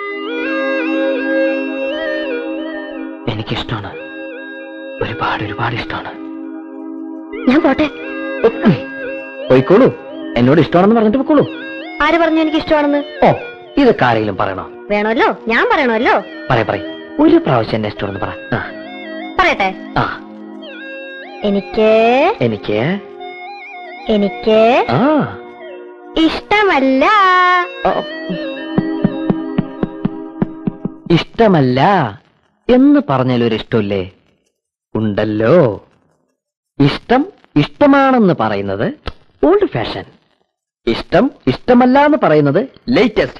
എനിക്കിഷ്ടമാണ് ഒരുപാട് ഒരുപാട് ഇഷ്ടമാണ് ഞാൻ പോട്ടെ പോയിക്കോളൂ എന്നോട് ഇഷ്ടമാണെന്ന് പറഞ്ഞിട്ട് പോയിക്കോളൂ ആര് പറഞ്ഞു എനിക്ക് ഇഷ്ടമാണെന്ന് ഓ ഇതൊക്കെ ആരെങ്കിലും പറയണോ വേണമല്ലോ ഞാൻ പറയണമല്ലോ പറയ പറയ ഒരു പ്രാവശ്യം എന്നെ ഇഷ്ടമാണെന്ന് പറ ആ, പറയട്ടെ ആ എനിക്ക് എനിക്ക് എനിക്ക് ആ ഇഷ്ടമല്ല ആ. ഇഷ്ടമല്ല എന്ന് പറഞ്ഞാൽ ഒരു ഇഷ്ടമില്ലേ ഉണ്ടല്ലോ ഇഷ്ടം ഇഷ്ടമാണെന്ന് പറയുന്നത് ഓൾഡ് ഫാഷൻ ഇഷ്ടം ഇഷ്ടമല്ല എന്ന് പറയുന്നത് ലേറ്റസ്റ്റ്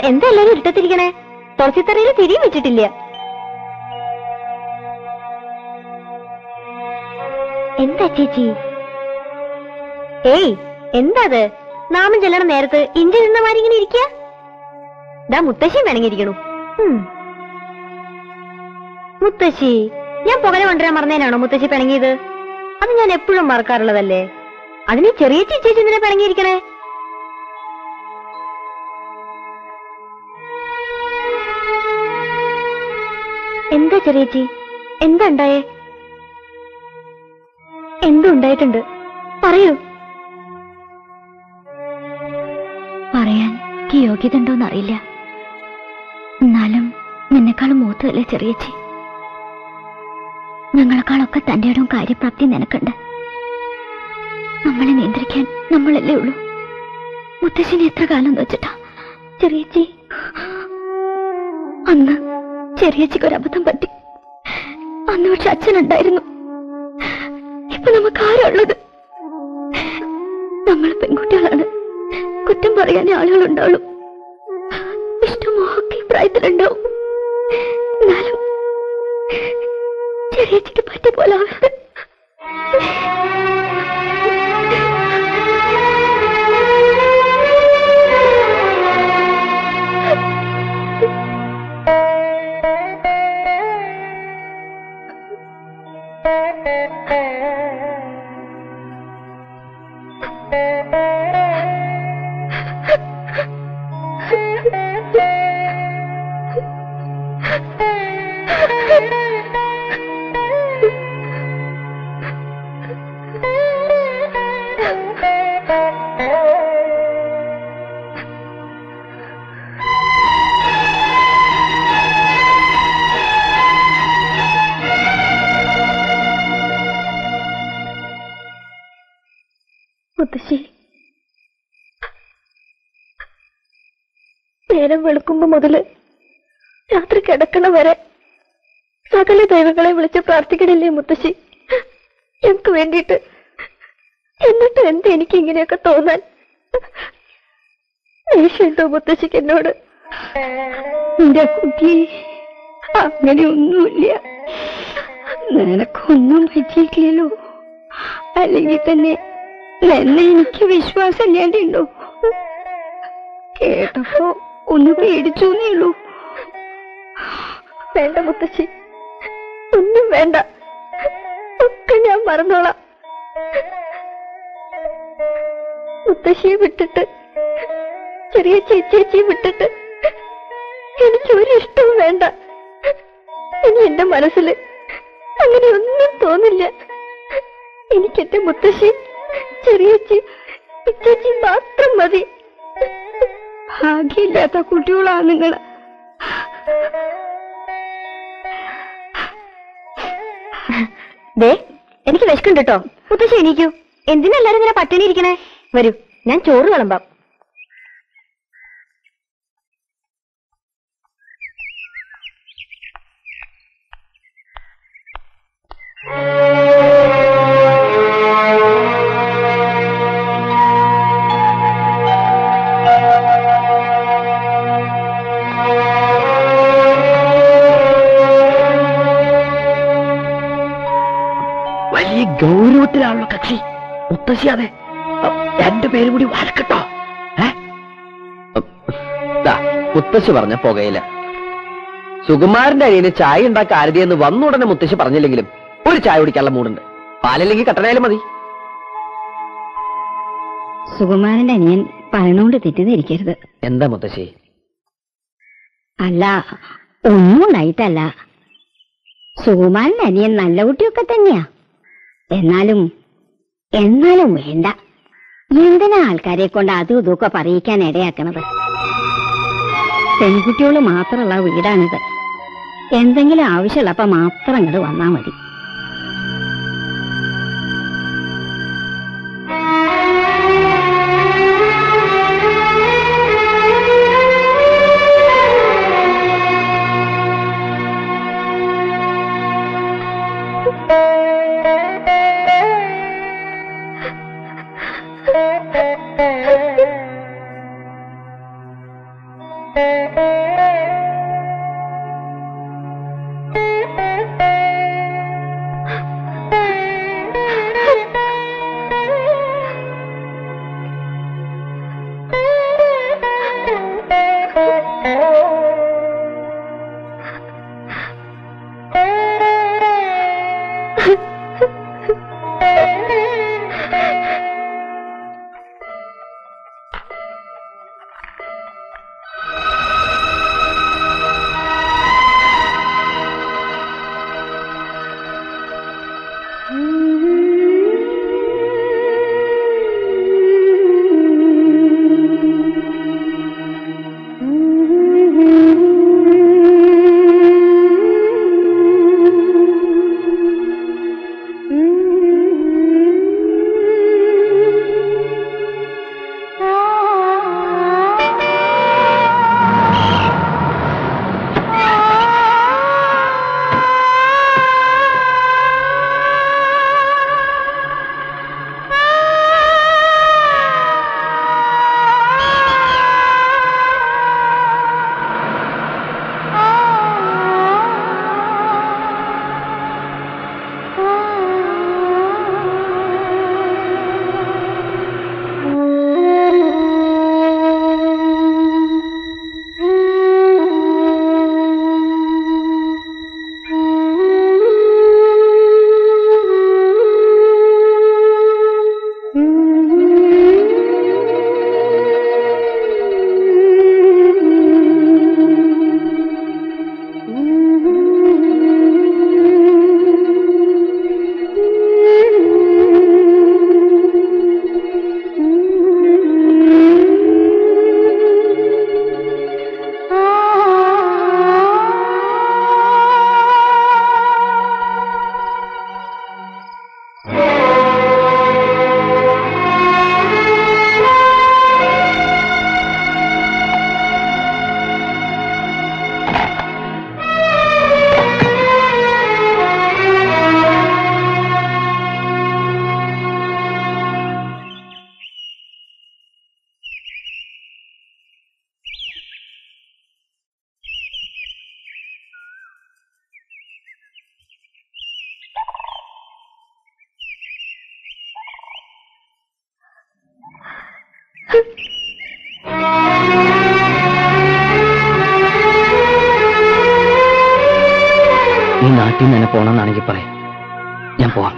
എന്താ എല്ലാരും ഇരുട്ടത്തിരിക്കണേ തുളസിത്തറയിൽ തിരിയും വെച്ചിട്ടില്ല എന്താ ചേച്ചി ഏയ് എന്താ അത് നാമം ചെല്ലണ നേരത്ത് ഇഞ്ചി നിന്ന മാതിരി ഇങ്ങനെ ഇരിക്കുക ദാ മുത്തശ്ശി വേണമെങ്കിരിക്കണു മുത്തശ്ശി ഞാൻ പുകല കൊണ്ടുവരാൻ മറന്നേനാണോ മുത്തശ്ശി പിണങ്ങിയത് അത് ഞാൻ എപ്പോഴും മറക്കാറുള്ളതല്ലേ അതിന് ചെറിയ ചേച്ചി എന്തിനാ പിണങ്ങിയിരിക്കണേ എന്താ ചെറിയച്ചി എന്താ ഉണ്ടായേ എന്തോ ഉണ്ടായിട്ടുണ്ട് പറയൂ പറയാൻ എനിക്ക് യോഗ്യത ഉണ്ടോന്ന് അറിയില്ല എന്നാലും നിന്നെക്കാളും മൂത്തതല്ലേ ചെറിയച്ചി ഞങ്ങളെക്കാളൊക്കെ തന്റെ ഇടവും കാര്യപ്രാപ്തി നിനക്കുണ്ട് നമ്മളെ നിയന്ത്രിക്കാൻ നമ്മളല്ലേ ഉള്ളൂ മുത്തശ്ശിനെ എത്ര കാലം വെച്ചിട്ടാ ചെറിയച്ചി അന്ന് ചെറിയച്ചിക്ക് ഒരു അബദ്ധം പറ്റി അന്ന് പക്ഷെ അച്ഛനുണ്ടായിരുന്നു ഇപ്പൊ നമുക്ക് ആരാ ഉള്ളത് നമ്മൾ പെൺകുട്ടികളാണ് കുറ്റം പറയാൻ ആളുകളുണ്ടാവുള്ളൂ ഇഷ്ടമൊക്കെ ഈ പ്രായത്തിലുണ്ടാവും എന്നാലും ചെറിയച്ചിക്ക് പറ്റിയ പോലെ ആവരുത് മുത്തശ്ശി നേരം വെളുക്കുമ്പോ മുതല് രാത്രി കിടക്കണ വരെ സകല ദൈവങ്ങളെ വിളിച്ച് പ്രാർത്ഥിക്കണില്ലേ മുത്തശ്ശി എനിക്ക് വേണ്ടിയിട്ട് എന്നിട്ട് എന്ത് എനിക്ക് ഇങ്ങനെയൊക്കെ തോന്നാൻ ദേഷ്യമുണ്ടോ മുത്തശ്ശിക്ക് എന്നോട് എന്റെ കുട്ടി അങ്ങനെയൊന്നുമില്ല നിനക്കൊന്നും പറ്റിയിട്ടില്ലല്ലോ അല്ലെങ്കിൽ തന്നെ എന്നെ എനിക്ക് വിശ്വാസം ഇല്ലാണ്ടുണ്ടോ കേട്ടപ്പോ ഒന്ന് പേടിച്ചു ഉള്ളൂ വേണ്ട മുത്തശ്ശി ഒന്നും വേണ്ട ഒക്കെ ഞാൻ മറന്നോളാം മുത്തശ്ശിയെ വിട്ടിട്ട് ചെറിയ ചേച്ചിയെ വിട്ടിട്ട് എനിക്ക് ഒരു ഇഷ്ടവും വേണ്ട ഇനി എന്റെ മനസ്സിൽ അങ്ങനെ ഒന്നും തോന്നില്ല എനിക്ക് എന്റെ മുത്തശ്ശി ചെറിയച്ചി ഇച്ചേച്ചി മാത്രം മതി ഭാഗ്യമില്ലാത്ത കുട്ടികളാ നിങ്ങൾ ദേ എനിക്ക് വിശക്കുണ്ട് കേട്ടോ മുത്തശ്ശി എണീക്കൂ എന്തിനാ എല്ലാരും ഇങ്ങനെ പട്ടിണി ഇരിക്കണേ വരൂ ഞാൻ ചോറ് വിളമ്പാം വലിയ ഗൗരവത്തിലാണല്ലോ കക്ഷി മുത്തശ്ശി അതെ രണ്ടു പേരും കൂടി വഴക്കട്ടോ ഏ ദാ, മുത്തശ്ശി പറഞ്ഞ പുകയില സുകുമാരന്റെ അനിയന് ചായ ഉണ്ടാക്കി ആരതിയെന്ന് വന്നുടനെ മുത്തശ്ശി പറഞ്ഞില്ലെങ്കിലും ഒരു ചായ കുടിക്കാനുള്ള മൂടുണ്ട് പാലില്ലെങ്കിൽ കട്ടനായാലും മതി സുകുമാരന്റെ അനിയൻ പറയണോണ്ട് തെറ്റിദ്ധരിക്കരുത് എന്താ മുത്തശ്ശി അല്ല ഒന്നും ഉണ്ടായിട്ടല്ല സുകുമാരൻ അനിയൻ നല്ല കുട്ടിയൊക്കെ തന്നെയാ എന്നാലും എന്നാലും വേണ്ട എന്തിനാ ആൾക്കാരെ കൊണ്ട് അതും ഇതൊക്കെ പറയിക്കാൻ ഇടയാക്കണത് പെൺകുട്ടികൾ മാത്രമുള്ള വീടാണിത് എന്തെങ്കിലും ആവശ്യമുള്ളപ്പോ മാത്രം ഇങ്ങോട്ട് വന്നാ മതി Thank you. ഈ നാട്ടിൽ നിന്ന് തന്നെ പോണമെന്നാണെങ്കിൽ പറയാം ഞാൻ പോവാം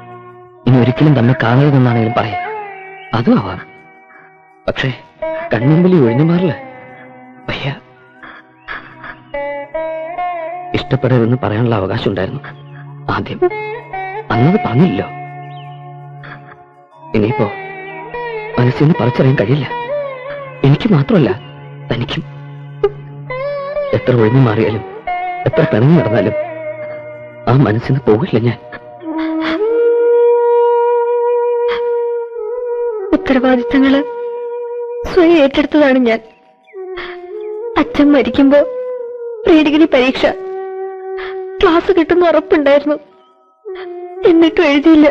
ഇനി ഒരിക്കലും തമ്മിൽ കാണരുതെന്നാണെങ്കിലും പറയാം അതും ആവാം പക്ഷേ കൺമുമ്പിൽ ഒഴിഞ്ഞു മാറില്ല വയ്യ ഇഷ്ടപ്പെടരുതെന്ന് പറയാനുള്ള അവകാശം ഉണ്ടായിരുന്നു ആദ്യം അന്നത് പറഞ്ഞില്ലല്ലോ ഇനിയിപ്പോ മനസ്സിൽ നിന്ന് പറിച്ചറിയാൻ കഴിയില്ല എനിക്ക് മാത്രമല്ല തനിക്കും എത്ര ഒഴിഞ്ഞു മാറിയാലും എത്ര പിണങ്ങി നടന്നാലും ആ മനസ്സിൽ നിന്ന് പോകില്ല ഞാൻ ഉത്തരവാദിത്തങ്ങള് സ്വയം ഏറ്റെടുത്തതാണ് ഞാൻ അച്ഛൻ മരിക്കുമ്പോ പ്രീ ഡിഗ്രി പരീക്ഷ ക്ലാസ് കിട്ടുന്ന ഉറപ്പുണ്ടായിരുന്നു എന്നിട്ടും എഴുതിയില്ല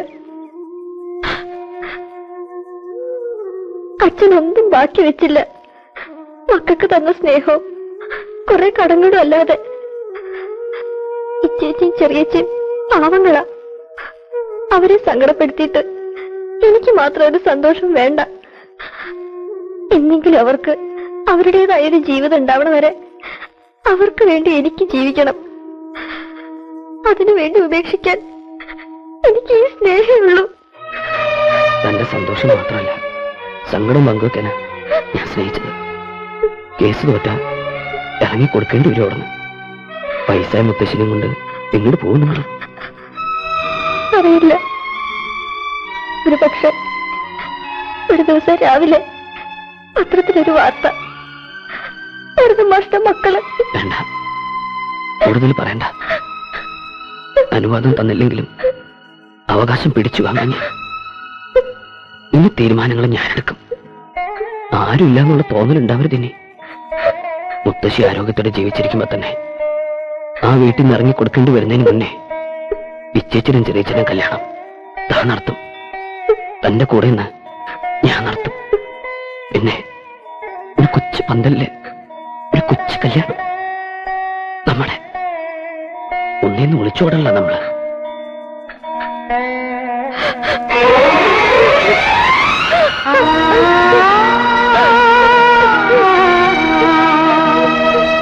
അച്ഛൻ ഒന്നും ബാക്കി വെച്ചില്ല മക്കൾക്ക് തന്ന സ്നേഹവും കുറെ കടങ്ങളും അല്ലാതെ ഇച്ചേച്ചിയും ചെറിയച്ചയും പാവങ്ങളാ അവരെ സങ്കടപ്പെടുത്തിയിട്ട് എനിക്ക് മാത്രം ഒരു സന്തോഷം വേണ്ട എന്നെങ്കിലും അവർക്ക് അവരുടേതായ ഒരു ജീവിതം ഉണ്ടാവണ വരെ അവർക്ക് വേണ്ടി എനിക്ക് ജീവിക്കണം അതിനു വേണ്ടി ഉപേക്ഷിക്കാൻ എനിക്ക് ഈ സ്നേഹമുള്ളൂ തന്റെ സന്തോഷം മാത്രമല്ല സങ്കടം പങ്കുവെക്കാനാ ഞാൻ സ്നേഹിച്ചത് കേസ് തോറ്റ ഇറങ്ങി കൊടുക്കേണ്ടി വരും അവിടുന്ന് പൈസ മുത്തശ്ശിനും കൊണ്ട് എങ്ങോട്ട് പോകും നിങ്ങൾ അറിയില്ല ഒരു പക്ഷെ ഒരു ദിവസം രാവിലെ പത്രത്തിലൊരു വാർത്ത ഒരു മാഷ്ട മക്കള് വേണ്ട കൂടുതൽ പറയണ്ട അനുവാദം തന്നില്ലെങ്കിലും അവകാശം പിടിച്ചു വാങ്ങാൻ ഞാൻ ഇനി തീരുമാനങ്ങൾ ഞാൻ എടുക്കും ആരുമില്ല എന്നുള്ള തോന്നലുണ്ടാവരുത് ഇനി മുത്തശ്ശി ആരോഗ്യത്തോടെ ജീവിച്ചിരിക്കുമ്പോ തന്നെ ആ വീട്ടിൽ നിന്ന് ഇറങ്ങി കൊടുക്കേണ്ടി വരുന്നതിന് മുന്നേ ഇച്ചേച്ചനും ചെറിയച്ചനും കല്യാണം താ നടത്തും തന്റെ കൂടെ നിന്ന് ഞാൻ നടത്തും പിന്നെ ഒരു കൊച്ചു പന്തലില് ഒരു കൊച്ചു കല്യാണം നമ്മുടെ ഒന്നേന്ന് വിളിച്ചോടല്ല നമ്മള്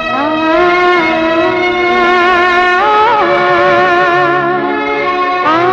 ആ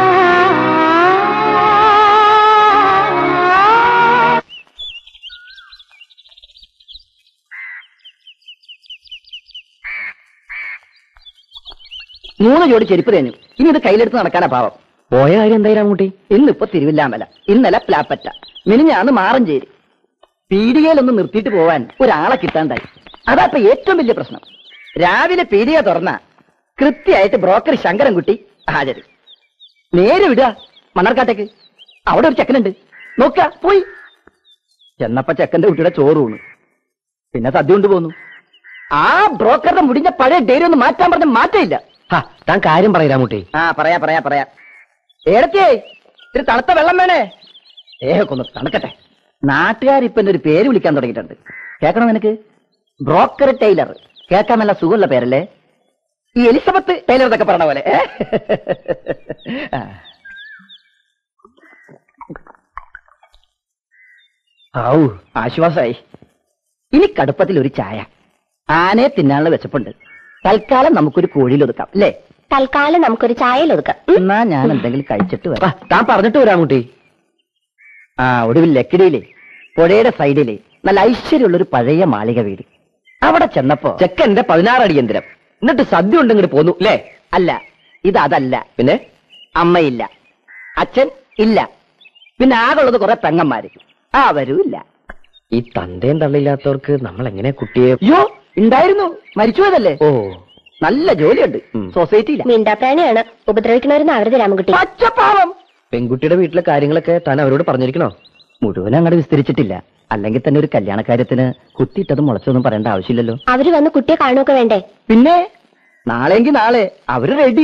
മൂന്ന് ജോഡി ചെരുപ്പ് തേഞ്ഞു ഇനി ഇത് കയ്യിലെടുത്ത് നടക്കാനാ പാവം പോയ കാര്യം എന്തായാലും അങ്ങോട്ടി ഇന്നിപ്പോ തിരുവില്ലാമല ഇന്നലെ പ്ലാപ്പറ്റ മിനിഞ്ഞാന്ന് മാറഞ്ചേരി പീടികയിലൊന്ന് നിർത്തിയിട്ട് പോവാൻ ഒരാളെ കിട്ടാണ്ടായി അതാ ഇപ്പൊ ഏറ്റവും വലിയ പ്രശ്നം രാവിലെ പീടിക തുറന്ന കൃത്യമായിട്ട് ബ്രോക്കർ ശങ്കരൻകുട്ടി ഹാജര് നേരെ വിടുക മണ്ണാർക്കാട്ടേക്ക് അവിടെ ഒരു ചെക്കനുണ്ട് നോക്ക പോയി ചെന്നപ്പ ചെക്കന്റെ കുട്ടിയുടെ ചോറ് ഊണ് പിന്നെ സദ്യ കൊണ്ട് പോന്നു ആ ബ്രോക്കറുടെ മുടിഞ്ഞ പഴയ ഡേരി ഒന്ന് മാറ്റാൻ പറഞ്ഞ മാറ്റമില്ല ഹാ താൻ കാര്യം പറയ് രാമൂട്ടി ആ പറയാ പറയാ പറയാ ഏടത്തിയേ ഇത്തിരി തണുത്ത വെള്ളം വേണേ ഏഹൊക്കൊന്ന് തണുക്കട്ടെ നാട്ടുകാരിപ്പൊ എന്റെ ഒരു പേര് വിളിക്കാൻ തുടങ്ങിയിട്ടുണ്ട് കേൾക്കണം നിനക്ക് ബ്രോക്കർ ടൈലർ കേൾക്കാൻ നല്ല സുഖമുള്ള പേരല്ലേ ഈ എലിസബത്ത് ടൈലർ എന്നൊക്കെ പറഞ്ഞ പോലെ ഏ? ആ. ഔ ആശ്വാസായി ഇനി കടുപ്പത്തിൽ ഒരു ചായ ആനയെ തിന്നാനുള്ള വിശപ്പുണ്ട് തൽക്കാലം നമുക്കൊരു കോഴിയിൽ ഒതുക്കാം അല്ലേ തൽക്കാലം നമുക്കൊരു ചായയിൽ ഒതുക്കാം എന്നാ ഞാൻ എന്തെങ്കിലും കഴിച്ചിട്ട് ആ, വരാം താൻ പറഞ്ഞിട്ട് വരാം രാമൂട്ടി ആ ഒടുവിൽ ലക്കിടിയിലെ പുഴയുടെ സൈഡിലെ നല്ല ഐശ്വര്യമുള്ള ഒരു പഴയ മാളിക വീട് അവിടെ ചെന്നപ്പോ ചെക്കന്റെ പതിനാറടി യന്ത്രം എന്നിട്ട് സദ്യ ഉണ്ട് ഇങ്ങോട്ട് പോന്നു അല്ലേ അല്ല ഇത് അതല്ല പിന്നെ അമ്മയില്ല അച്ഛൻ ഇല്ല പിന്നെ ആകുള്ളത് കുറെ പെങ്ങന്മാര് അവരും ഇല്ല ഈ തന്തയും തള്ളില്ലാത്തവർക്ക് നമ്മൾ എങ്ങനെ കുട്ടിയെ അയ്യോ ഉണ്ടായിരുന്നു മരിച്ചുപോയതല്ലേ ഓ നല്ല ജോലിയുണ്ട് ഉം. സൊസൈറ്റിയില്ല മിണ്ടാപ്രാണിയാണ് ഉപദ്രവിക്കണവരെന്ന് അവരുടെ രാമൻകുട്ടി പച്ചപ്പാവം പെൺകുട്ടിയുടെ വീട്ടിലെ കാര്യങ്ങളൊക്കെ താൻ അവരോട് പറഞ്ഞിരിക്കണോ മുഴുവൻ അങ്ങോട്ട് വിസ്തരിച്ചിട്ടില്ല അല്ലെങ്കിൽ തന്നെ ഒരു കല്യാണ കാര്യത്തിന് കുത്തിയിട്ടതും മുളച്ചൊന്നും പറയേണ്ട ആവശ്യമില്ലല്ലോ അവര് വന്ന് കുട്ടിയെ കാണുകയൊക്കെ വേണ്ടേ പിന്നെ നാളെങ്കി നാളെ അവര് റെഡി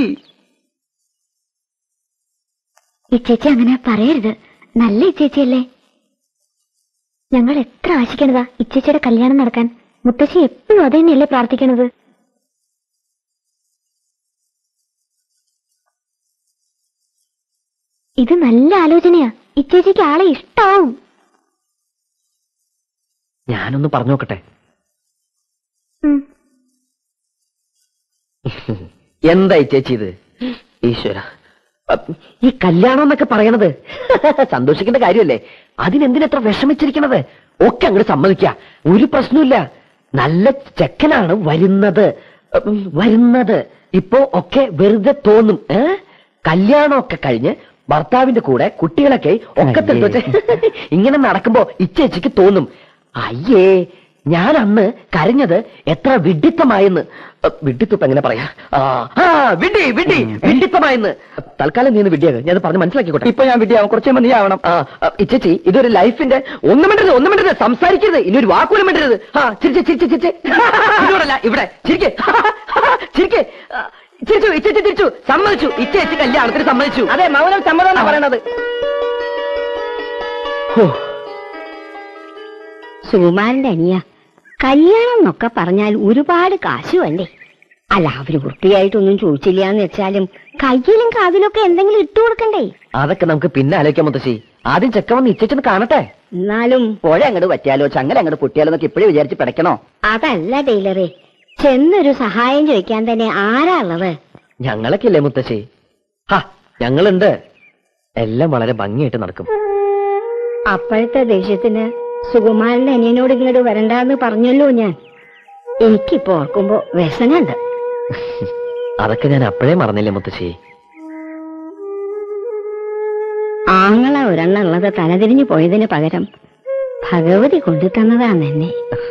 ഇച്ചേച്ചി അങ്ങനെ പറയരുത് നല്ല ഇച്ചേച്ചിയല്ലേ ഞങ്ങൾ എത്ര ആശിക്കണതാ ഇച്ചേച്ചിയുടെ കല്യാണം നടക്കാൻ മുത്തശ്ശി എപ്പോഴും അത് തന്നെയല്ലേ പ്രാർത്ഥിക്കണത് ഇത് നല്ല ആലോചനയാ ഇച്ചേച്ചിക്ക് ആളെ ഇഷ്ടാവും ഞാനൊന്ന് പറഞ്ഞു നോക്കട്ടെ ഉം. എന്തായി ചേച്ചി ഇത് ഈശ്വര അപ്പ് ഈ കല്യാണം എന്നൊക്കെ പറയണത് സന്തോഷിക്കേണ്ട കാര്യമല്ലേ അതിനെന്തിനെത്ര വിഷമിച്ചിരിക്കണത് ഒക്കെ അങ്ങോട്ട് സമ്മതിക്ക ഒരു പ്രശ്നമില്ല നല്ല ചെക്കനാണ് വരുന്നത് ഉം, വരുന്നത് ഇപ്പോ ഒക്കെ വെറുതെ തോന്നും ഏ കല്യാണമൊക്കെ കഴിഞ്ഞ് ഭർത്താവിന്റെ കൂടെ കുട്ടികളൊക്കെ ഒക്കെ തെളിച്ച് ഇങ്ങനെ നടക്കുമ്പോ ഇച്ചേച്ചിക്ക് തോന്നും അയ്യേ ഞാൻ അന്ന് കരഞ്ഞത് എത്ര വിഡിത്തമായെന്ന് അ, വിഡിത്തം ഇപ്പൊ എങ്ങനെ പറയാ ആ ആ, വിഡി വിഡി വിഡിത്തമായെന്ന് തൽക്കാലം നീ ഒന്ന് വിഡിയാക ഞാൻ പറഞ്ഞ് മനസ്സിലാക്കിക്കോട്ടെ ഇപ്പൊ ഞാൻ വിദ്യാവും കുറച്ച് നീ ആവണം ആ ആ, ഇച്ചേച്ചി ഇതൊരു ലൈഫിന്റെ ഒന്നും മിണ്ടരുത് ഒന്നും മിണ്ടരുത് സംസാരിക്കരുത് ഇനി ഒരു വാക്കുപോലും മിണ്ടരുത് ആ ചിരിച്ച് ചിരിച്ച് ചിരിച്ച് ഇതോടല്ല ഇവിടെ ചിരിക്ക് ചിരിക്ക് ആ, ചിരിച്ചു ഇച്ചേച്ചി തിരിച്ചു സമ്മതിച്ചു ഇച്ചേച്ചി കല്യാണത്തിന് സമ്മതിച്ചു അതെ മൗനം സമ്മതം പറയണത് ഹോ, സുകുമാരന്റെ അനിയ കല്യാണം എന്നൊക്കെ പറഞ്ഞാൽ ഒരുപാട് കാശ് വേണ്ടേ അല്ല അവര് വൃത്തിയായിട്ടൊന്നും ചോദിച്ചില്ല എന്ന് വെച്ചാലും കയ്യിലും കാതിലൊക്കെ എന്തെങ്കിലും ഇട്ടു കൊടുക്കണ്ടേ അതൊക്കെ നമുക്ക് പിന്നെ ആലോചിക്കാം മുത്തശ്ശി ആദ്യം ചെക്ക വന്ന് ഇച്ചേച്ചൊന്ന് കാണട്ടെ എന്നാലും പുഴ അങ്ങോട്ട് പറ്റിയാലോ ചങ്ങല അങ്ങോട്ട് പൊട്ടിയാലോ എന്നൊക്കെ ഇപ്പോഴും വിചാരിച്ച് പിടയ്ക്കണോ അതല്ല ടൈലറെ ചെന്നൊരു സഹായം ചോദിക്കാൻ തന്നെ ആരാ ഉള്ളത് ഞങ്ങളൊക്കെ ഇല്ലേ മുത്തശ്ശി ഹാ ഞങ്ങളുണ്ട് എല്ലാം വളരെ ഭംഗിയായിട്ട് നടക്കും അപ്പോഴത്തെ ദേഷ്യത്തിന് സുകുമാരന്റെ അനിയനോട് ഇങ്ങോട്ട് വരണ്ടാന്ന് പറഞ്ഞല്ലോ ഞാൻ എനിക്കിപ്പോ ഓർക്കുമ്പോ വ്യസനുണ്ട് അതൊക്കെ ഞാൻ അപ്പോഴേ മറന്നില്ലേ മുത്തശ്ശി ആങ്ങള ഒരെണ്ണം ഉള്ളത് തലതിരിഞ്ഞു പോയതിന് പകരം ഭഗവതി കൊണ്ടു തന്നതാണ് എന്നെ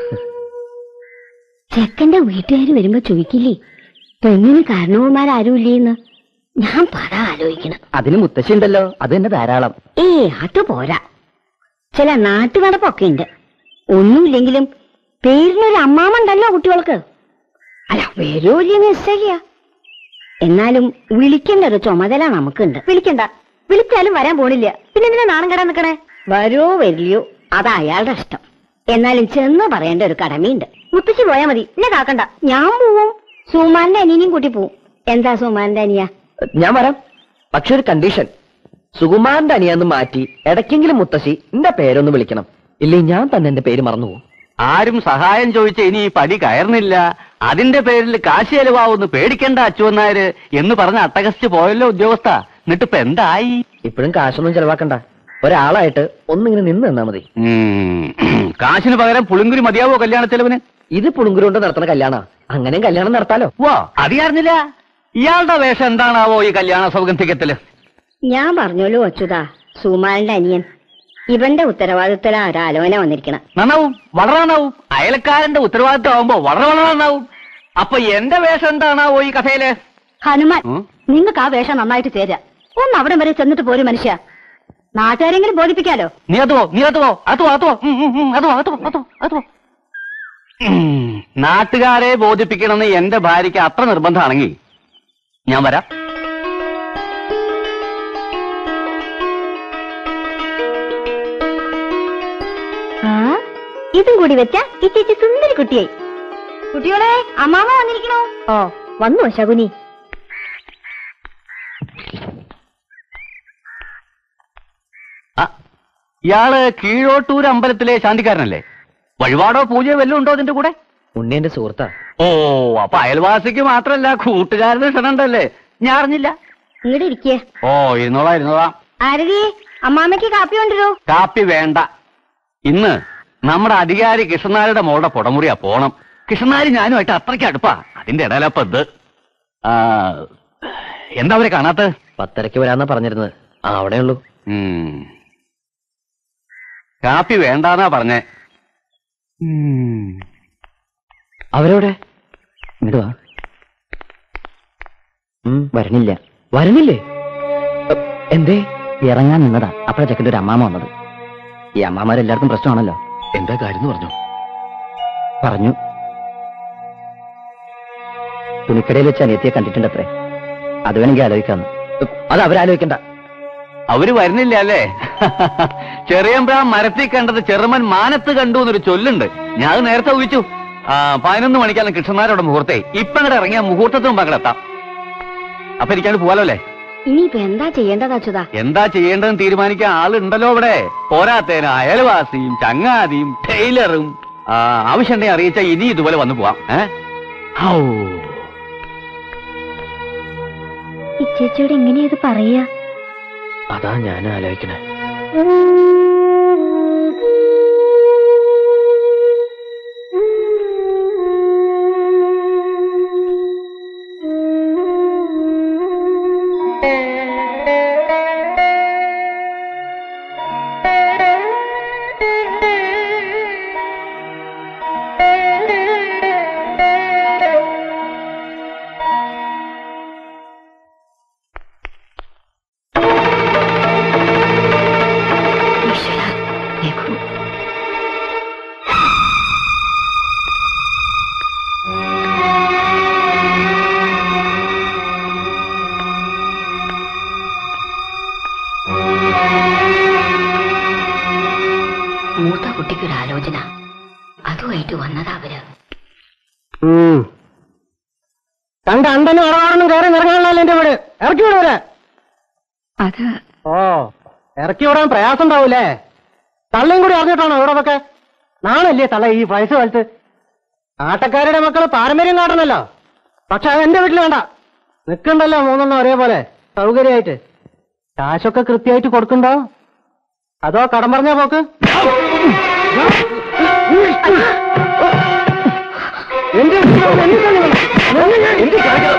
ചെക്കന്റെ വീട്ടുകാർ വരുമ്പോ ചോദിക്കില്ലേ പെണ്ണിന് കാരണവന്മാരാരുമില്ലേന്ന് ഞാൻ പട ആലോചിക്കണം അതിന് മുത്തശ്ശി ഉണ്ടല്ലോ അത് തന്നെ ധാരാളം ഏ അത് പോരാ ചില നാട്ടുനടപ്പൊക്കെ ഉണ്ട് ഒന്നുമില്ലെങ്കിലും പേരിനൊരു അമ്മാമുണ്ടല്ലോ കുട്ടികൾക്ക് അല്ല വരുമല്ലേ നിശ്ചയ എന്നാലും വിളിക്കേണ്ട ഒരു ചുമതല നമുക്കുണ്ട് വിളിക്കണ്ട വിളിച്ചാലും വരാൻ പോണില്ല പിന്നെ എന്തിനാ നാണം കെടാൻ നിക്കണേ വരുമോ വരില്ലയോ അത് അയാളുടെ ഇഷ്ടം എന്നാലും ചെന്ന് പറയേണ്ട ഒരു കടമയുണ്ട് മുത്തശ്ശി പോയാ മതി എന്നെ കാക്കണ്ട ഞാൻ പോവും സുമാന്റെ അനിയനെയും കൂട്ടി പോവും എന്താ സുമാന്റെ അനിയ ഞാൻ വരാം പക്ഷെ ഒരു കണ്ടീഷൻ സുകുമാരന്റെ അനിയാന്ന് മാറ്റി ഇടയ്ക്കെങ്കിലും മുത്തശ്ശി എന്റെ പേരൊന്ന് വിളിക്കണം ഇല്ലേ ഞാൻ തന്നെ എന്റെ പേര് മറന്നുപോകും ആരും സഹായം ചോദിച്ച ഇനി ഈ പടി കയറുന്നില്ല അതിന്റെ പേരിൽ കാശ് ചെലവാവുന്ന് പേടിക്കണ്ട അച്ചുവന്നാര് എന്ന് പറഞ്ഞ അട്ടകസ്റ്റ് പോയല്ലോ ഉദ്യോഗസ്ഥ എന്നിട്ട് ഇപ്പൊ എന്തായി ഇപ്പോഴും കാശൊന്നും ചെലവാക്കണ്ട ഒരാളായിട്ട് ഒന്നിങ്ങനെ നിന്ന് നിന്നാ മതി ഉം. കാശിന് പകരം പുളിങ്കുരി മതിയാവോ കല്യാണ ചെലവിന് ഇത് പുളുങ്കുരുകൊണ്ട് നടത്തുന്ന കല്യാണ അങ്ങനെയും കല്യാണം നടത്താലോ വാ അറിയാറില്ല ഇയാളുടെ വേഷം എന്താണാവോ ഈ കല്യാണ സൗഗന്ധികത്തില് ഞാൻ പറഞ്ഞോളൂ അച്യുതാ സുമാലിന്റെ അനിയൻ ഇവന്റെ ഉത്തരവാദിത്തല ഒരാലോചന വന്നിരിക്കണം നന്നാവും വളരെ നന്നാവും അയൽക്കാരന്റെ ഉത്തരവാദിത്വം ആവുമ്പോ വളരെ വളരെ നന്നാവും അപ്പൊ എന്റെ വേഷം എന്താണാവോ ഈ കഥയില് ഹനുമാൻ ഉം? നിങ്ങൾക്ക് ആ വേഷം നന്നായിട്ട് ചേരാ ഒന്ന് അവിടം വരെ ചെന്നിട്ട് പോരും മനുഷ്യ നാട്ടുകാരെങ്കിലും ബോധിപ്പിക്കാലോ നീ അത് പോ നീ അത് പോ അത് പോ അത് പോ ഉം, ഉം, ഉം, അത് പോ അത് പോ അത് പോ അത് പോ ഉം, നാട്ടുകാരെ ബോധിപ്പിക്കണമെന്ന് എന്റെ ഭാര്യയ്ക്ക് അത്ര നിർബന്ധമാണെങ്കിൽ ഞാൻ വരാം ആ ഇതും കൂടി വെച്ച ഈ ചേച്ചി സുന്ദരി കുട്ടിയായി കുട്ടികളെ അമ്മാമ വന്നിരിക്കണോ ഓ വന്നു ശകുനി ആ, ഇയാള് കീഴോട്ടൂർ അമ്പലത്തിലെ ശാന്തിക്കാരനല്ലേ വഴിപാടോ പൂജയോ വല്ലതും ഉണ്ടോ അതിന്റെ കൂടെ ഉണ്ണി എന്റെ സുഹൃത്താ ഓ അപ്പൊ അയൽവാസിക്ക് മാത്രല്ല കൂട്ടുകാരന് ക്ഷണുണ്ടല്ലേ ഞാൻ അറിഞ്ഞില്ല ഇങ്ങോട്ട് ഇരിക്കേ ഓ ഇരുന്നോളാം ഇരുന്നോളാം ആരതി അമ്മാമയ്ക്ക് കാപ്പി കൊണ്ടുവരൂ കാപ്പി വേണ്ട ഇന്ന് നമ്മുടെ അധികാരി കൃഷ്ണനാരുടെ മോളുടെ പുടമുറിയാ പോണം കൃഷ്ണനാരി ഞാനുമായിട്ട് അത്രയ്ക്ക് അടുപ്പാ അതിന്റെ ഇടയിലപ്പ ഇത് ആ, എന്താ അവരെ കാണാത്ത പത്തരക്ക് വരാന്നാ പറഞ്ഞിരുന്നത് ആ അവിടെ ഉള്ളൂ കാപ്പി വേണ്ടാന്നാ പറഞ്ഞേ ഉം. അവരെവിടെ ഇങ്ങോട്ട് വാ ഉം, വരണില്ല വരണില്ലേ എ, എന്തേ ഇറങ്ങാൻ നിന്നതാ അപ്പഴാ ചെക്കൻ്റെ ഒരു അമ്മാമ വന്നത് ഈ അമ്മാമാരെല്ലാവർക്കും പ്രശ്നമാണല്ലോ എന്താ കാര്യം പറഞ്ഞു പറഞ്ഞു തുണിക്കടയിൽ വെച്ച് അനിയത്തിയെ കണ്ടിട്ടുണ്ടത്രേ അത് വേണമെങ്കിൽ ആലോചിക്കാന്ന് എ, അത് അവരാലോചിക്കണ്ട അവര് വരുന്നില്ല അല്ലേ ചെറിയമ്പ്രാൻ മരത്തിൽ കണ്ടത് ചെറുമൻ മാനത്ത് കണ്ടു എന്നൊരു ചൊല്ലുണ്ട് ഞാൻ അത് നേരത്തെ ഊഹിച്ചു ആ പതിനൊന്ന് മണിക്കാണ് കൃഷ്ണനാരോടെ മുഹൂർത്തേ ഇപ്പൊ അങ്ങോട്ട് ഇറങ്ങിയ മുഹൂർത്തത്തിന് മുമ്പ് അങ്ങോട്ട് എത്താം അപ്പൊ എനിക്കത് പോവാലോ അല്ലേ ഇനിയിപ്പോ എന്താ ചെയ്യേണ്ടത് അച്യുതാ എന്താ ചെയ്യേണ്ടതെന്ന് തീരുമാനിക്കാൻ ആളുണ്ടല്ലോ ഇവിടെ പോരാത്തേന് അയൽവാസിയും ചങ്ങാതിയും ടൈലറും ആ, ആവശ്യമുണ്ടെങ്കിൽ അറിയിച്ച ഇനി ഇതുപോലെ വന്നു പോവാം ഏ ഹൗ. ഈ ചേച്ചിയോട് എങ്ങനെയാ ഇത് പറയാ അതാ ഞാൻ ആലോചിക്കണേ മൂത്ത കുട്ടിക്കൊരു ആലോചന അതുമായിട്ട് വന്നതാ അവര് കണ്ട അണ്ടനും അടവാടനും കയറി നിറങ്ങാനുള്ള എന്റെ വീട് ഇറക്കി വിടൂരെ അത് ഓ ഇറക്കി വിടാൻ പ്രയാസം ഉണ്ടാവൂലേ തള്ളയും കൂടി അറിഞ്ഞിട്ടാണോ ഇവിടൊക്കെ നാണല്ലേ തള്ള ഈ വയസ്സ് കാലത്ത് ആട്ടക്കാരുടെ മക്കള് പാരമ്പര്യം കാട്ടണല്ലോ പക്ഷെ അത് എന്റെ വീട്ടിൽ വേണ്ട നിക്കണ്ടല്ലോ മൂന്നെണ്ണം ഒരേപോലെ സൗകര്യമായിട്ട് കാശൊക്കെ കൃത്യമായിട്ട് കൊടുക്കണ്ടോ അതോ കടം പറഞ്ഞാ പോക്ക് എന്ത് എന്ത്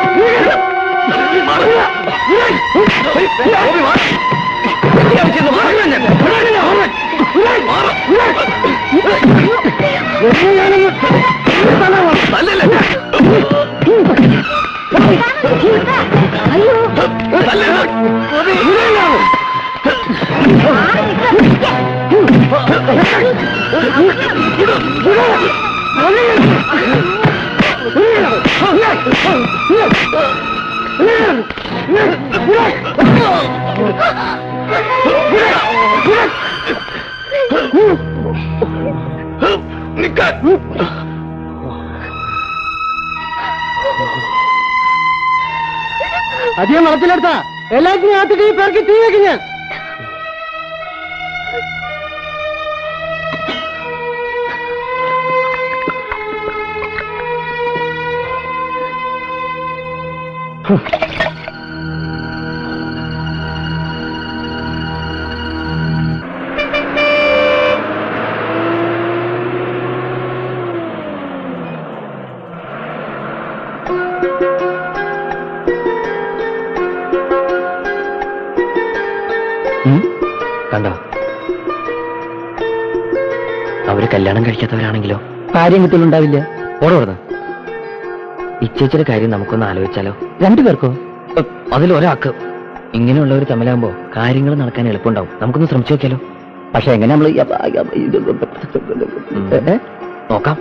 അധികം മറച്ചിലെടുത്താ എല്ലാത്തിനും അകത്തിട്ട് ഈ പേർക്ക് തീ വെക്കും ഞാൻ കണ്ടോ അവര് കല്യാണം കഴിക്കാത്തവരാണെങ്കിലോ കാര്യം കുട്ടികളുണ്ടാവില്ല ഓടോടുന്നു ഇച്ചേച്ചിയുടെ കാര്യം നമുക്കൊന്ന് ആലോചിച്ചാലോ രണ്ടുപേർക്കോ അതിലൊരാൾക്ക് ഇങ്ങനെയുള്ളവർ തമ്മിലാകുമ്പോ കാര്യങ്ങൾ നടക്കാൻ എളുപ്പമുണ്ടാവും നമുക്കൊന്ന് ശ്രമിച്ചു നോക്കിയാലോ പക്ഷെ എങ്ങനെ നമ്മള് ഉം. നോക്കാം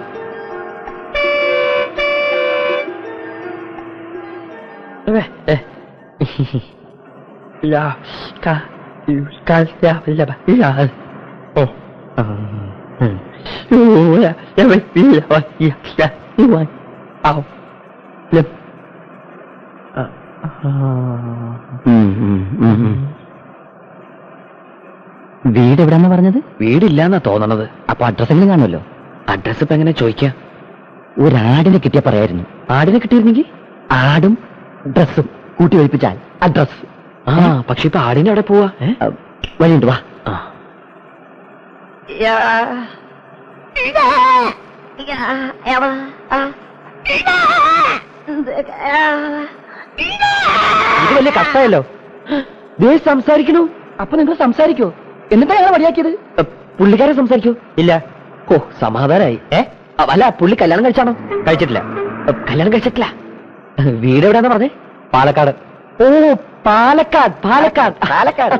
വീട് എവിടെന്ന് പറഞ്ഞത് വീടില്ലാന്നാ തോന്നണത് അപ്പൊ അഡ്രസ്സെങ്കിലും കാണുമല്ലോ അഡ്രസ് ഇപ്പൊ എങ്ങനെ ചോദിക്കാം ഒരാടിനെ കിട്ടിയ പറയായിരുന്നു ആടിനെ കിട്ടിയിരുന്നെങ്കിൽ ആടും ഡ്രസ്സും കൂട്ടി ഒഴിപ്പിച്ചാൽ അഡ്രസ് ആ പക്ഷെ ഇപ്പൊ ആടിനെ അവിടെ പോവാ ഏ? വഴിയുണ്ട് വാ ആ ഇത് വലിയ കഷ്ടമല്ലോ ദേ സംസാരിക്കണു അപ്പൊ നിങ്ങൾ സംസാരിക്കോ എന്നിട്ടാ ഞങ്ങൾ മടിയാക്കിയത് പുള്ളിക്കാരെ സംസാരിക്കോ ഇല്ല ഓ സമാധാനായി ഏ അ- അല്ല പുള്ളി കല്യാണം കഴിച്ചാണോ കഴിച്ചിട്ടില്ല അ, കല്യാണം കഴിച്ചിട്ടില്ല വീട് എവിടെയാന്ന് പറഞ്ഞേ പാലക്കാട് ഓ പാലക്കാട് പാലക്കാട് പാലക്കാട്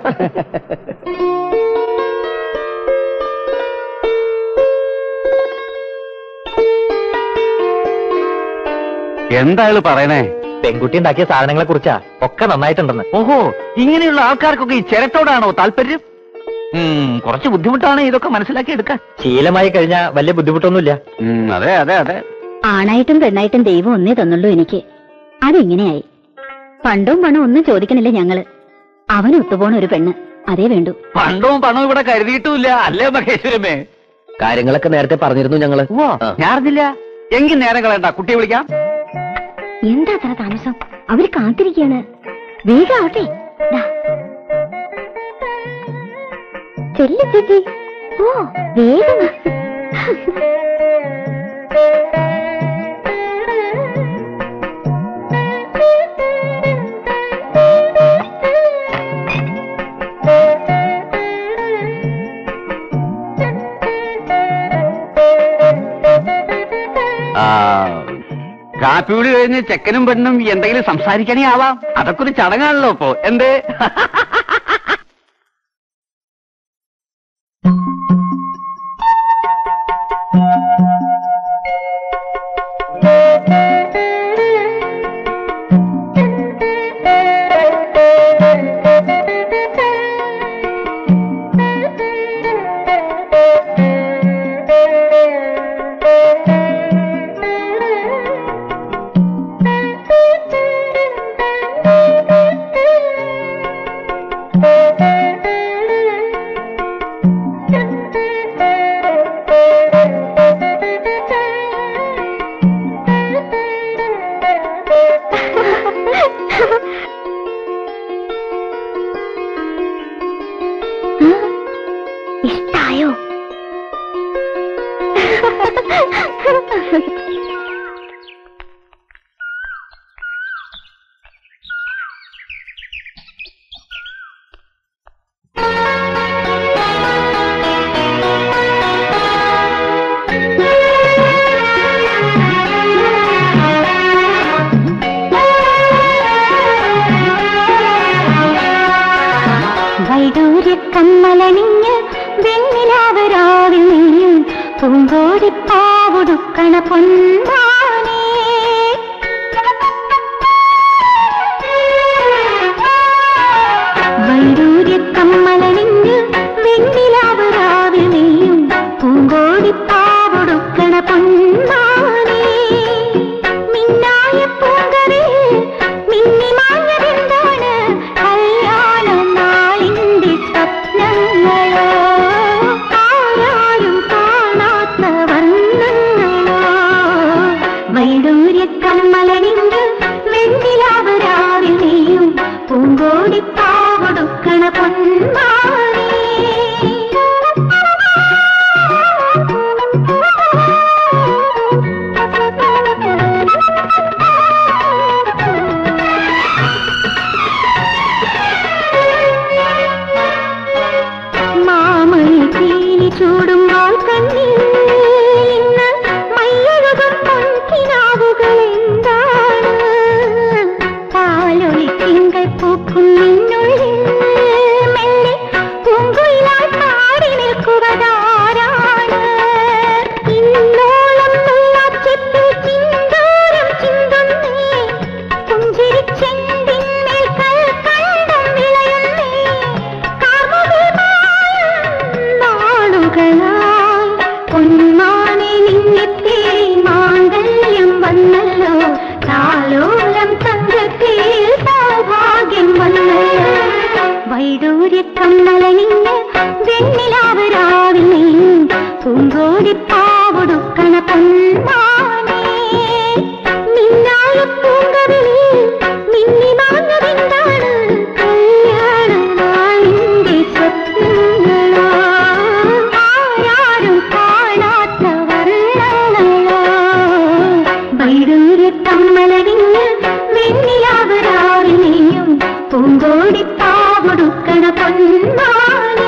എന്തായാലും പറയണേ പെൺകുട്ടി ഉണ്ടാക്കിയ സാധനങ്ങളെ കുറിച്ചാ ഒക്കെ നന്നായിട്ടുണ്ടെന്ന് ഓഹോ ഇങ്ങനെയുള്ള ആൾക്കാർക്കൊക്കെ ഈ ചിരട്ടോടാണോ താല്പര്യം ഉം, കുറച്ച് ബുദ്ധിമുട്ടാണ് ഇതൊക്കെ മനസ്സിലാക്കി എടുക്കാൻ ശീലമായി കഴിഞ്ഞാൽ വലിയ ബുദ്ധിമുട്ടൊന്നുമില്ല ഉം, അതെ അതെ അതെ ആണായിട്ടും പെണ്ണായിട്ടും ദൈവം ഒന്നേ തന്നുള്ളൂ എനിക്ക് അതിങ്ങനെയായി പണ്ടും പണം ഒന്നും ചോദിക്കണില്ല ഞങ്ങള് അവന് ഒത്തുപോണ ഒരു പെണ്ണ് അതേ വേണ്ടു പണ്ടവും പണവും ഇവിടെ കരുതിയിട്ടുമില്ല അല്ലേ മഹേശ്വരമേ കാര്യങ്ങളൊക്കെ നേരത്തെ പറഞ്ഞിരുന്നു ഞങ്ങള് ആ. ഞാൻ അറിഞ്ഞില്ല എങ്കിൽ നേരം കളയണ്ട കുട്ടിയെ വിളിക്കാം എന്താ അത്ര താമസം അവര് കാത്തിരിക്കാണ് വേഗം ആവട്ടെ ദാ. ചെല്ല് ചേച്ചി ഓ വേഗം വാ. ആ, കാപ്പിവിളി കഴിഞ്ഞ് ചെക്കനും പെണ്ണും എന്തെങ്കിലും സംസാരിക്കണേ ആവാം അതൊക്കെ ഒരു ചടങ്ങാണല്ലോ ഇപ്പോ എന്തേ ഇഷ്ടായോ വൈഡൂര്യക്കമ്മലണിഞ്ഞ് വെണ്ണിലാവരാവിൽ നീയും പൂങ്കോടിപ്പാവുടുക്കണ പൊന്താനേ വൈഡൂര്യക്കമ്മലണിഞ്ഞ് വെണ്ണിലാവരാവിൽ നീയും പൂങ്കോടിപ്പാവുടുക്കണ പൊന്താനേ മിന്നായ പൂങ്കറിൽ മിന്നിമാഞ്ഞതെന്താണ് കല്യാണ നാളിന്റെ സ്വപ്നങ്ങളോ ആരാരും കാണാത്ത വർണ്ണങ്ങളോ വൈഡൂര്യക്കമ്മലണിഞ്ഞ് വെണ്ണിലാവ് രാവിലെ പൂങ്കോടിപ്പാവൊടുക്കണ പൊന്മാനേ നിന്നായ പൂങ്കവിളി മിന്നി മാഞ്ഞതെന്താണ് കല്യാണനാളിന്റെ സ്വപ്നങ്ങളോ ആരാരും കാണാത്ത വർണ്ണങ്ങളോ വൈഡൂര്യക്കമ്മലണിഞ്ഞ് വെണ്ണിലാവ് രാവിലെയും പൂങ്കോടിപ്പാവൊടുക്കണ പൊന്മാനേ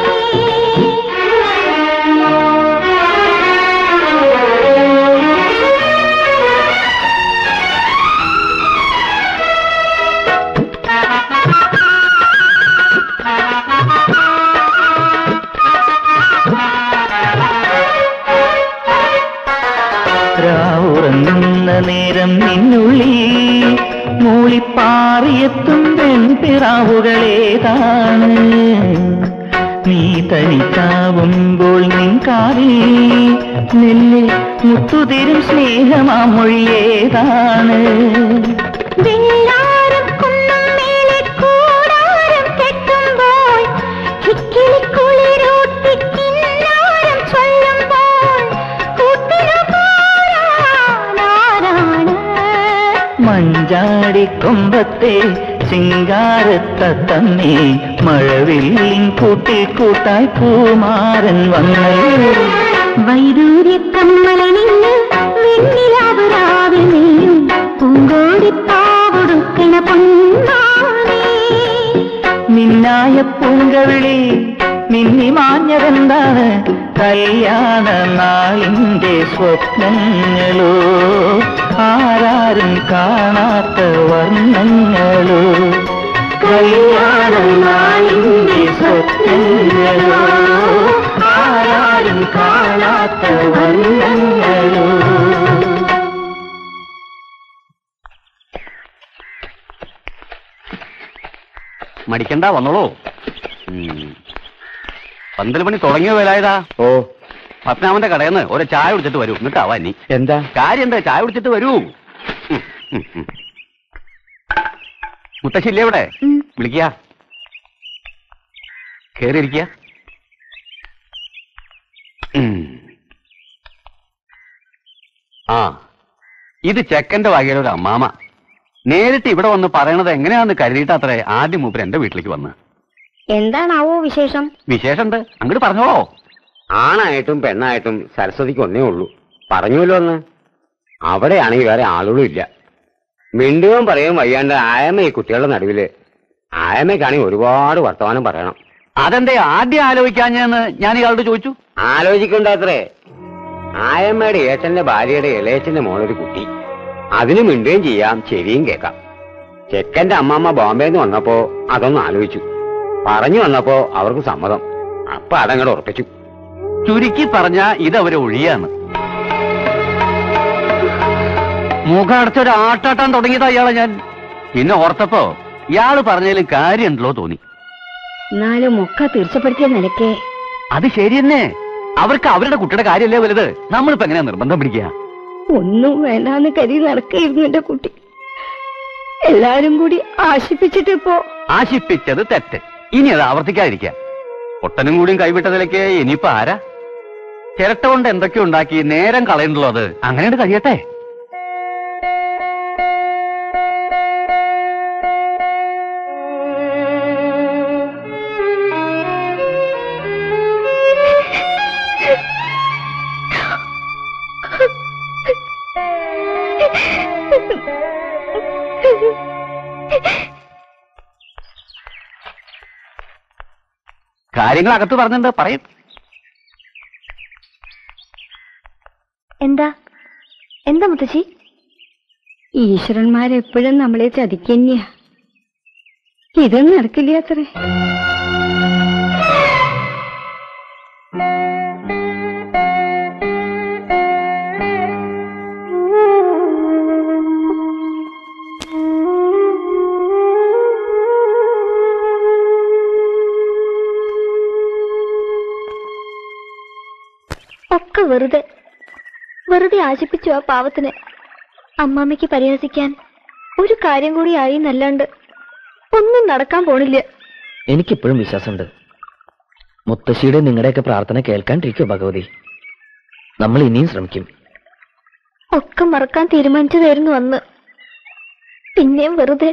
രാവുറങ്ങുന്ന നേരം നിന്നുള്ളി മൂളിപ്പാറിയെത്തും പെൺപിറാവുകളേതാണ് നീ തനിച്ചാവുമ്പോൾ നിൻ കാറിൽ നെല്ല് മുത്തുതിരും സ്നേഹമാ മൊഴിയേതാണ് വെള്ളാരം കുന്നം മേലെ കൂടാരം കെട്ടുമ്പോൾ കിക്കിളിക്കുളിരൂട്ടി കിന്നാരം ചൊല്ലുമ്പോൾ കൂട്ടിനു പോരാനാരാണ് മഞ്ചാടിക്കൊമ്പത്തെ ചിങ്കാരത്തമ്മേ മഴവില്ലിൻ കൂട്ടിൽ കൂട്ടായി പൂമാരൻ വന്നു വൈദൂര്യക്കമ്മലണിഞ്ഞ് വെണ്ണിലാവ് രാവിലെയും പൂങ്കോടിപ്പാവൊടുക്കണ പൊന്മാനേ നിന്നായ പൂങ്കവിളി മിന്നി മാഞ്ഞതെന്താണ് കല്യാണ നാളിന്റെ സ്വപ്നങ്ങളോ ആരാരും കാണാത്ത വർണ്ണങ്ങളോ കല്യാണ നാളിന്റെ സ്വപ്നങ്ങളോ ആരാരും കാണാത്ത വർണ്ണങ്ങളോ മടിക്കണ്ട വന്നോളൂ ഉം. പന്തൽ പണി തുടങ്ങിയ വേലായതാ ഓ പത്നാമന്റെ കടയിൽ നിന്ന് ഒരു ചായ കുടിച്ചിട്ട് വരൂ എന്നിട്ടാ നീ എന്താ കാര്യം എന്താ ചായ കുടിച്ചിട്ട് വരൂ ഉം, ഉം, ഉം. മുത്തശ്ശില്ലേ ഇവിടെ വിളിക്കുക കേറിയിരിക്കുക ഉം. ആ ഇത് ചെക്കന്റെ വകയുടെ ഒരു അമ്മാമ നേരിട്ട് ഇവിടെ വന്ന് പറയണത് എങ്ങനെയാന്ന് കരുതിയിട്ടത്രേ ആദ്യം മൂപ്പര് എന്റെ വീട്ടിലേക്ക് വന്ന് എന്താണാവോ വിശേഷം വിശേഷമുണ്ട് അങ്ങോട്ട് പറഞ്ഞോളോ ആണായിട്ടും പെണ്ണായിട്ടും സരസ്വതിക്ക് ഒന്നേ ഉള്ളൂ പറഞ്ഞുല്ലോ അന്ന് അവിടെയാണെങ്കിൽ വേറെ ആളുകളും ഇല്ല മിണ്ടുകയും പറയുകയും വയ്യാണ്ട് ആയമ്മ ഈ കുട്ടികളുടെ നടുവില് ആയമ്മയ്ക്കാണെങ്കിൽ ഒരുപാട് വർത്തമാനം പറയണം അതെന്തേ ആദ്യം ആലോചിക്കാഞ്ഞെന്ന് ഞാൻ ഇയാളോട് ചോദിച്ചു ആലോചിക്കണ്ടത്രേ ആയമ്മയുടെ ഏച്ചന്റെ ഭാര്യയുടെ ഇളയച്ചന്റെ മോളൊരു കുട്ടി അതിന് മിണ്ടുകയും ചെയ്യാം ചെവിയും കേൾക്കാം ചെക്കന്റെ അമ്മമ്മ ബോംബെന്ന് വന്നപ്പോ അതൊന്ന് ആലോചിച്ചു പറഞ്ഞു വന്നപ്പോ അവർക്ക് സമ്മതം അപ്പൊ അതങ്ങോട്ട് ഉറപ്പിച്ചു ചുരുക്കി പറഞ്ഞ ഇത് അവരെ ഒഴിയാന്ന് മുഖം അടച്ചൊരു ആട്ടാട്ടാൻ തുടങ്ങിയതാ ഇയാളെ ഞാൻ പിന്നെ ഓർത്തപ്പോ ഇയാള് പറഞ്ഞതിൽ കാര്യമുണ്ടല്ലോ തോന്നി എന്നാലും ഒക്കെ തീർച്ചപ്പെടുത്തിയ നിലയ്ക്ക് അത് ശരി തന്നെ അവർക്ക് അവരുടെ കുട്ടിയുടെ കാര്യമല്ലേ വലുത് നമ്മളിപ്പോ എങ്ങനെയാ നിർബന്ധം പിടിക്കുക ഒന്നും വേണ്ടാന്ന് കരുതി നടക്കായിരുന്നു എന്റെ കുട്ടി എല്ലാരും കൂടി ആശിപ്പിച്ചിട്ട് ഇപ്പോ ആശിപ്പിച്ചത് തെറ്റ് ഇനി അത് ആവർത്തിക്കാതിരിക്കുക ഒട്ടനും കൂടിയും കൈവിട്ടതിലേക്ക് ഇനിയിപ്പോ ആരാ ചിരട്ട കൊണ്ട് എന്തൊക്കെ ഉണ്ടാക്കി നേരം കളയണ്ടല്ലോ അത് അങ്ങനെയുണ്ട് കഴിയട്ടെ കാര്യങ്ങൾ അകത്ത് പറഞ്ഞിട്ടുണ്ട് പറയും എന്താ എന്താ മുത്തശ്ശി ഈശ്വരന്മാരെപ്പോഴും നമ്മളെ ചതിക്കന്നെയാ ഇതൊന്നും നടക്കില്ല അത്രേ ഒക്കെ വെറുതെ വെറുതെ ആശിപ്പിച്ചു ആ പാവത്തിന് അമ്മാമ്മയ്ക്ക് പരിഹസിക്കാൻ ഒരു കാര്യം കൂടി ആയി എന്നല്ലാണ്ട് ഒന്നും നടക്കാൻ പോണില്ല എനിക്കിപ്പോഴും വിശ്വാസമുണ്ട് മുത്തശ്ശിയുടെ നിങ്ങളുടെയൊക്കെ പ്രാർത്ഥന കേൾക്കാണ്ടിരിക്കോ ഭഗവതി നമ്മൾ ഇനിയും ശ്രമിക്കും ഒക്കെ മറക്കാൻ തീരുമാനിച്ചതായിരുന്നു അന്ന് പിന്നെയും വെറുതെ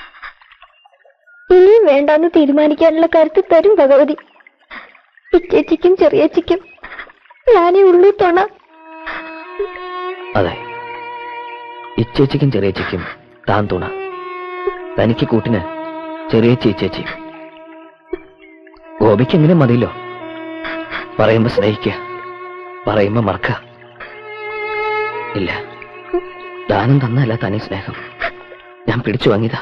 ഇനിയും വേണ്ടാന്ന് തീരുമാനിക്കാനുള്ള കരുത്ത് തരും ഭഗവതി ഇച്ചേച്ചിക്കും ചെറിയച്ചിക്കും ഞാനേ ഉള്ളൂ തുണ അതെ ഇച്ചേച്ചിക്കും ചെറിയച്ചിക്കും താൻ തുണ തനിക്ക് കൂട്ടിന് ചെറിയ ചേച്ചി ഗോപിക്ക് എങ്ങനെ മതിയല്ലോ പറയുമ്പോ സ്നേഹിക്കുക പറയുമ്പോ മറക്ക ഇല്ല ദാനം തന്നല്ല തനി സ്നേഹം ഞാൻ പിടിച്ചു വാങ്ങിയതാ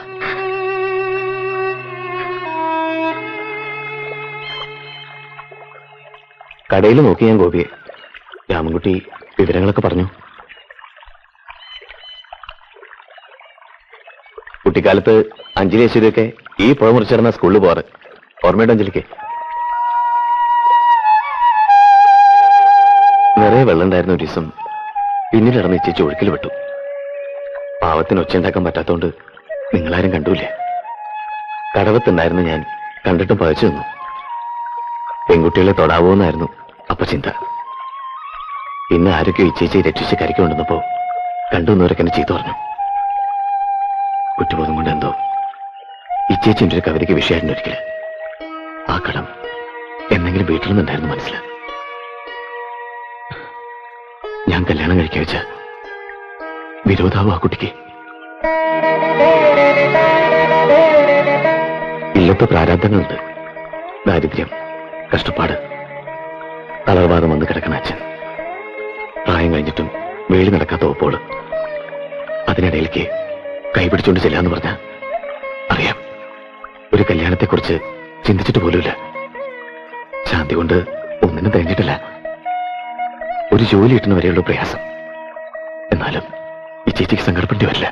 കടയിൽ നോക്കി ഞാൻ ഗോപിയെ രാമൻകുട്ടി വിവരങ്ങളൊക്കെ പറഞ്ഞു കുട്ടിക്കാലത്ത് അഞ്ജലി യശോദയൊക്കെ ഈ പുഴ മുറിച്ചിരുന്ന സ്കൂളിൽ പോവാറ് ഓർമ്മയുണ്ട് അഞ്ജലിക്ക് നിറയെ വെള്ളം ഉണ്ടായിരുന്ന ഒരു ദിവസം പിന്നീട് ഇടന്ന് ഇച്ചിച്ച് ഒഴുക്കിൽ വിട്ടു പാവത്തിന് ഒച്ച ഉണ്ടാക്കാൻ പറ്റാത്തോണ്ട് നിങ്ങളാരും കണ്ടൂല കടവത്തുണ്ടായിരുന്ന ഞാൻ കണ്ടിട്ടും പതിച്ചു നിന്നു പെൺകുട്ടികളെ തൊടാവോന്നായിരുന്നു അപ്പൊ ചിന്ത പിന്നെ ആരൊക്കെ ഇച്ചേച്ചി രക്ഷിച്ച് കരയ്ക്ക് കൊണ്ടുവന്നപ്പോ കണ്ടുവന്നവരൊക്കെ എന്നെ ചെയ്തു പറഞ്ഞു കുറ്റബോധം കൊണ്ട് എന്തോ ഇച്ചേച്ചിന്റെ ഒരു കവിതയ്ക്ക് വിഷയമായിരുന്നു ഒരിക്കല് ആ കടം എന്തെങ്കിലും വീട്ടിൽ നിന്നുണ്ടായിരുന്നു മനസ്സിൽ ഞാൻ കല്യാണം കഴിക്കാൻ വെച്ച വിരോധാവും ആ കുട്ടിക്ക് ഇല്ലത്തെ പ്രാരാബ്ദങ്ങളുണ്ട് ദാരിദ്ര്യം കഷ്ടപ്പാട് തളർവാദം വന്ന് കിടക്കണ അച്ഛൻ പ്രായം കഴിഞ്ഞിട്ടും വേളി നടക്കാത്ത ഒപ്പോള് അതിനിടയിലേക്ക് കൈപിടിച്ചുകൊണ്ട് ചെല്ലാന്ന് പറഞ്ഞ അറിയാം ഒരു കല്യാണത്തെക്കുറിച്ച് ചിന്തിച്ചിട്ട് പോലുമില്ല ശാന്തി കൊണ്ട് ഒന്നിനും കഴിഞ്ഞിട്ടില്ല ഒരു ജോലി കിട്ടുന്ന വരെയുള്ള പ്രയാസം എന്നാലും ഈ ചേച്ചിക്ക് സങ്കടപ്പെടേണ്ടി വരില്ല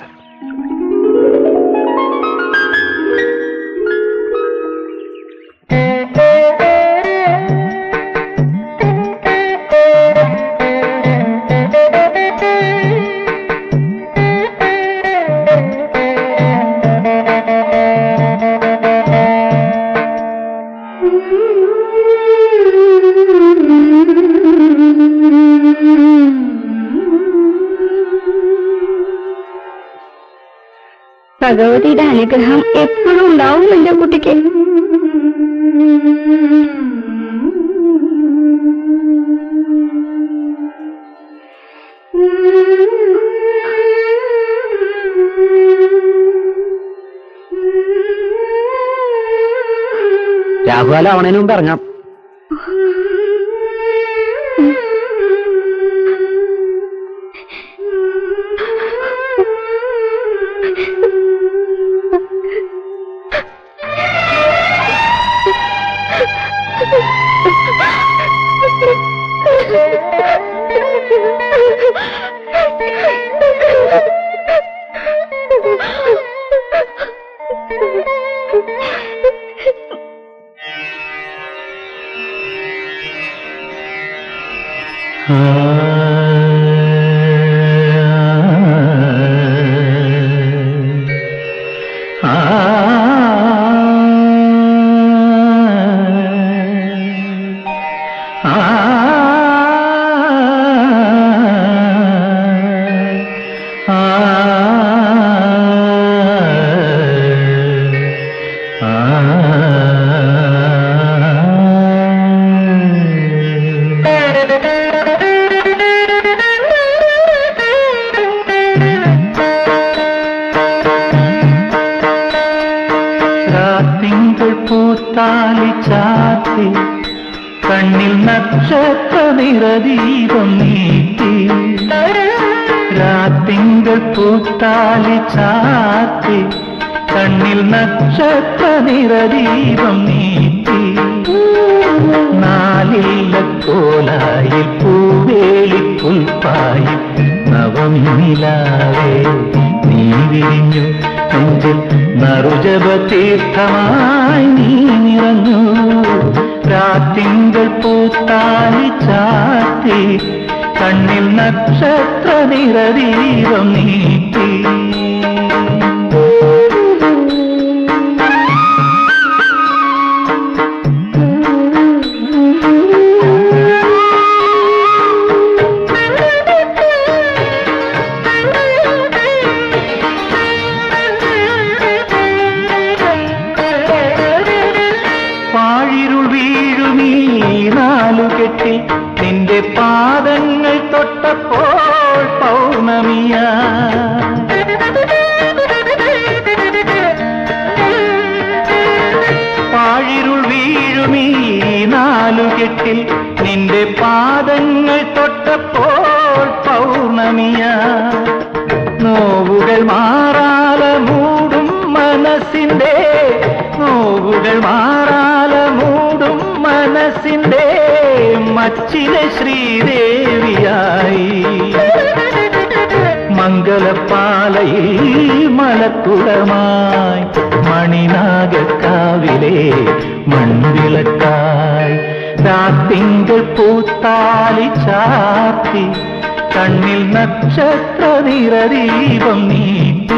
ഭഗവതിയുടെ അനുഗ്രഹം എപ്പോഴും ഉണ്ടാവും എന്റെ കുട്ടിക്ക് രാഹുകാലം ആവണേന് മുമ്പ് ഇറങ്ങാം തിങ്കൾ പൂത്താലി ചാത്തി കണ്ണിൽ നക്ഷത്ര നിറദീപം നീട്ടി രാത്തിങ്കൾ പൂത്താലി ചാത്തി കണ്ണിൽ നക്ഷത്ര നിറദീപം നീട്ടി നാലില്ല കോലായി പൂവേലി പുൽപ്പായി നവമിലാവേ നീ വിരിഞ്ഞു നെഞ്ചിൽ നറുജപ തീർത്ഥമായി നീ നിറഞ്ഞു രാത്തിങ്കൾ പൂത്താലി ചാത്തി കണ്ണിൽ നക്ഷത്ര നിറദീപം നീട്ടി നാലുകെട്ടിൽ നിന്റെ പാദങ്ങൾ തൊട്ടപ്പോൾ പൗർണമിയ നോവുകൾ മാറാല മൂടും മനസ്സിന്റെ നോവുകൾ മാറാല മൂടും മനസ്സിന്റെ മച്ചിലെ ശ്രീദേവിയായി മംഗലപ്പാലയിൽ മലക്കുളമായി മണിനാഗക്കാവിലെ മൺവിളക്കായി രാത്തിങ്കൾ പൂത്താലി ചാത്തി കണ്ണിൽ നക്ഷത്ര നിറദീപം നീട്ടി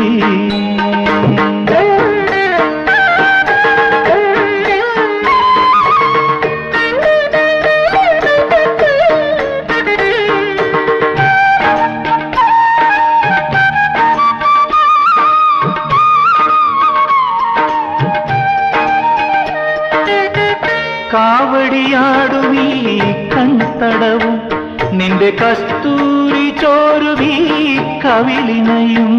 കാവടിയാടുമീ കൺതടവും നിന്റെ കസ്തൂരി ചോരുവീ കവിളിനയും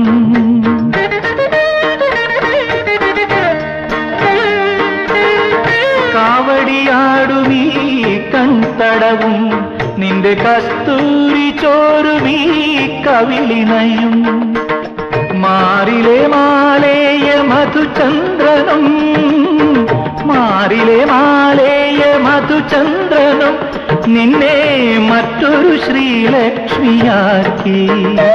കാവടിയാടുമീ കൺതടവും നിന്റെ കസ്തൂരി ചോരുവീ കവിളിനയും മാറിലെ മാലേയ മധുചന്ദ്രനും മാറിലെ മാലേയ മധുചന്ദ്രനും നിന്നെ മറ്റൊരു ശ്രീലക്ഷ്മിയാക്കി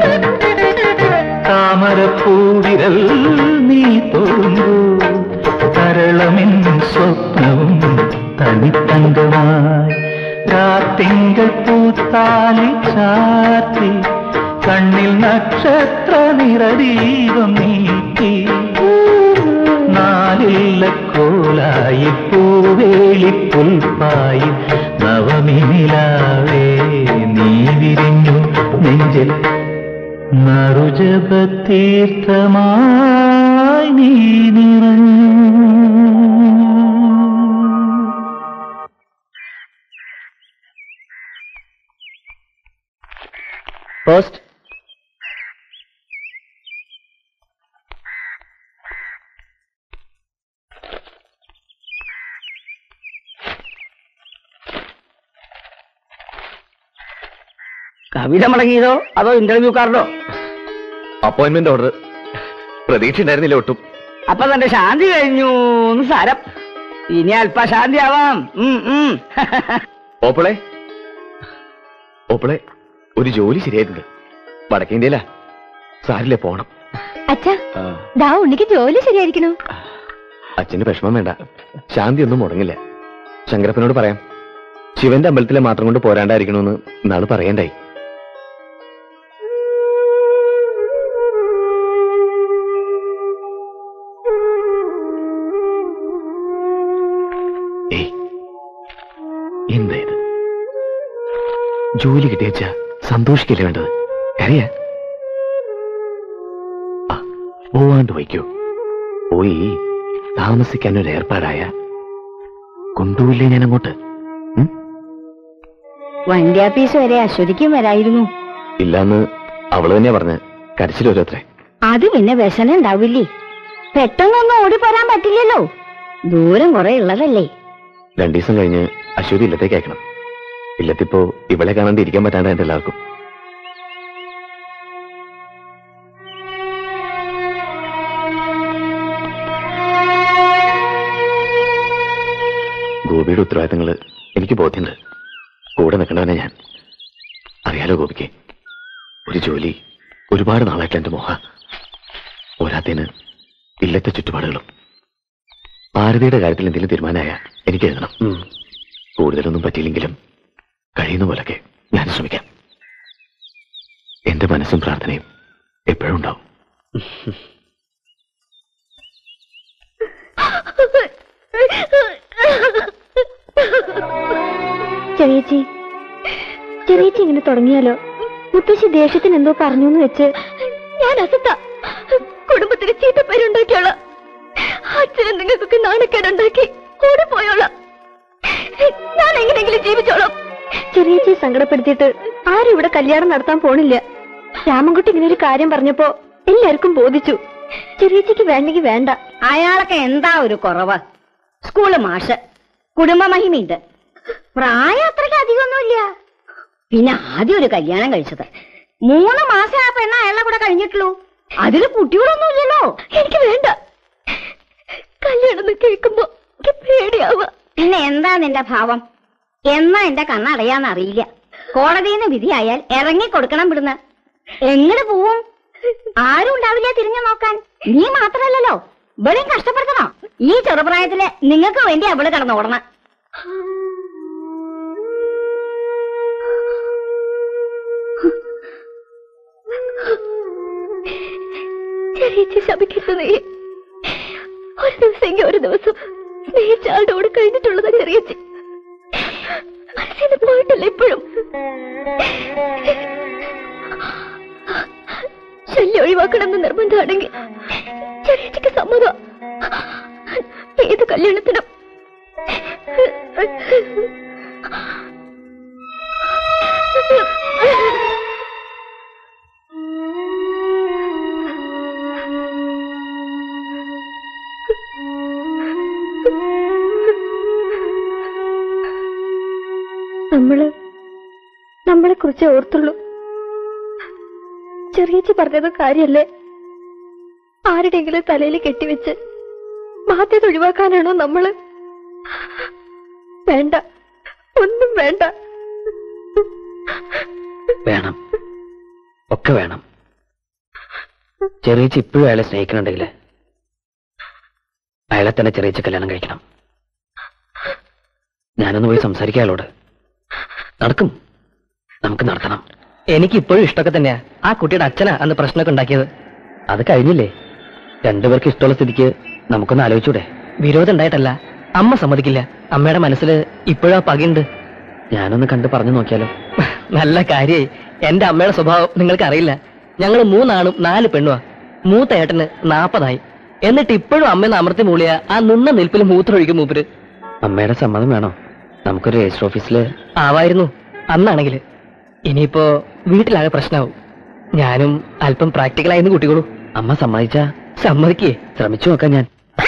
താമരപ്പൂവിരൽ നീ തൊഴുമ്പൂ കരളമിൻ സ്വപ്നവും തനിത്തങ്കമായി രാത്തിങ്കൾ പൂത്താലി ചാത്തി കണ്ണിൽ നക്ഷത്ര നിറദീപം നീട്ടി നാലില്ല കോലായി പൂവേളി പുൽപ്പായി നവമിനിലാവേ നീ വിരിഞ്ഞു നെഞ്ചിൽ നറുജപതീർത്ഥമായി നീ നിറഞ്ഞു ഫസ്റ്റ് കവിത മുടങ്ങിയതോ അതോ ഇന്റർവ്യൂ കാർഡോ അപ്പോയിന്റ്മെന്റ് ഓർഡർ പ്രതീക്ഷ ഉണ്ടായിരുന്നില്ല ഒട്ടും അപ്പൊ തന്റെ ശാന്തി കഴിഞ്ഞു എന്ന് സാരം ഇനി അല്പ ശാന്തി ആവാം ഉം, ഉം. ഓപ്പിളെ ഓപ്പിളെ ഒരു ജോലി ശരിയായിട്ടുണ്ട് വടക്കേ ഇന്ത്യയിലാ സാരില്ലേ പോണം അച്ഛാ ആ, ദാ ഉണ്ണിക്ക് ജോലി ശരിയായിരിക്കണു അച്ഛന് വിഷമം വേണ്ട ശാന്തി ഒന്നും മുടങ്ങില്ല ശങ്കരപ്പനോട് പറയാം ശിവന്റെ അമ്പലത്തിലെ മാത്രം കൊണ്ട് പോരാണ്ടായിരിക്കണമെന്ന് നാള് പറയണ്ടായി ഏയ് എന്താ ഇത് ജോലി കിട്ടിയച്ച സന്തോഷിക്കല്ലേ വേണ്ടത് അറിയാ ആ പോവാണ്ട് വയ്ക്കൂ പോയി താമസിക്കാൻ ഒരു ഏർപ്പാടായ കൊണ്ടുപോയില്ലേ ഞാൻ അങ്ങോട്ട് വണ്ടി ആപ്പീസ് വരെ അശ്വതിക്കും വരായിരുന്നു ഇല്ലാന്ന് അവള് തന്നെയാ പറഞ്ഞ് കരച്ചിൽ ഓരോത്രേ അത് പിന്നെ വ്യസനം ഉണ്ടാവില്ലേ പെട്ടെന്നൊന്നും ഓടിപ്പോരാൻ പറ്റില്ലല്ലോ ദൂരം കുറെ ഉള്ളതല്ലേ രണ്ടു ദിവസം കഴിഞ്ഞ് അശ്വതി ഇല്ലത്തേക്ക് അയക്കണം ഇല്ലത്തിപ്പോ ഇവളെ കാണാണ്ട് ഇരിക്കാൻ പറ്റാണ്ടായിട്ട് എല്ലാവർക്കും ഗോപിയുടെ ഉത്തരവാദിത്തങ്ങള് എനിക്ക് ബോധ്യമുണ്ട് കൂടെ നിൽക്കണവനെ ഞാൻ അറിയാലോ ഗോപിക്ക് ഒരു ജോലി ഒരുപാട് നാളായിട്ട് എന്റെ മോഹ പോരാത്തതിന് ഇല്ലത്തെ ചുറ്റുപാടുകളും ഭാരതിയുടെ കാര്യത്തിൽ എന്തെങ്കിലും തീരുമാനമായ എനിക്ക് എഴുതണം കൂടുതലൊന്നും പറ്റിയില്ലെങ്കിലും കഴിയുന്ന പോലൊക്കെ ഞാൻ ശ്രമിക്കാം എന്റെ മനസ്സും പ്രാർത്ഥനയും എപ്പോഴും ഉണ്ടാവും ചെറിയച്ചി ചെറിയച്ചി ഇങ്ങനെ തുടങ്ങിയാലോ മുത്തശ്ശി ദേഷ്യത്തിന് എന്തോ പറഞ്ഞു എന്ന് വെച്ച് ഞാൻ അസത്ത കുടുംബത്തിന് ചീത്തപ്പേരുണ്ടാക്കിയോളാം അച്ഛനും നിങ്ങൾക്കൊക്കെ നാണക്കേടുണ്ടാക്കി ഓടിപ്പോയോളാം ഞാൻ എങ്ങനെയെങ്കിലും ജീവിച്ചോളാം ചെറിയച്ചി സങ്കടപ്പെടുത്തിയിട്ട് ആരും ഇവിടെ കല്യാണം നടത്താൻ പോണില്ല രാമൻകുട്ടി ഇങ്ങനെ ഒരു കാര്യം പറഞ്ഞപ്പോ എല്ലാവർക്കും ബോധിച്ചു ചെറിയച്ചിക്ക് വേണ്ടെങ്കിൽ വേണ്ട അയാളൊക്കെ എന്താ ഒരു കുറവ് സ്കൂള് മാഷ് കുടുംബ മഹിമയുണ്ട് പ്രായം അത്രയ്ക്ക് അധികമൊന്നുമില്ല പിന്നെ ആദ്യം ഒരു കല്യാണം കഴിച്ചത് മൂന്ന് മാസം ആ പെണ്ണ അയാളുടെ കൂടെ കഴിഞ്ഞിട്ടുള്ളൂ അതില് കുട്ടികളൊന്നുമില്ലല്ലോ എനിക്ക് വേണ്ട കല്യാണം എന്ന് കേൾക്കുമ്പോ എനിക്ക് പേടിയാവുക പിന്നെ എന്താ നിന്റെ ഭാവം എന്നാ എന്റെ കണ്ണടയാന്നറിയില്ല കോടതിയിൽ നിന്ന് വിധിയായാൽ ഇറങ്ങി കൊടുക്കണം ഇവിടുന്ന് എങ്ങനെ പോവും ആരും ഉണ്ടാവില്ല തിരിഞ്ഞു നോക്കാൻ നീ മാത്രല്ലല്ലോ ഇവളെയും കഷ്ടപ്പെടുത്തണോ ഈ ചെറുപ്രായത്തില് നിങ്ങൾക്ക് വേണ്ടി അവള് കിടന്നോടണം ചെറിയ ശപിക്കരുത് നീ ഒരു ദിവസമെങ്കിൽ ഒരു ദിവസം സ്നേഹിച്ച ആളുടെ കൂടെ കഴിഞ്ഞിട്ടുള്ളതാ ചെറിയച്ചി മനസ്സിന് പോയിട്ടില്ല ഇപ്പോഴും ശല്യം ഒഴിവാക്കണമെന്ന് നിർബന്ധമാണെങ്കിൽ ചെറിയച്ചിക്ക് സമ്മതം ഏത് കല്യാണത്തിനും നമ്മള് നമ്മളെ കുറിച്ച് ഓർത്തുള്ളൂ ചെറിയച്ചി പറഞ്ഞത് കാര്യല്ലേ ആരുടെയെങ്കിലും തലയിൽ കെട്ടിവെച്ച് ബാധ്യത ഒഴിവാക്കാനാണോ നമ്മള് വേണ്ട ഒന്നും വേണ്ട വേണം ഒക്കെ വേണം ചെറിയച്ച് ഇപ്പോഴും അയാളെ സ്നേഹിക്കണുണ്ടെങ്കിൽ അയാളെ തന്നെ ചെറിയച്ച് കല്യാണം കഴിക്കണം ഞാനൊന്ന് പോയി സംസാരിക്കാം അയാളോട് നടക്കും നമുക്ക് നടത്തണം എനിക്ക് ഇപ്പോഴും ഇഷ്ടമൊക്കെ തന്നെയാ ആ കുട്ടിയുടെ അച്ഛനാ അന്ന് പ്രശ്നമൊക്കെ ഉണ്ടാക്കിയത് അത് കഴിഞ്ഞില്ലേ രണ്ടുപേർക്ക് ഇഷ്ടമുള്ള സ്ഥിതിക്ക് നമുക്കൊന്ന് ആലോചിച്ചൂടെ വിരോധം ഉണ്ടായിട്ടല്ല അമ്മ സമ്മതിക്കില്ല അമ്മയുടെ മനസ്സിൽ ഇപ്പോഴും ആ പകയുണ്ട് ഞാനൊന്ന് കണ്ട് പറഞ്ഞു നോക്കിയാലോ നല്ല കാര്യായി എന്റെ അമ്മയുടെ സ്വഭാവം നിങ്ങൾക്ക് അറിയില്ല ഞങ്ങൾ മൂന്നാണും നാല് പെണ്ണുവാ മൂത്ത ഏട്ടന് നാപ്പതായി എന്നിട്ട് ഇപ്പോഴും അമ്മയെന്ന് അമർത്തി മൂളിയ ആ നിന്ന നിൽപ്പിൽ മൂത്രമൊഴിക്കും മൂപ്പര് അമ്മയുടെ സമ്മതം വേണോ നമുക്കൊരു രജിസ്റ്റർ ഓഫീസിൽ ആവായിരുന്നു അന്നാണെങ്കിൽ ഇനിയിപ്പോ വീട്ടിലാകെ പ്രശ്നമാവും ഞാനും അല്പം പ്രാക്ടിക്കലായിരുന്നു കുട്ടികളൂ അമ്മ സമ്മതിച്ച സമ്മതിക്കേ ശ്രമിച്ചു നോക്കാം ഞാൻ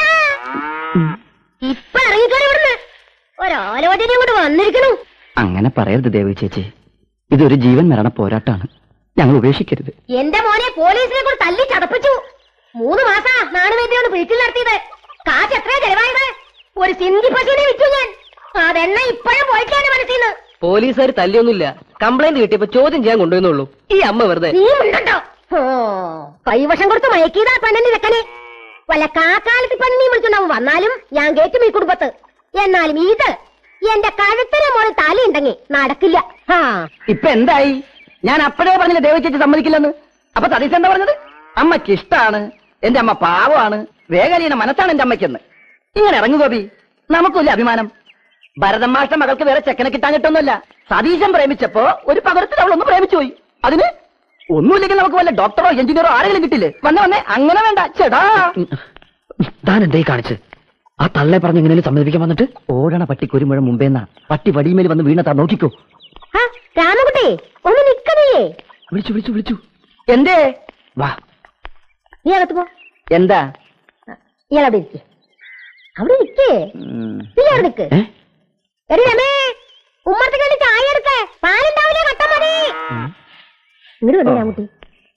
ഇപ്പൊ ഇറങ്ങിക്കോളി ഇവിടുന്ന് ഒരാലോചന ഇങ്ങോട്ട് വന്നിരിക്കണു അങ്ങനെ പറയരുത് ദേവി ചേച്ചി ഇതൊരു ജീവൻ മരണ പോരാട്ടാണ് ഞങ്ങൾ ഉപേക്ഷിക്കരുത് എന്റെ മോനെ പോലീസിനെ കൂടെ തല്ലി ചതപ്പിച്ചു മൂന്ന് മാസാ നാണുവേദ്യയോട് വീട്ടിൽ നടത്തിയത് കാശ് എത്രയാ ചെലവായത് ഒരു സിന്ധി പശുവിനെ വിറ്റു ഞാൻ അതെണ്ണ ഇപ്പോഴും പോയിട്ടാണ് മനസ്സിന്ന് പോലീസുകാർ തല്ലിയൊന്നുമില്ല കംപ്ലൈന്റ് കിട്ടിയപ്പോ ചോദ്യം ചെയ്യാൻ കൊണ്ടുവന്നുള്ളൂ ഈ അമ്മ വെറുതെ നീ ഉണ്ടോ ഓ കൈവശം കൊടുത്ത് മയക്കിയതാ പെണ്ണിന്റെ ചെക്കനെ വല്ല കാക്കാലത്ത് പെണ്ണിനെ വിളിച്ചുണ്ടാവും വന്നാലും ഞാൻ കേറ്റും ഈ കുടുംബത്ത് എന്നാലും ഇത് എന്റെ കഴുത്തിന് മോളിൽ തലയുണ്ടെങ്കിൽ നടക്കില്ല ആ ഇപ്പൊ എന്തായി ഞാൻ അപ്പോഴേ പറഞ്ഞില്ല ദേവ ചേച്ചി സമ്മതിക്കില്ലെന്ന് അപ്പൊ സതീശ് എന്താ പറഞ്ഞത് അമ്മയ്ക്ക് ഇഷ്ടാണ് എന്റെ അമ്മ പാവമാണ് വേഗലീന മനസ്സാണ് എന്റെ അമ്മയ്ക്കെന്ന് ഇങ്ങനെ ഇറങ്ങു ഗോപി നമുക്കില്ല അഭിമാനം ഭരതൻ മാഷ്ട മകൾക്ക് വേറെ ചെക്കനെ കിട്ടാൻ കിട്ടുന്നില്ല സതീശൻ പ്രേമിച്ചപ്പോ ഒരു പകരത്തിൽ അവളൊന്ന് പ്രേമിച്ചു പോയി അതിന് ഒന്നുമില്ലെങ്കിൽ നമുക്ക് വല്ല ഡോക്ടറോ എഞ്ചിനീയറോ ആരെങ്കിലും കിട്ടില്ലേ വന്നേ വന്നേ അങ്ങനെ വേണ്ട ചേടാ താൻ എന്തേ കാണിച്ച് ആ തള്ളെ പറഞ്ഞ് എങ്ങനെയും സമ്മതിപ്പിക്കാൻ വന്നിട്ട് ഓടണ പട്ടി കുരുമുഴ മുമ്പേന്നാ പട്ടി വടിമേൽ വന്ന് വീണതാ നോക്കിക്കോ ആ, രാമകുട്ടി ഒന്ന് നിക്കണേ വിളിച്ചു വിളിച്ചു വിളിച്ചു എന്തേ വാ നീ അകത്ത് പോ എന്താ ഇയാൾ അവിടെ ഇരിക്കേ അവിടെ ഇരിക്കേ നീ അവിടെ നിക്ക് ഏ എടി രമേ ഉമ്മറത്ത് കണ്ടി ചായ എടുക്കേ പാലുണ്ടാവില്ലേ കട്ട മതി ഇങ്ങോട്ട് വന്നു രാമുട്ടി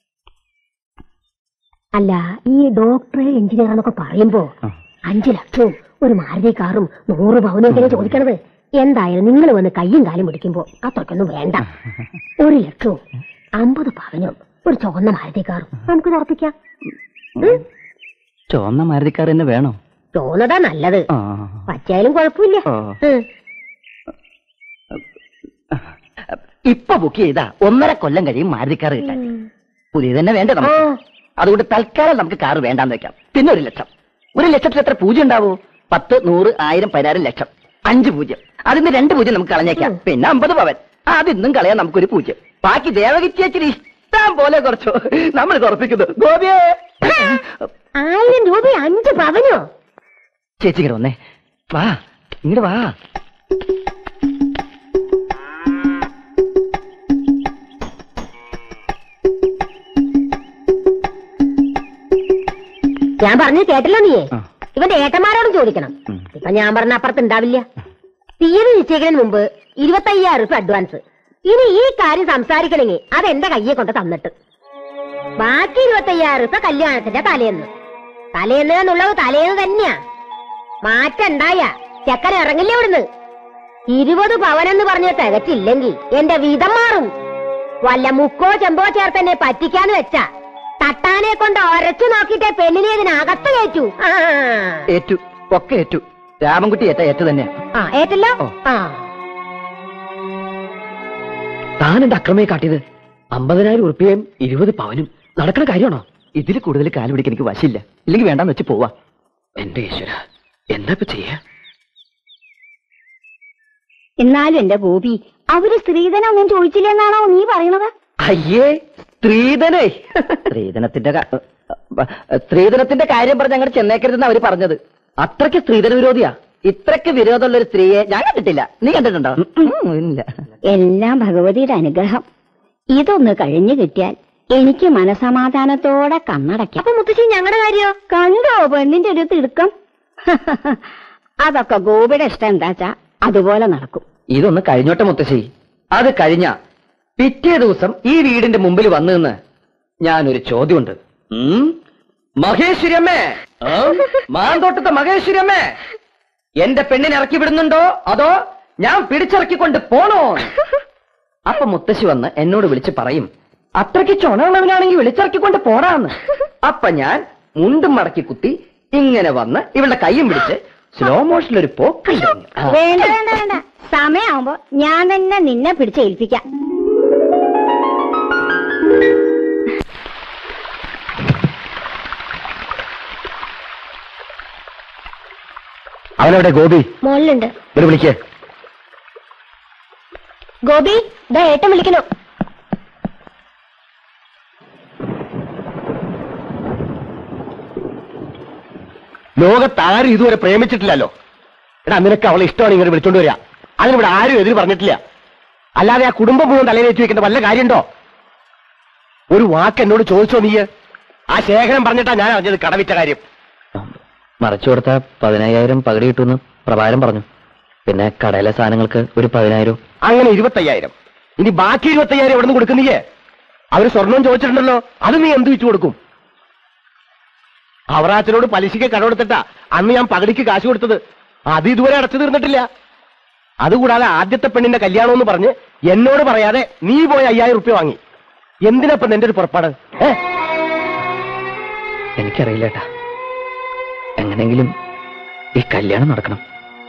അല്ല ഈ ഡോക്ടർ എഞ്ചിനീയർ എന്നൊക്കെ പറയുമ്പോ അഞ്ചു ലക്ഷവും ഒരു മാരുതി കാറും നൂറ് പവനും ഒക്കെ ചോദിക്കണത് എന്തായാലും നിങ്ങൾ വന്ന് കയ്യും കാലും പിടിക്കുമ്പോ അത്രയ്ക്കൊന്നും വേണ്ട ഒരു ലക്ഷവും അമ്പത് പവനും ഒരു ചുവന്ന മാരുതി കാറും നമുക്ക് ഉറപ്പിക്കാം ചുവന്ന മാരുതിക്കാർ തന്നെ വേണോ തോന്നതാ നല്ലത് ആ. പച്ചയായാലും കുഴപ്പമില്ല ആ. ഉം. ഇപ്പൊ ബുക്ക് ചെയ്താ ഒന്നര കൊല്ലം കഴിയും മാരുതിക്കാർ കിട്ടാൻ പുതിയ തന്നെ വേണ്ട നമുക്ക് അതുകൊണ്ട് തൽക്കാലം നമുക്ക് കാറ് വേണ്ടാന്ന് വെക്കാം പിന്നെ ഒരു ലക്ഷം ഒരു ലക്ഷത്തിൽ എത്ര പൂജ്യം ഉണ്ടാവൂ പത്ത് നൂറ് ആയിരം പതിനായിരം ലക്ഷം അഞ്ച് പൂജ്യം അതിന് രണ്ട് പൂജ്യം നമുക്ക് കളഞ്ഞേക്കാം പിന്നെ അമ്പത് പവൻ അതിന്നും കളയാൻ നമുക്കൊരു പൂജ്യം ബാക്കി ദേവകിച്ചേച്ചിന് ഇഷ്ടം പോലെ കുറച്ചു നമ്മൾ കുറപ്പിക്കുന്നു ഗോപിയേ ആയിരം രൂപ അഞ്ച് പവനോ ചേച്ചി ഇങ്ങട് വന്നേ വാ ഇങ്ങട് വാ ഞാൻ പറഞ്ഞു കേട്ടല്ലോ നീ ആ. ഇവന്റെ ഏട്ടന്മാരോടും ചോദിക്കണം ഉം. ഇപ്പൊ ഞാൻ പറഞ്ഞ അപ്പുറത്ത് ഉണ്ടാവില്ല തീയതി നിശ്ചയിക്കുന്നതിന് മുമ്പ് ഇരുപത്തയ്യായിരം രൂപ അഡ്വാൻസ് ഇനി ഈ കാര്യം സംസാരിക്കണമെങ്കിൽ അത് എന്റെ കയ്യെ കൊണ്ട് തന്നിട്ട് ബാക്കി ഇരുപത്തയ്യായിരം രൂപ കല്യാണത്തിന്റെ തലേന്ന് തലേന്ന് എന്നുള്ളത് തലേന്ന് തന്നെയാ മാറ്റണ്ടായ ചെക്കൻ ഇറങ്ങില്ല ഇവിടുന്ന് ഇരുപത് പവനെന്ന് പറഞ്ഞ് തികച്ചില്ലെങ്കിൽ എന്റെ വീതം മാറും വല്ല മുക്കോ ചെമ്പോ ചേർത്തെന്നെ പറ്റിക്കാന്ന് വെച്ചാ തട്ടാനെ കൊണ്ട് ഒരച്ചു നോക്കിട്ടെ പെണ്ണിനെ ഇതിനകത്ത് കയറ്റു ആ. ഏറ്റു ഒക്കെ ഏറ്റു രാമൻകുട്ടി ഏറ്റ ഏറ്റു തന്നെ ആ ഏറ്റല്ലോ ഓ. ആ താൻ എന്റെ അക്രമയെ കാട്ടിയത് അമ്പതിനായിരം ഉറുപ്പിയും ഇരുപത് പവനും നടക്കണ കാര്യമാണോ ഇതിൽ കൂടുതൽ കാല് പിടിക്കാൻ എനിക്ക് വശില്ല ഇല്ലെങ്കിൽ വേണ്ടാന്ന് വെച്ച് പോവാ എന്റെ ഈശ്വര എന്താ ഇപ്പൊ ചെയ്യാ എന്നാലും എന്റെ ഗോപി അവര് സ്ത്രീധനം ഒന്നും ചോദിച്ചില്ലെന്നാണോ നീ പറയണത് അയ്യേ സ്ത്രീധനേ സ്ത്രീധനത്തിന്റെ ക- സ്ത്രീധനത്തിന്റെ കാര്യം പറഞ്ഞ് അങ്ങോട്ട് ചെന്നേക്കരുതെന്ന് അവര് പറഞ്ഞത് അത്രയ്ക്ക് സ്ത്രീധന വിരോധിയാ ഇത്രയ്ക്ക് വിരോധമുള്ള ഒരു സ്ത്രീയെ ഞാൻ കണ്ടിട്ടില്ല നീ കണ്ടിട്ടുണ്ടോ ഉം, ഇല്ല എല്ലാം ഭഗവതിയുടെ അനുഗ്രഹം ഇതൊന്ന് കഴിഞ്ഞു കിട്ടിയാൽ എനിക്ക് മനസമാധാനത്തോടെ കണ്ണടയ്ക്കാം അപ്പൊ മുത്തശ്ശി ഞങ്ങളുടെ കാര്യോ കണ്ടോ പെണ്ണിന്റെ ഒരു തിടുക്കം അതൊക്കെ ഗോപിയുടെ ഇഷ്ടം എന്താച്ചാ അതുപോലെ നടക്കും ഇതൊന്ന് കഴിഞ്ഞോട്ടെ മുത്തശ്ശി അത് കഴിഞ്ഞ പിറ്റേ ദിവസം ഈ വീടിന്റെ മുമ്പിൽ വന്നു നിന്ന് ഞാനൊരു ചോദ്യമുണ്ട് ഉം? മഹേശ്വരിയമ്മേ ആ? മാന്തോട്ടത്തെ മഹേശ്വരിയമ്മേ എന്റെ പെണ്ണിനെ ഇറക്കി വിടുന്നുണ്ടോ അതോ ഞാൻ പിടിച്ചിറക്കിക്കൊണ്ട് പോണോ അപ്പൊ മുത്തശ്ശി വന്ന് എന്നോട് വിളിച്ച് പറയും അത്രയ്ക്ക് ചുണയുള്ളവനാണെങ്കിൽ വിളിച്ചിറക്കിക്കൊണ്ട് പോടാന്ന് അപ്പൊ ഞാൻ മുണ്ടും മടക്കി കുത്തി ഇങ്ങനെ വന്ന് ഇവളുടെ കൈയും പിടിച്ച് സ്ലോ മോഷനിൽ ഒരു പോക്കുണ്ട് ആ. വേണ്ട വേണ്ട വേണ്ട സമയമാകുമ്പോ ഞാൻ തന്നെ നിന്നെ പിടിച്ചേൽപ്പിക്കാം അവനെവിടെ ഗോപി മോളിലുണ്ട് ഒരു വിളിക്കേ ഗോപി ദാ ഏട്ടൻ വിളിക്കണു ലോകത്താരും ഇതുവരെ പ്രേമിച്ചിട്ടില്ലല്ലോ എടാ നിനക്ക് അവളെ ഇഷ്ടമാണ് ഇങ്ങനെ വിളിച്ചോണ്ട് വരിക അതിനിവിടെ ആരും എതിര് പറഞ്ഞിട്ടില്ല അല്ലാതെ ആ കുടുംബം മുഴുവൻ തലയിലേറ്റ് വെക്കേണ്ട വല്ല കാര്യമുണ്ടോ ഒരു വാക്ക് എന്നോട് ചോദിച്ചോ നീ ആ ശേഖരൻ പറഞ്ഞിട്ടാ ഞാൻ അറിഞ്ഞത് കടവിറ്റ കാര്യം മറച്ചു കൊടുത്ത പതിനായിരം പകുതി കിട്ടുമെന്ന് പ്രഭാരം പറഞ്ഞു പിന്നെ കടയിലെ സാധനങ്ങൾക്ക് ഒരു പതിനായിരം അങ്ങനെ ഇരുപത്തയ്യായിരം ഇനി ബാക്കി ഇരുപത്തയ്യായിരം എവിടെ നിന്ന് കൊടുക്കുന്നീയേ അവര് സ്വർണം ചോദിച്ചിട്ടുണ്ടല്ലോ അത് നീ എന്ത് വെച്ചു കൊടുക്കും അവറാച്ചനോട് പലിശയ്ക്ക് കടമെടുത്തിട്ടാ അന്ന് ഞാൻ പകുതിക്ക് കാശ് കൊടുത്തത് അത് ഇതുവരെ അടച്ചു തീർന്നിട്ടില്ല അതുകൂടാതെ ആദ്യത്തെ പെണ്ണിന്റെ കല്യാണം എന്ന് പറഞ്ഞ് എന്നോട് പറയാതെ നീ പോയി അയ്യായിരം റുപ്യ വാങ്ങി എന്തിനപ്പൊ നിന്റെ ഒരു പുറപ്പാട് ഏ എനിക്കറിയില്ല ഏട്ടാ എങ്ങനെങ്കിലും ഈ കല്യാണം നടക്കണം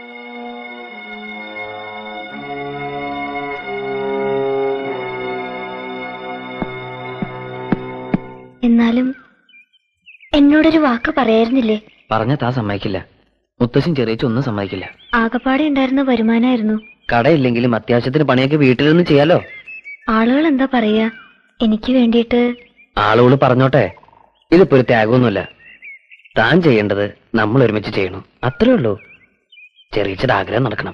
എന്നാലും എന്നോടൊരു വാക്ക് പറയായിരുന്നില്ലേ പറഞ്ഞ താ സമ്മതിക്കില്ല മുത്തശ്ശൻ ചെറിയച്ചു ഒന്നും സമ്മതിക്കില്ല ആകപ്പാടെ ഉണ്ടായിരുന്ന വരുമാനമായിരുന്നു കടയില്ലെങ്കിലും അത്യാവശ്യത്തിന് പണിയൊക്കെ വീട്ടിലിരുന്ന് ചെയ്യാലോ ആളുകൾ എന്താ പറയാ എനിക്ക് വേണ്ടിയിട്ട് ആളുകൾ പറഞ്ഞോട്ടെ ഇതിപ്പോ ഒരു ത്യാഗമൊന്നുമില്ല താൻ ചെയ്യേണ്ടത് നമ്മൾ ഒരുമിച്ച് ചെയ്യണം അത്രേ ഉള്ളൂ ചെറിയച്ചയുടെ ആഗ്രഹം നടക്കണം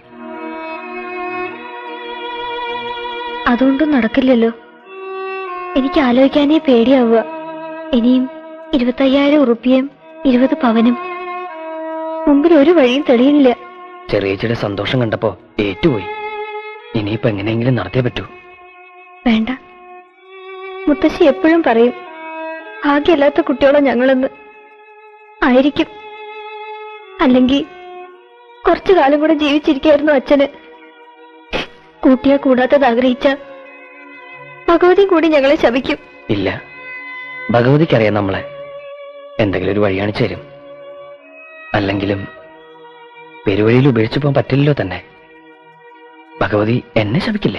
അതുകൊണ്ടും നടക്കില്ലല്ലോ എനിക്ക് ആലോചിക്കാനേ പേടിയാവുക ഇനിയും ഇരുപത്തയ്യായിരം ഉറുപ്പിയും ഇരുപത് പവനും മുമ്പിൽ ഒരു വഴിയും തെളിയുന്നില്ല ചെറിയച്ചയുടെ സന്തോഷം കണ്ടപ്പോ ഏറ്റുപോയി ഇനിയിപ്പോ എങ്ങനെയെങ്കിലും നടത്തിയേ പറ്റൂ വേണ്ട മുത്തശ്ശി എപ്പോഴും പറയും ഭാഗ്യമില്ലാത്ത കുട്ടികളോ ഞങ്ങളെന്ന് ആയിരിക്കും അല്ലെങ്കിൽ കുറച്ചു കാലം കൂടെ ജീവിച്ചിരിക്കായിരുന്നു അച്ഛന് കൂട്ടിയാ കൂടാത്തത് ആഗ്രഹിച്ച ഭഗവതി കൂടി ഞങ്ങളെ ശപിക്കും ഇല്ല ഭഗവതിക്കറിയാം നമ്മളെ എന്തെങ്കിലും ഒരു വഴി കാണിച്ചു തരും അല്ലെങ്കിലും പെരുവഴിയിൽ ഉപേക്ഷിച്ചു പോകാൻ പറ്റില്ലല്ലോ തന്നെ ഭഗവതി എന്നെ ശപിക്കില്ലേ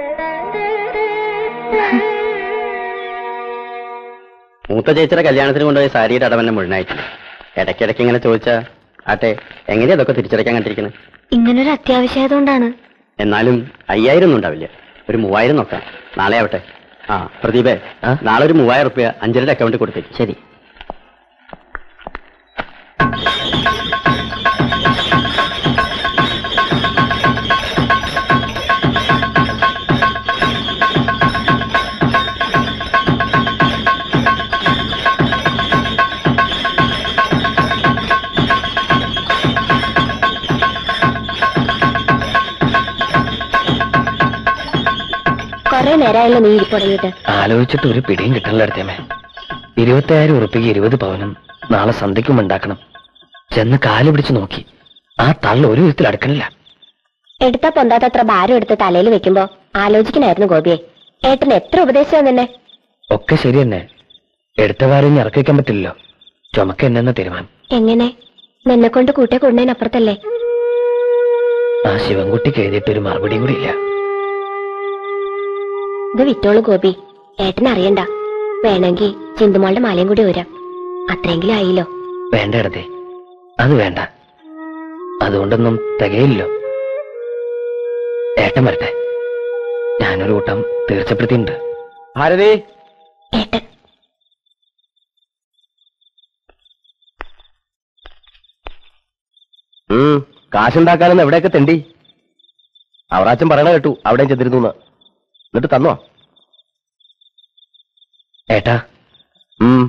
മൂത്ത ചേച്ചിയുടെ കല്യാണത്തിന് കൊണ്ടുപോയി സാരിയുടെ അടവന്നെ മുഴുവനായിട്ടില്ല ഇടയ്ക്കിടയ്ക്ക് ഇങ്ങനെ ചോദിച്ചാ ആട്ടെ എങ്ങനെയാ അതൊക്കെ തിരിച്ചടയ്ക്കാൻ കണ്ടിരിക്കുന്നത് ഇങ്ങനൊരു അത്യാവശ്യമായതുകൊണ്ടാണ് എന്നാലും അയ്യായിരം ഒന്നും ഉണ്ടാവില്ല ഒരു മൂവായിരം നോക്കാം നാളെ ആവട്ടെ ആ പ്രദീപേ ആ? നാളെ ഒരു മൂവായിരം റുപ്യ അഞ്ചരയുടെ അക്കൗണ്ടിൽ കൊടുത്തേക്ക് ശരി നേരമായല്ലോ നീ ഇരിപ്പുടങ്ങിയിട്ട് ആലോചിച്ചിട്ട് ഒരു പിടിയും കിട്ടണില്ല അടുത്തേമേ ഇരുപത്തിയായിരം ഉറുപ്പിക്ക് ഇരുപത് പവനും നാളെ സന്ധ്യക്കും ഉണ്ടാക്കണം ചെന്ന് കാല് പിടിച്ച് നോക്കി ആ തള്ള ഒരു വിധത്തിൽ അടുക്കണില്ല എടുത്താ പൊന്താത്തത്ര ഭാരം എടുത്ത് തലയിൽ വെക്കുമ്പോ ആലോചിക്കണായിരുന്നു ഗോപിയെ ഏട്ടൻ എത്ര ഉപദേശിച്ചു നിന്നെ ഒക്കെ ശരി തന്നെ എടുത്ത കാര്യം ഇറക്കി വയ്ക്കാൻ പറ്റില്ലല്ലോ ചുമക്ക എന്നെന്ന തീരുമാനം എങ്ങനെ നിന്നെ കൊണ്ട് കൂട്ടിയെ കൊണ്ടതിനപ്പുറത്തല്ലേ ആ ശിവൻകുട്ടിക്ക് എഴുതിയിട്ട് ഒരു മറുപടിയും കൂടി ഇല്ല ഇത് വിറ്റോളൂ ഗോപി ഏട്ടൻ അറിയണ്ട വേണമെങ്കിൽ ചിന്തുമോളുടെ മാലയും കൂടി ഊരാം അത്രയെങ്കിലും ആയില്ലോ വേണ്ട ഇടത്തെ അത് വേണ്ട അതുകൊണ്ടൊന്നും തികയില്ലോ ഏട്ടൻ വരട്ടെ ഞാനൊരു കൂട്ടം തീർച്ചപ്പെടുത്തിയിട്ടുണ്ട് ഭാരതി ഏട്ടൻ ഉം കാശുണ്ടാക്കാനെന്ന് എവിടെയൊക്കെ തെണ്ടി അവറാച്ചൻ പറയണ കേട്ടു അവിടെ ചെന്നിരുന്നു എന്ന്. എന്നിട്ട് തന്നോ ഏട്ടാ ഉം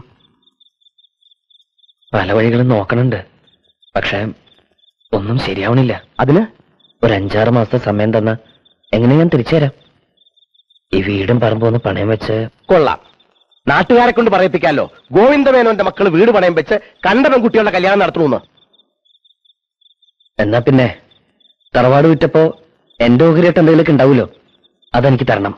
പല വഴികളും നോക്കണുണ്ട് പക്ഷെ ഒന്നും ശരിയാവണില്ല അതിന് ഒരു അഞ്ചാറ് മാസത്തെ സമയം തന്ന എങ്ങനെ ഞാൻ തിരിച്ചു തരാം ഈ വീടും പറമ്പും ഒന്ന് പണയം വെച്ച് കൊള്ളാം നാട്ടുകാരെ കൊണ്ട് പറയിപ്പിക്കാലോ ഗോവിന്ദമേനോന്റെ മക്കൾ വീട് പണയം വെച്ച് കണ്ട പെൺകുട്ടികളുടെ കല്യാണം നടത്തണമെന്ന് എന്നാ പിന്നെ തറവാട് വിറ്റപ്പോ എന്റെ ഓഹരിയായിട്ട് എന്തെങ്കിലുമൊക്കെ ഉണ്ടാവുമല്ലോ അതെനിക്ക് തരണം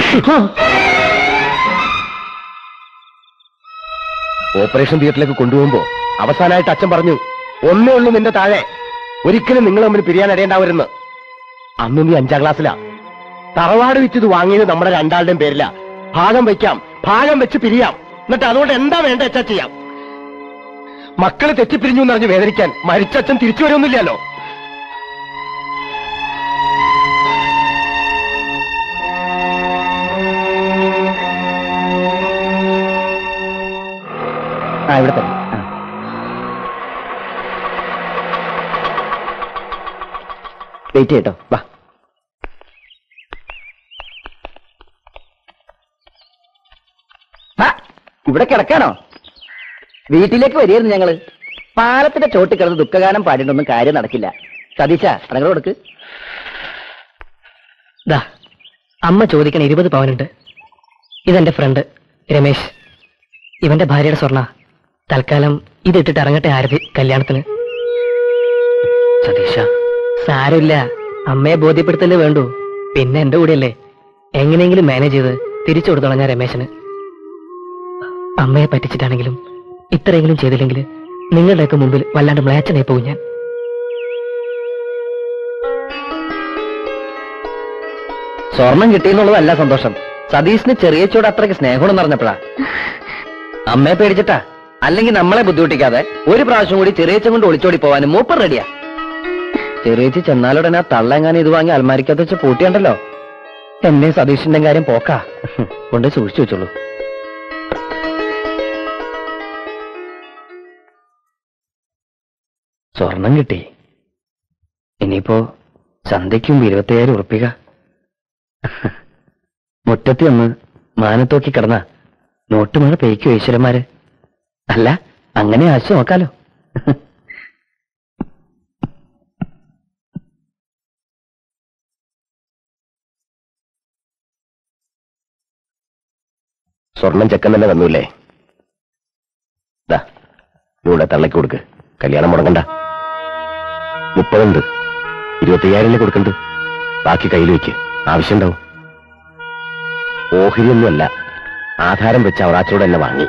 ഓപ്പറേഷൻ തിയേറ്ററിലേക്ക് കൊണ്ടുപോകുമ്പോ അവസാനമായിട്ട് അച്ഛൻ പറഞ്ഞു ഒന്നേ ഉള്ളൂ നിന്റെ താഴെ ഒരിക്കലും നിങ്ങൾ തമ്മിൽ പിരിയാൻ ഇടയുണ്ടാവരുന്ന് അന്ന് നീ അഞ്ചാം ക്ലാസ്സിലാ തറവാട് വിറ്റത് വാങ്ങിയത് നമ്മുടെ രണ്ടാളുടെയും പേരില ഭാഗം വയ്ക്കാം ഭാഗം വെച്ച് പിരിയാം എന്നിട്ട് അതുകൊണ്ട് എന്താ വേണ്ട വെച്ചാ ചെയ്യാം മക്കള് തെറ്റിപ്പിരിഞ്ഞു എന്നറിഞ്ഞ് വേദനിക്കാൻ മരിച്ചച്ഛൻ തിരിച്ചു വരുമൊന്നുമില്ലല്ലോ ആ ഇവിടെ തന്നെ വെയിറ്റ് ചെയ്യട്ടോ വാ ഇവിടെ കിടക്കാണോ വീട്ടിലേക്ക് വരികയായിരുന്നു ഞങ്ങള് പാലത്തിന്റെ ചോട്ടിൽ കിടന്ന് ദുഃഖഗാനം പാടിയിട്ടൊന്നും കാര്യം നടക്കില്ല സതീശ അടങ്ങൾ കൊടുക്ക് ദാ അമ്മ ചോദിക്കണ ഇരുപത് പവനുണ്ട് ഇതെന്റെ ഫ്രണ്ട് രമേശ് ഇവന്റെ ഭാര്യയുടെ സ്വർണ തൽക്കാലം ഇതിട്ടിട്ട് ഇറങ്ങട്ടെ ആരതി കല്യാണത്തിന് സതീശ സാരമില്ല അമ്മയെ ബോധ്യപ്പെടുത്തല്ലേ വേണ്ടു പിന്നെ എന്റെ കൂടെയല്ലേ എങ്ങനെയെങ്കിലും മാനേജ് ചെയ്ത് തിരിച്ചു കൊടുത്തോളാം ഞാൻ രമേശന് അമ്മയെ പറ്റിച്ചിട്ടാണെങ്കിലും ഇത്രയെങ്കിലും ചെയ്തില്ലെങ്കിൽ നിങ്ങളുടെയൊക്കെ മുമ്പിൽ വല്ലാണ്ട് മ്ലേച്ചനായി പോകും ഞാൻ സ്വർണം കിട്ടിയെന്നുള്ളതല്ല സന്തോഷം സതീഷിന് ചെറിയ ചൂട് അത്രയ്ക്ക് സ്നേഹമെന്ന് പറഞ്ഞപ്പോഴാ അമ്മയെ പേടിച്ചിട്ടാ അല്ലെങ്കിൽ നമ്മളെ ബുദ്ധിമുട്ടിക്കാതെ ഒരു പ്രാവശ്യം കൂടി ചെറിയച്ചൻ കൊണ്ട് ഒളിച്ചോടി പോവാനും മൂപ്പർ റെഡിയാ ചെറിയച്ചി ചെന്നാലുടനെ ആ തള്ളെങ്ങാനും ഇത് വാങ്ങി അൽമാരിക്കകത്ത് വെച്ച് പൂട്ടിയുണ്ടല്ലോ എന്നെ സതീഷിന്റെ കാര്യം പോക്കാ കൊണ്ട് സൂക്ഷിച്ചു വെച്ചോളൂ സ്വർണം കിട്ടി ഇനിയിപ്പോ സന്ധ്യയ്ക്കും ഇരുപത്തിയായിരം ഉറപ്പിക മുറ്റത്തി ഒന്ന് മാനത്തോക്കി കിടന്ന നോട്ടുമഴ പെയ്ക്കോ ഈശ്വരന്മാര് അല്ല അങ്ങനെ ആശ നോക്കാലോ സ്വർണം ചെക്കൻ തന്നെ തന്നൂല്ലേ ദാ ഇവിടെ തള്ളക്ക് കൊടുക്ക് കല്യാണം മുടങ്ങണ്ട മുപ്പതുണ്ട് ഇരുപത്തയ്യായിരം കൊടുക്കണ്ട് ബാക്കി കയ്യിൽ വെക്ക് ആവശ്യമുണ്ടാവും ഓഹരിയൊന്നുമല്ല ആധാരം വെച്ച് അവറാച്ചോട് തന്നെ വാങ്ങി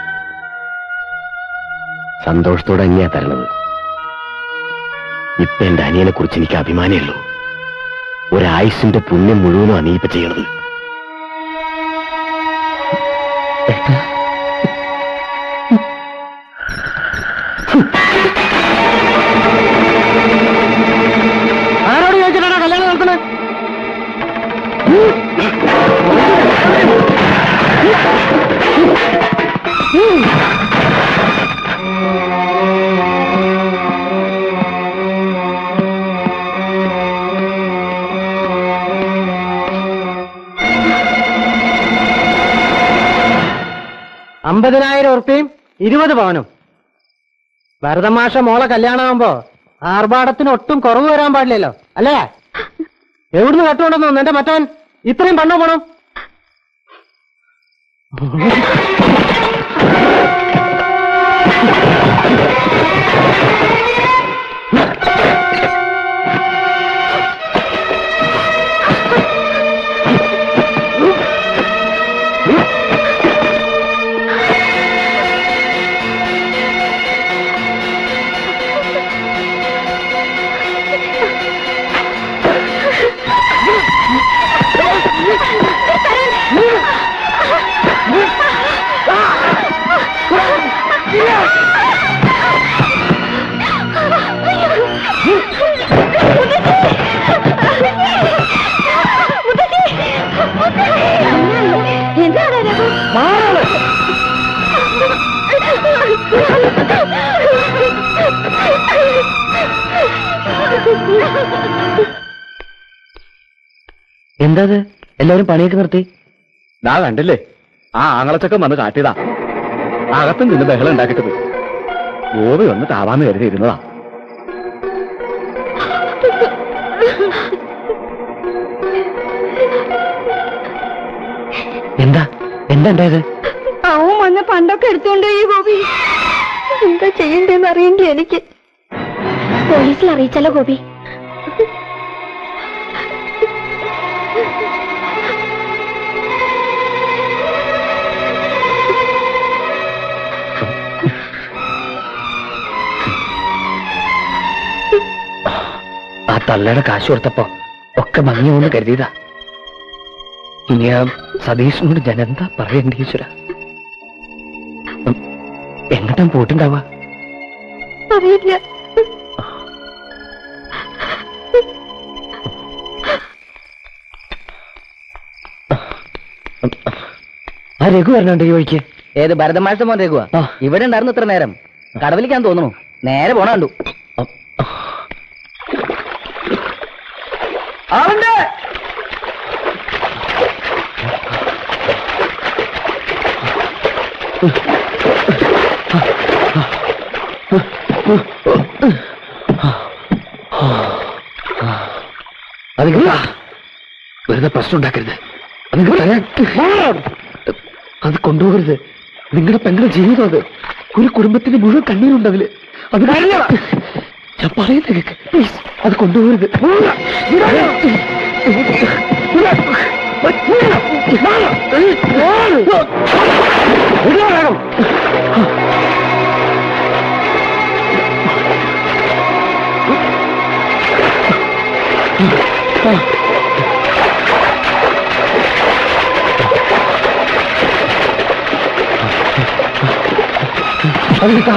സന്തോഷത്തോടെ തന്നെയാ തരണത് ഇപ്പൊ എന്റെ അനിയനെ കുറിച്ച് എനിക്ക് അഭിമാനമുള്ളൂ ഒരായുസിന്റെ പുണ്യം മുഴുവനും അനീപ്പ ചെയ്യണത് ആരോട് ചോദിച്ചിട്ടാണ് കല്യാണം നടത്തുന്നത് അമ്പതിനായിരം ഉറുപ്പയും ഇരുപത് പവനും ഭരതമാഷ മോളെ കല്യാണമാകുമ്പോ ആർഭാടത്തിന് ഒട്ടും കുറവ് വരാൻ പാടില്ലല്ലോ അല്ലേ എവിടുന്ന് കട്ടുകൊണ്ടെന്ന് എന്റെ മറ്റവൻ ഇത്രയും പണ്ടോ പോണം എന്താണ് രഘു എന്താ ഇത് എല്ലാവരും പണിയൊക്കെ നിർത്തി ദാ കണ്ടില്ലേ ആ ആങ്ങളച്ചക്കം വന്ന് കാട്ടിയതാ അകത്തും നിന്ന് ബഹളം ഉണ്ടാക്കിട്ടത് ഗോപി വന്ന് താവാന്ന് കരുതി ഇരുന്നതാ എന്താ എന്താ ഉണ്ടായത് അവൻ വന്ന പണ്ടൊക്കെ എടുത്തോണ്ട് ഈ ഗോപി എന്താ ചെയ്യണ്ടേന്ന് അറിയണ്ടേ എനിക്ക് പോലീസിൽ അറിയിച്ചല്ലോ ഗോപി ആ തള്ളയുടെ കാശ് കൊടുത്തപ്പോ ഒക്കെ ഭംഗി ഒന്ന് കരുതിയതാ ഇനി ആ സതീഷിനോട് ഞാൻ എന്താ പറയണ്ടേ ഈശ്വര ഉം, എങ്ങോട്ടാ പോയിട്ടുണ്ടാവാ അറിയില്ല ആ രഘു വരണുണ്ട് ഈ വഴിക്ക് ഏത് ഭരതമാഴ്ച മോൻ രഘുവാ ആ. ഇവിടെ ഉണ്ടായിരുന്നു ഇത്ര നേരം കടവിലേക്കാൻ തോന്നുന്നു നേരെ പോണ കണ്ടു ആളുണ്ട് അത് കേട്ടാ വെറുതെ പ്രശ്നം ഉണ്ടാക്കരുത് അത് പറയാൻ അത് കൊണ്ടുപോകരുത് നിങ്ങളുടെ പെങ്ങളുടെ ജീവിതം അത് ഒരു കുടുംബത്തിന് മുഴുവൻ കണ്ണീരുണ്ട് അതില് അത് ഞാൻ പറയുന്നത് കേക്ക് പ്ലീസ് അത് കൊണ്ടുപോകരുത് അത് കേട്ടാ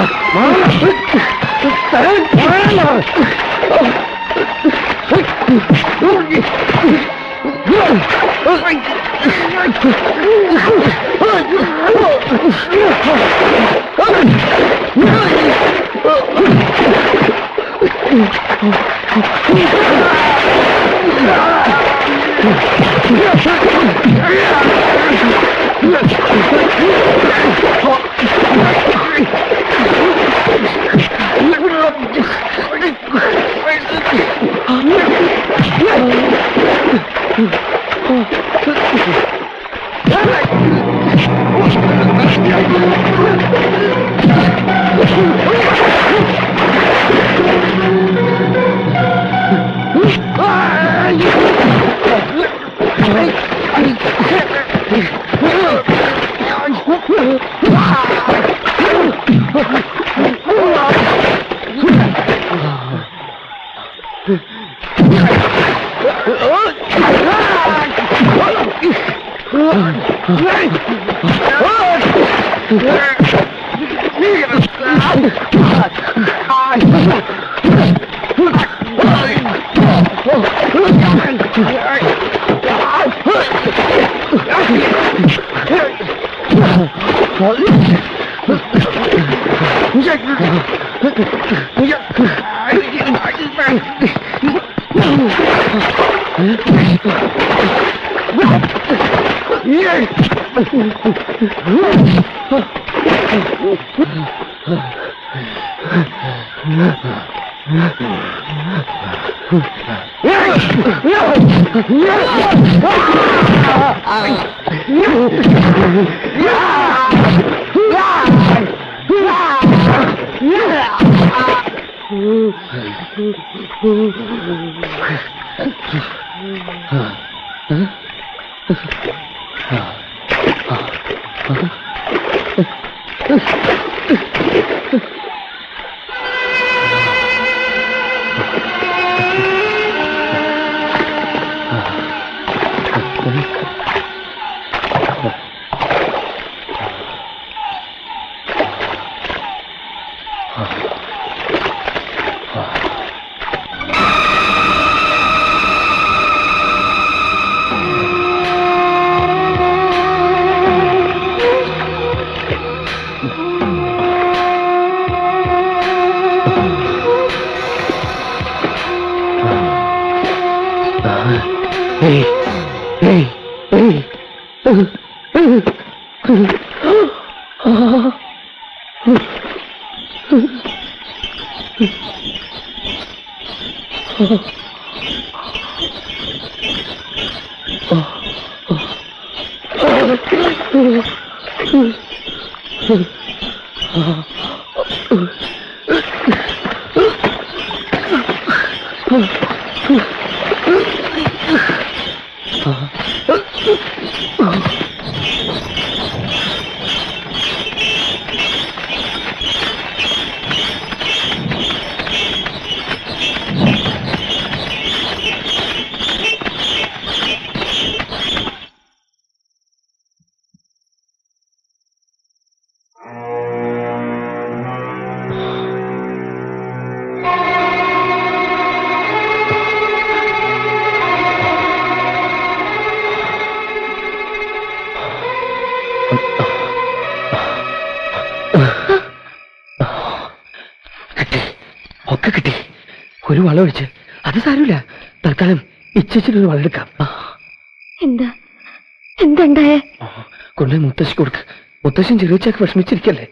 കിട്ടി ഒക്കെ കിട്ടി ഒരു വള ഒഴിച്ച് അത് സാരമില്ല തൽക്കാലം ഇച്ചിരി വള എടുക്കാം ആ, എന്താ എന്തുണ്ടായേ കൊണ്ടുപോയി മുത്തശ്ശി കൊടുക്ക് മുത്തശ്ശൻ ചെറിയച്ചൊക്കെ വിഷമിച്ചിരിക്കല്ലേ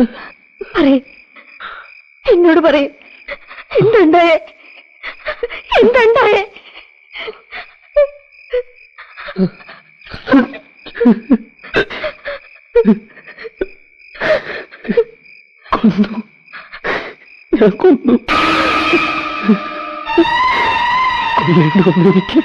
പറയേ എന്നോട് പറയേ എന്തുണ്ടായേ എന്തുണ്ടായേ കൊന്നു ഞാൻ കൊന്നു കൊല്ലേണ്ടി വന്നു എനിക്ക്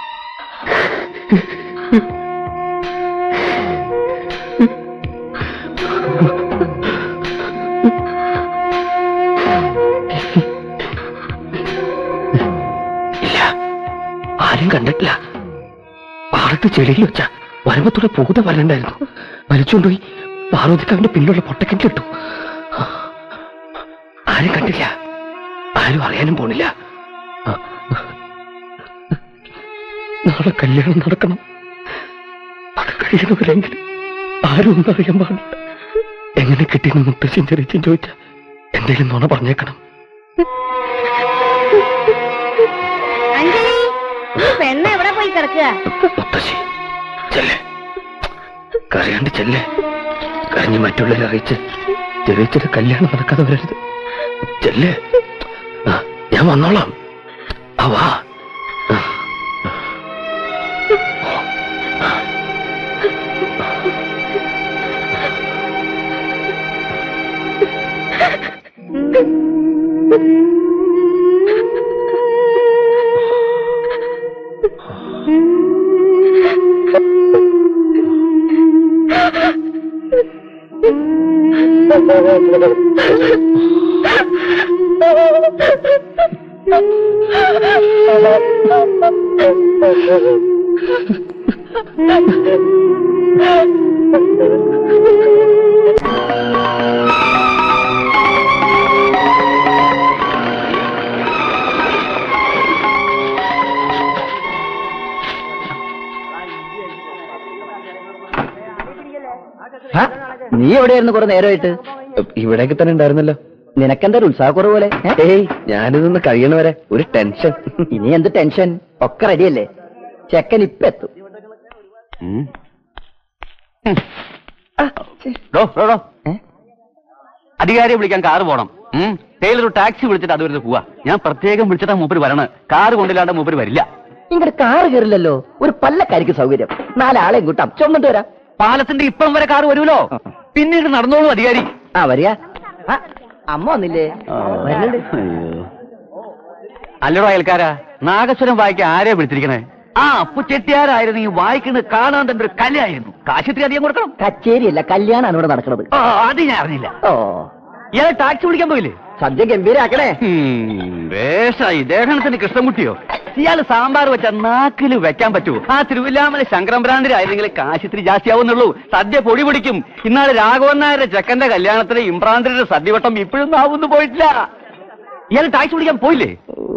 ഇല്ല ആരും കണ്ടിട്ടില്ല പാടത്ത് ചെടിയിൽ വെച്ച വരമ്പത്തൂടെ പൂത വരണ്ടായിരുന്നു വലിച്ചുകൊണ്ടുപോയി പാർവതിക്കാവിന്റെ പിന്നിലുള്ള പൊട്ടക്കിട്ടിട്ടു ആരും കണ്ടില്ല ആരും അറിയാനും പോണില്ല ആ. നാളെ കല്യാണം നടക്കണം അത് കഴിയണവരെങ്കിലും ആരും ഒന്നും അറിയാൻ പാടില്ല എങ്ങനെ കിട്ടിയെന്ന് മുത്തശ്ശൻ ചെറിയച്ചും ചോദിച്ച എന്തെങ്കിലും നുണ പറഞ്ഞേക്കണം അഞ്ജലി ഈ പെണ്ണ് എവിടെ പോയി കിടക്കുക മുത്തശ്ശി ചെല്ലേ കരയാണ്ട് ചെല്ലേ കരഞ്ഞ് മറ്റുള്ളവരെ അറിയിച്ച് ചെറിയച്ചൊരു കല്യാണം നടക്കാതെ വരരുത് ചെല്ലേ ആ, ഞാൻ വന്നോളാം ആ വാ ആ. നീ എവിടെയായിരുന്നു കുറെ നേരമായിട്ട് ഇവിടേക്ക് തന്നെ ഉണ്ടായിരുന്നല്ലോ നിനക്കെന്താ ഒരു ഉത്സാഹക്കുറവ് പോലെ ഏ? ഏയ് ഞാനിതൊന്ന് കഴിയണവരെ ഒരു ടെൻഷൻ ഇനി എന്ത് ടെൻഷൻ ഒക്കെ റെഡിയല്ലേ ചെക്കൻ ഇപ്പൊ എത്തും ഡോ, ഡോ, ഡോ. ഏ? അധികാരിയെ വിളിക്കാൻ കാറ് പോണം ഉം. ടൈലർ ഒരു ടാക്സി വിളിച്ചിട്ട് അത് വരുന്നത് പോവാ ഞാൻ പ്രത്യേകം വിളിച്ചിട്ടാ മൂപ്പര് വരണത് കാറ് കൊണ്ടില്ലാണ്ട് മൂപ്പര് വരില്ല ഇങ്ങോട്ട് കാറ് കയറില്ലല്ലോ ഒരു പല്ലക്കാരിക്ക് സൗകര്യം നാലാളെയും കൂട്ടാം ചുമന്നിട്ട് വരാം പാലത്തിന്റെ ഇപ്പം വരെ കാറ് വരുമല്ലോ പിന്നീട് നടന്നോളൂ അധികാരി ആ വരിക ആ, അമ്മ വന്നില്ലേ വരുന്നുണ്ട് അല്ലടോ അയൽക്കാരാ നാഗസ്വരം വായിക്കാൻ ആരെയാ വിളിച്ചിരിക്കണേ ആ അപ്പു ചെട്ടിയാരായിരുന്നു ഈ വായിക്കുന്നത് കാണാൻ തന്നെ ഒരു കലയായിരുന്നു കാശിത്തിരി അധികം കൊടുക്കണം കച്ചേരിയല്ല കല്യാണാണ് ഇവിടെ നടക്കുന്നത് ആ, അത് ഞാൻ അറിഞ്ഞില്ല ഓ ഇയാളെ ടാക്സി വിളിക്കാൻ പോയില്ലേ സദ്യ ഗംഭീരാക്കണേ വേഷായി ദേഹണത്തിന് കൃഷ്ണൻകുട്ടിയോ ഇയാള് സാമ്പാർ വെച്ച നാക്കില് വെക്കാൻ പറ്റൂ ആ തിരുവില്ലാമല ശങ്കരംഭ്രാന്തിരായിരുന്നെങ്കിൽ കാശിത്തിരി ജാസ്തിയാവുന്നുള്ളൂ സദ്യ പൊടി പിടിക്കും ഇന്നാള് രാഘവൻ നായരുടെ ചെക്കന്റെ കല്യാണത്തിന് ഇമ്രാന്തിന്റെ സദ്യവട്ടം ഇപ്പോഴും ആവുന്നു പോയിട്ടില്ല ഇയാൾ ടാക്സി വിളിക്കാൻ പോയില്ലേ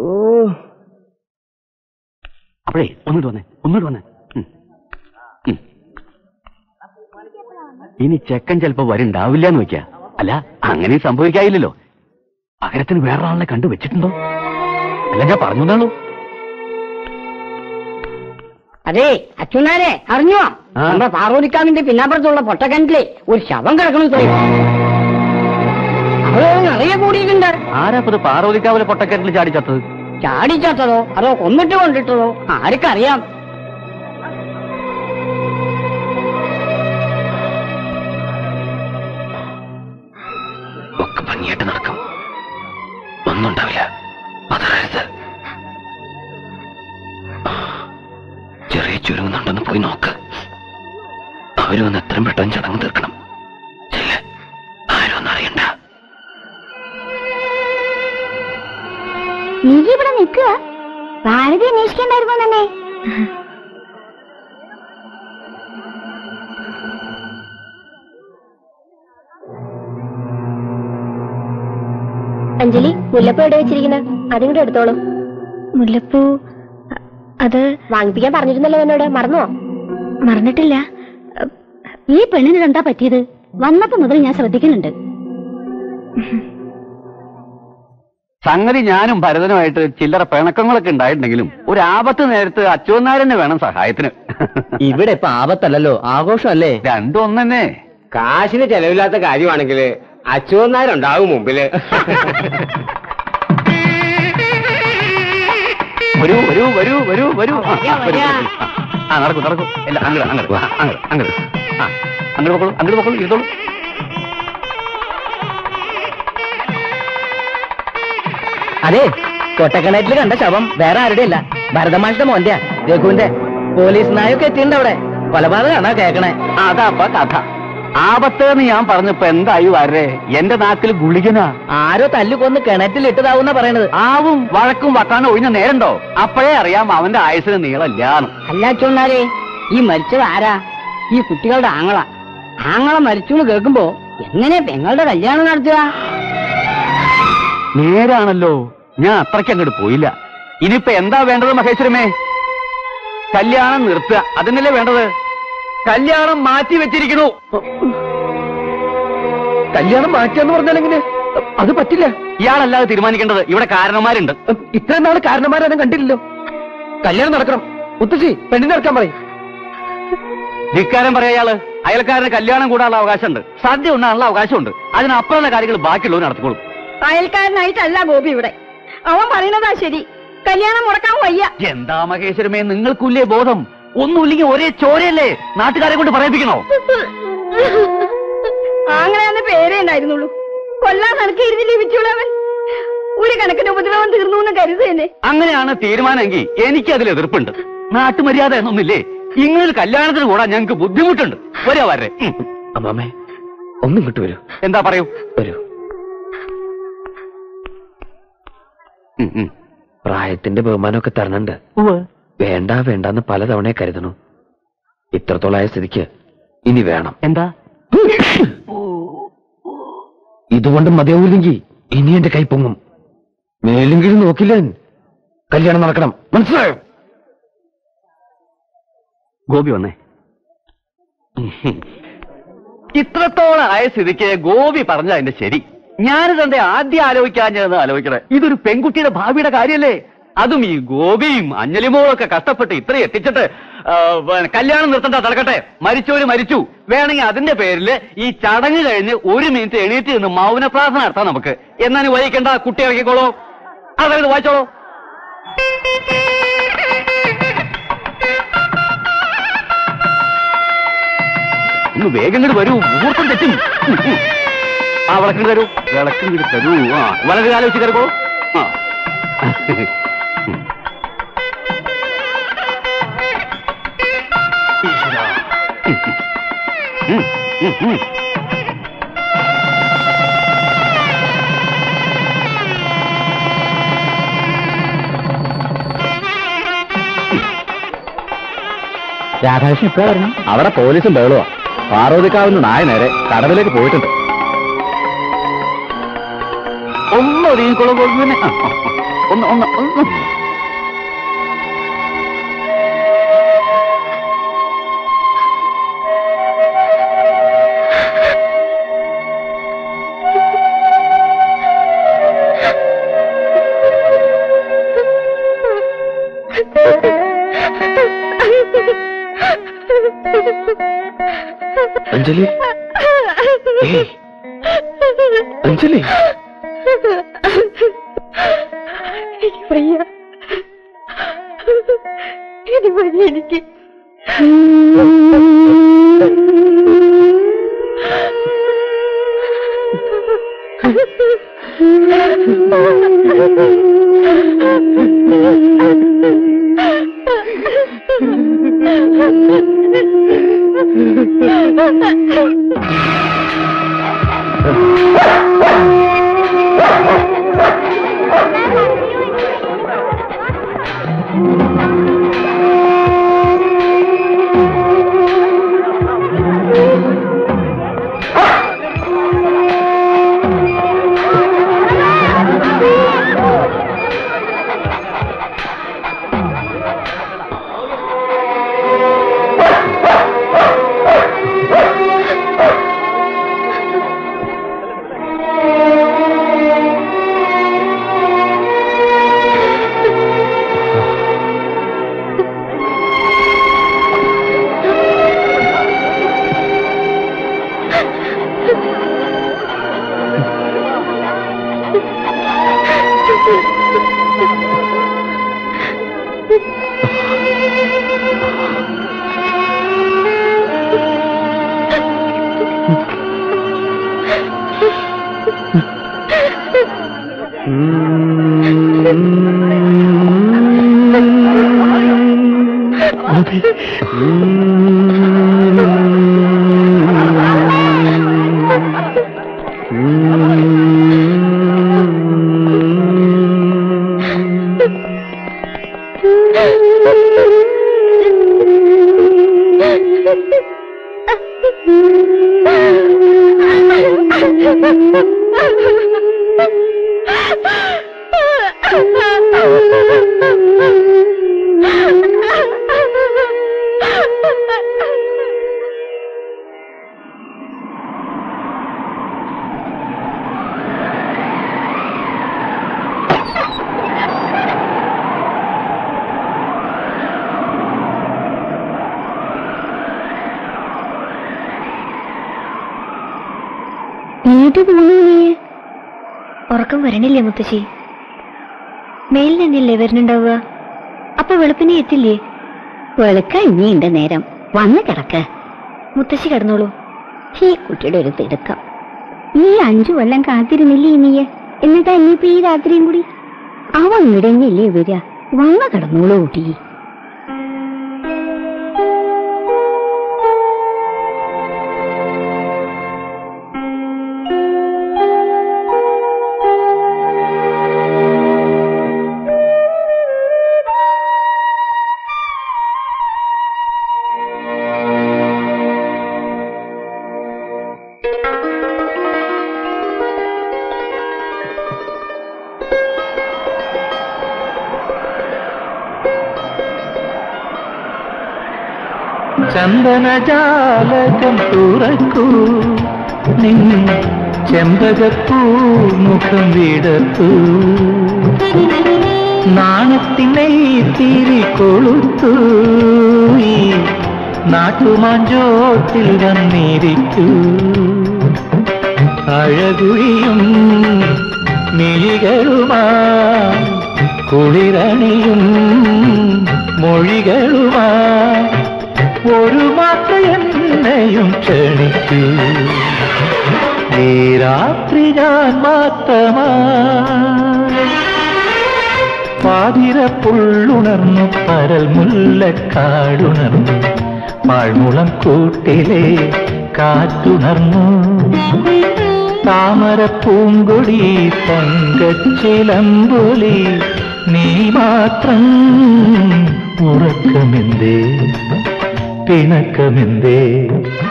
അപ്പോഴേ ഒന്നിട്ട് വന്നേ ഒന്നിട്ട് വന്നേ ഉം. ഉം. ഇനി ചെക്കൻ ചിലപ്പോ വരുണ്ടാവില്ല എന്ന് വെക്കാ അല്ല അങ്ങനെ സംഭവിക്കായില്ലല്ലോ പകരത്തിന് വേറൊരാളെ കണ്ടു വെച്ചിട്ടുണ്ടോ അല്ല ഞാൻ പറഞ്ഞു തന്നുള്ളൂ അതെ അച്ഛനാരെ അറിഞ്ഞോ ആ. നമ്മുടെ പാർവതിക്കാവിന്റെ പിന്നാപ്പുറത്തുള്ള പൊട്ടക്കിണറ്റിലെ ഒരു ശവം കിടക്കണു ഇത്രയും അവിടെ നിറയെ കൂടിയിട്ടുണ്ട് ആരാപ്പത് പാർവതിക്കാവിലെ പൊട്ടക്കരത്തിൽ ചാടിച്ചത്തത് ചാടിച്ചത്തതോ അതോ കൊന്നിട്ട് കൊണ്ടിട്ടതോ ആർക്കറിയാം ഒക്കെ ഭംഗിയായിട്ട് നടക്കും ഒന്നുണ്ടാവില്ല അതറിയരുത് ചെറിയ ചുരുങ്ങുന്നുണ്ടെന്ന് പോയി നോക്ക് അവര് വന്ന് എത്രയും പെട്ടെന്ന് ചടങ്ങ് തീർക്കണം ചെല്ല് ആരും ഒന്നും അറിയണ്ട നീ ഇവിടെ നിൽക്കുക ഭാരതി അന്വേഷിക്കണ്ടായിരുന്നു തന്നെ അഞ്ജലി മുല്ലപ്പൂ എവിടെ വെച്ചിരിക്കുന്നത് അതിങ്ങോട്ട് എടുത്തോളൂ മുല്ലപ്പൂ അത് വാങ്ങിപ്പിക്കാൻ പറഞ്ഞിരുന്നല്ലോ എന്നോട് മറന്നോ മറന്നിട്ടില്ല ഈ പെണ്ണിന് എന്താ പറ്റിയത് വന്നപ്പോ മുതൽ ഞാൻ ശ്രദ്ധിക്കുന്നുണ്ട് സംഗതി ഞാനും ഭരതനുമായിട്ട് ചില്ലറ പിണക്കങ്ങളൊക്കെ ഉണ്ടായിട്ടുണ്ടെങ്കിലും ഒരു ആപത്ത് നേരത്ത് അച്യുതനാരനെ വേണം സഹായത്തിന് ഇവിടെ ഇപ്പൊ ആപത്തല്ലല്ലോ ആഘോഷമല്ലേ രണ്ടും ഒന്നെ കാശിന് ചെലവില്ലാത്ത കാര്യമാണെങ്കിൽ അച്ചുവന്നാരുണ്ടാവും മുമ്പില് വരൂ വരൂ വരൂ വരൂ വരൂ ആ, വരിക, വരൂ, വരിക. വരൂ. ആ നടക്കൂ നടക്കൂ ഇല്ല അങ്ങട് അങ്ങട് വാ, അങ്ങട് അങ്ങട് ആ അങ്ങോട്ട് പൊക്കോളൂ അങ്ങോട്ട് പൊക്കോളൂ ഇരുത്തോളൂ അതെ കൊട്ടക്കിണറ്റിൽ കണ്ട ശവം വേറെ ആരുടെ അല്ല ഭരതമാഷിന്റെ മോന്റെ രഘുവിന്റെ പോലീസ് നായൊക്കെ എത്തിയിട്ടുണ്ട് അവിടെ കൊലപാതകമാണോ കേക്കണേ അതാപ്പ കഥ ആപത്ത് എന്ന് ഞാൻ പറഞ്ഞപ്പോ എന്തായി വരേ എന്റെ നാക്കിൽ ഗുളികനാ ആരോ തല്ലു കൊന്ന് കിണറ്റിൽ ഇട്ടതാവുന്ന പറയണത് ആവും വഴക്കും വക്കാനും ഒഴിഞ്ഞ നേരണ്ടോ അപ്പോഴേ അറിയാം അവന്റെ ആയുസിന് നീളമില്ലാന്ന് അല്ല അച്ഛനാരെ ഈ മരിച്ചത് ആരാ ഈ കുട്ടികളുടെ ആങ്ങള ആങ്ങള മരിച്ചു എന്ന് കേൾക്കുമ്പോ എങ്ങനെ പെങ്ങളുടെ കല്യാണം നടത്തുക നേരാണല്ലോ ഞാൻ അത്രയ്ക്ക് അങ്ങോട്ട് പോയില്ല ഇനിയിപ്പോ എന്താ വേണ്ടത് മഹേശ്വരമേ കല്യാണം നിർത്തുക അതിനല്ലേ വേണ്ടത് കല്യാണം മാറ്റി വെച്ചിരിക്കണു കല്യാണം മാറ്റിയെന്ന് പറഞ്ഞാൽ എങ്ങനെ അത് പറ്റില്ല ഇയാളല്ലാതെ തീരുമാനിക്കേണ്ടത് ഇവിടെ കാരണന്മാരുണ്ട് ഇത്രയും നാള് കാരണന്മാരും കണ്ടില്ലല്ലോ കല്യാണം നടക്കണം മുത്തശ്ശി പെണ്ണിനെ നടക്കാൻ പറയും ധിക്കാരം പറയാ ഇയാള് അയൽക്കാരന് കല്യാണം കൂടാനുള്ള അവകാശമുണ്ട് സദ്യ ഉണ്ടാകാനുള്ള അവകാശമുണ്ട് അതിനപ്പുറമുള്ള കാര്യങ്ങൾ ബാക്കിയുള്ളവർ നടത്തിക്കോളും അയൽക്കാരനായിട്ടല്ല ഗോപി ഇവിടെ അവൻ പറയുന്നതാ ശരി കല്യാണം മുടക്കാൻ വയ്യ എന്താ മഹേശ്വരമേ നിങ്ങൾക്കുല്ലേ ബോധം ഒന്നുമില്ലെങ്കിൽ ഒരേ ചോരയല്ലേ നാട്ടുകാരെ കൊണ്ട് പറയിപ്പിക്കണോ ആങ്ങളെന്ന് പേരേ ഉണ്ടായിരുന്നുള്ളൂ കൊല്ലാൻ നടക്കിയിരുന്നില്ലേ വിറ്റുള്ളവൻ ഒരു കണക്കിന് ഉപദ്രവം തീർന്നു എന്ന് കരുതേനെ അങ്ങനെയാണ് തീരുമാനമെങ്കിൽ എനിക്ക് അതിൽ എതിർപ്പുണ്ട് നാട്ടുമര്യാദ എന്നൊന്നില്ലേ ഇങ്ങനെ കല്യാണത്തിന് കൂടാൻ ഞങ്ങൾക്ക് ബുദ്ധിമുട്ടുണ്ട് വരാ വരെ അമ്മാമേ ഒന്നും ഇങ്ങോട്ട് വരൂ എന്താ പറയൂ വരൂ ഉം, ഉം. പ്രായത്തിന്റെ ബഹുമാനമൊക്കെ തരണുണ്ട് വേണ്ട വേണ്ടാന്ന് പലതവണ കരുതണു ഇത്രത്തോളായ സ്ഥിതിക്ക് ഇനി വേണം എന്താ ഇതുകൊണ്ട് മതിയാവൂല്ലെങ്കിൽ ഇനി എന്റെ കൈ പൊങ്ങും മേലെങ്കിലും നോക്കില്ല ഞാൻ. കല്യാണം നടക്കണം മനസ്സിലായോ ഗോപി വന്നേ ഇത്രത്തോളം ആയ സ്ഥിതിക്ക് ഗോപി പറഞ്ഞ അതിന്റെ ശരി ഞാനിത് എന്റെ ആദ്യം ആലോചിക്കാൻ ഞാൻ ആലോചിക്കണേ ഇതൊരു പെൺകുട്ടിയുടെ ഭാവിയുടെ കാര്യല്ലേ അതും ഈ ഗോപിയും അഞ്ജലിമോളൊക്കെ കഷ്ടപ്പെട്ട് ഇത്രയും എത്തിച്ചിട്ട് ആ, പിന്നെ കല്യാണം നിർത്തണ്ട തലക്കട്ടെ മരിച്ചവര് മരിച്ചു വേണമെങ്കിൽ അതിന്റെ പേരിൽ ഈ ചടങ്ങ് കഴിഞ്ഞ് ഒരു മിനിറ്റ് എണീറ്റ് നിന്ന് മൗന പ്രാർത്ഥന നടത്താം നമുക്ക് എന്നാലും വൈകിക്കണ്ട കുട്ടി ഇറക്കിക്കോളൂ അതായത് വായിച്ചോളൂ ഒന്ന് വേഗം ഇങ്ങോട്ട് വരൂ മുഹൂർത്തം തെറ്റും ഉം, ഉം. ആ വിളക്കിട്ട് തരൂ വിളക്കും ഇങ്ങോട്ട് തരൂ ആ വളരെ കാലം വെച്ച് കയറിക്കോളൂ ആ ഈശ്വരാ. ഉം, ഉം, ഉം. രാധാകൃഷ്ണൻ ഇപ്പഴാ പറഞ്ഞു അവിടെ പോലീസും ബഹളുവാ പാർവതിക്കാവുന്ന നായ നേരെ കടവിലേക്ക് പോയിട്ടുണ്ട് ഒന്ന് ഒതുങ്ങിക്കോളൂ ഗോവിന്ദനെ. ആ, ആ, ആ. ഒന്ന് ഒന്ന് ഒന്ന് അഞ്ജലി ഏയ്, അഞ്ജലി എനിക്ക് വയ്യ ഇനി വയ്യ എനിക്ക് എങ്ങോട്ട് പോകുന്നു നീ ഉറക്കം വരണില്ലേ മുത്തശ്ശി മേലിൽ തന്നെയല്ലേ വരുന്നുണ്ടാവുക അപ്പൊ വെളുപ്പിനെ എത്തില്ലേ വെളുക്ക ഇനിയുണ്ട് നേരം വന്ന് കിടക്ക് മുത്തശ്ശി കിടന്നോളൂ ഈ കുട്ടിയുടെ ഒരു തിടുക്കം ഈ അഞ്ചു കൊല്ലം കാത്തിരുന്നില്ലേ നീയെ എന്നിട്ടാ ഇനിയിപ്പോ ഈ രാത്രിയും കൂടി അവൻ ഇടഞ്ഞില്ലേ വരിക വന്ന് കിടന്നോളൂ കുട്ടി ചന്ദനജാലകം തുറക്കൂ നിൻ ചെമ്പകപ്പൂ മുഖം വിടത്തൂ നാണത്തിനെ തിരി കൊളുത്തു ഈ നാട്ടുമാഞ്ചോട്ടിൽ വന്നിരിക്കൂ അഴകുഴിയും മിഴികളുമാ കുളിരണിയും മൊഴികളുമാ ഒരു മാത്ര എന്നെയും ക്ഷണിക്കൂ ഈ രാത്രി ഞാൻ മാത്രമാ പാതിര പുള്ളുണർന്നു പരൽ മുല്ലക്കാടുണർന്നു പാഴ്മുളം കൂട്ടിലെ കാറ്റുണർന്നു താമര പൂങ്കൊടി തങ്കച്ചിലമ്പൊലി നീ മാത്രം ഉറക്കമെന്തേ പിണക്കമെന്തേ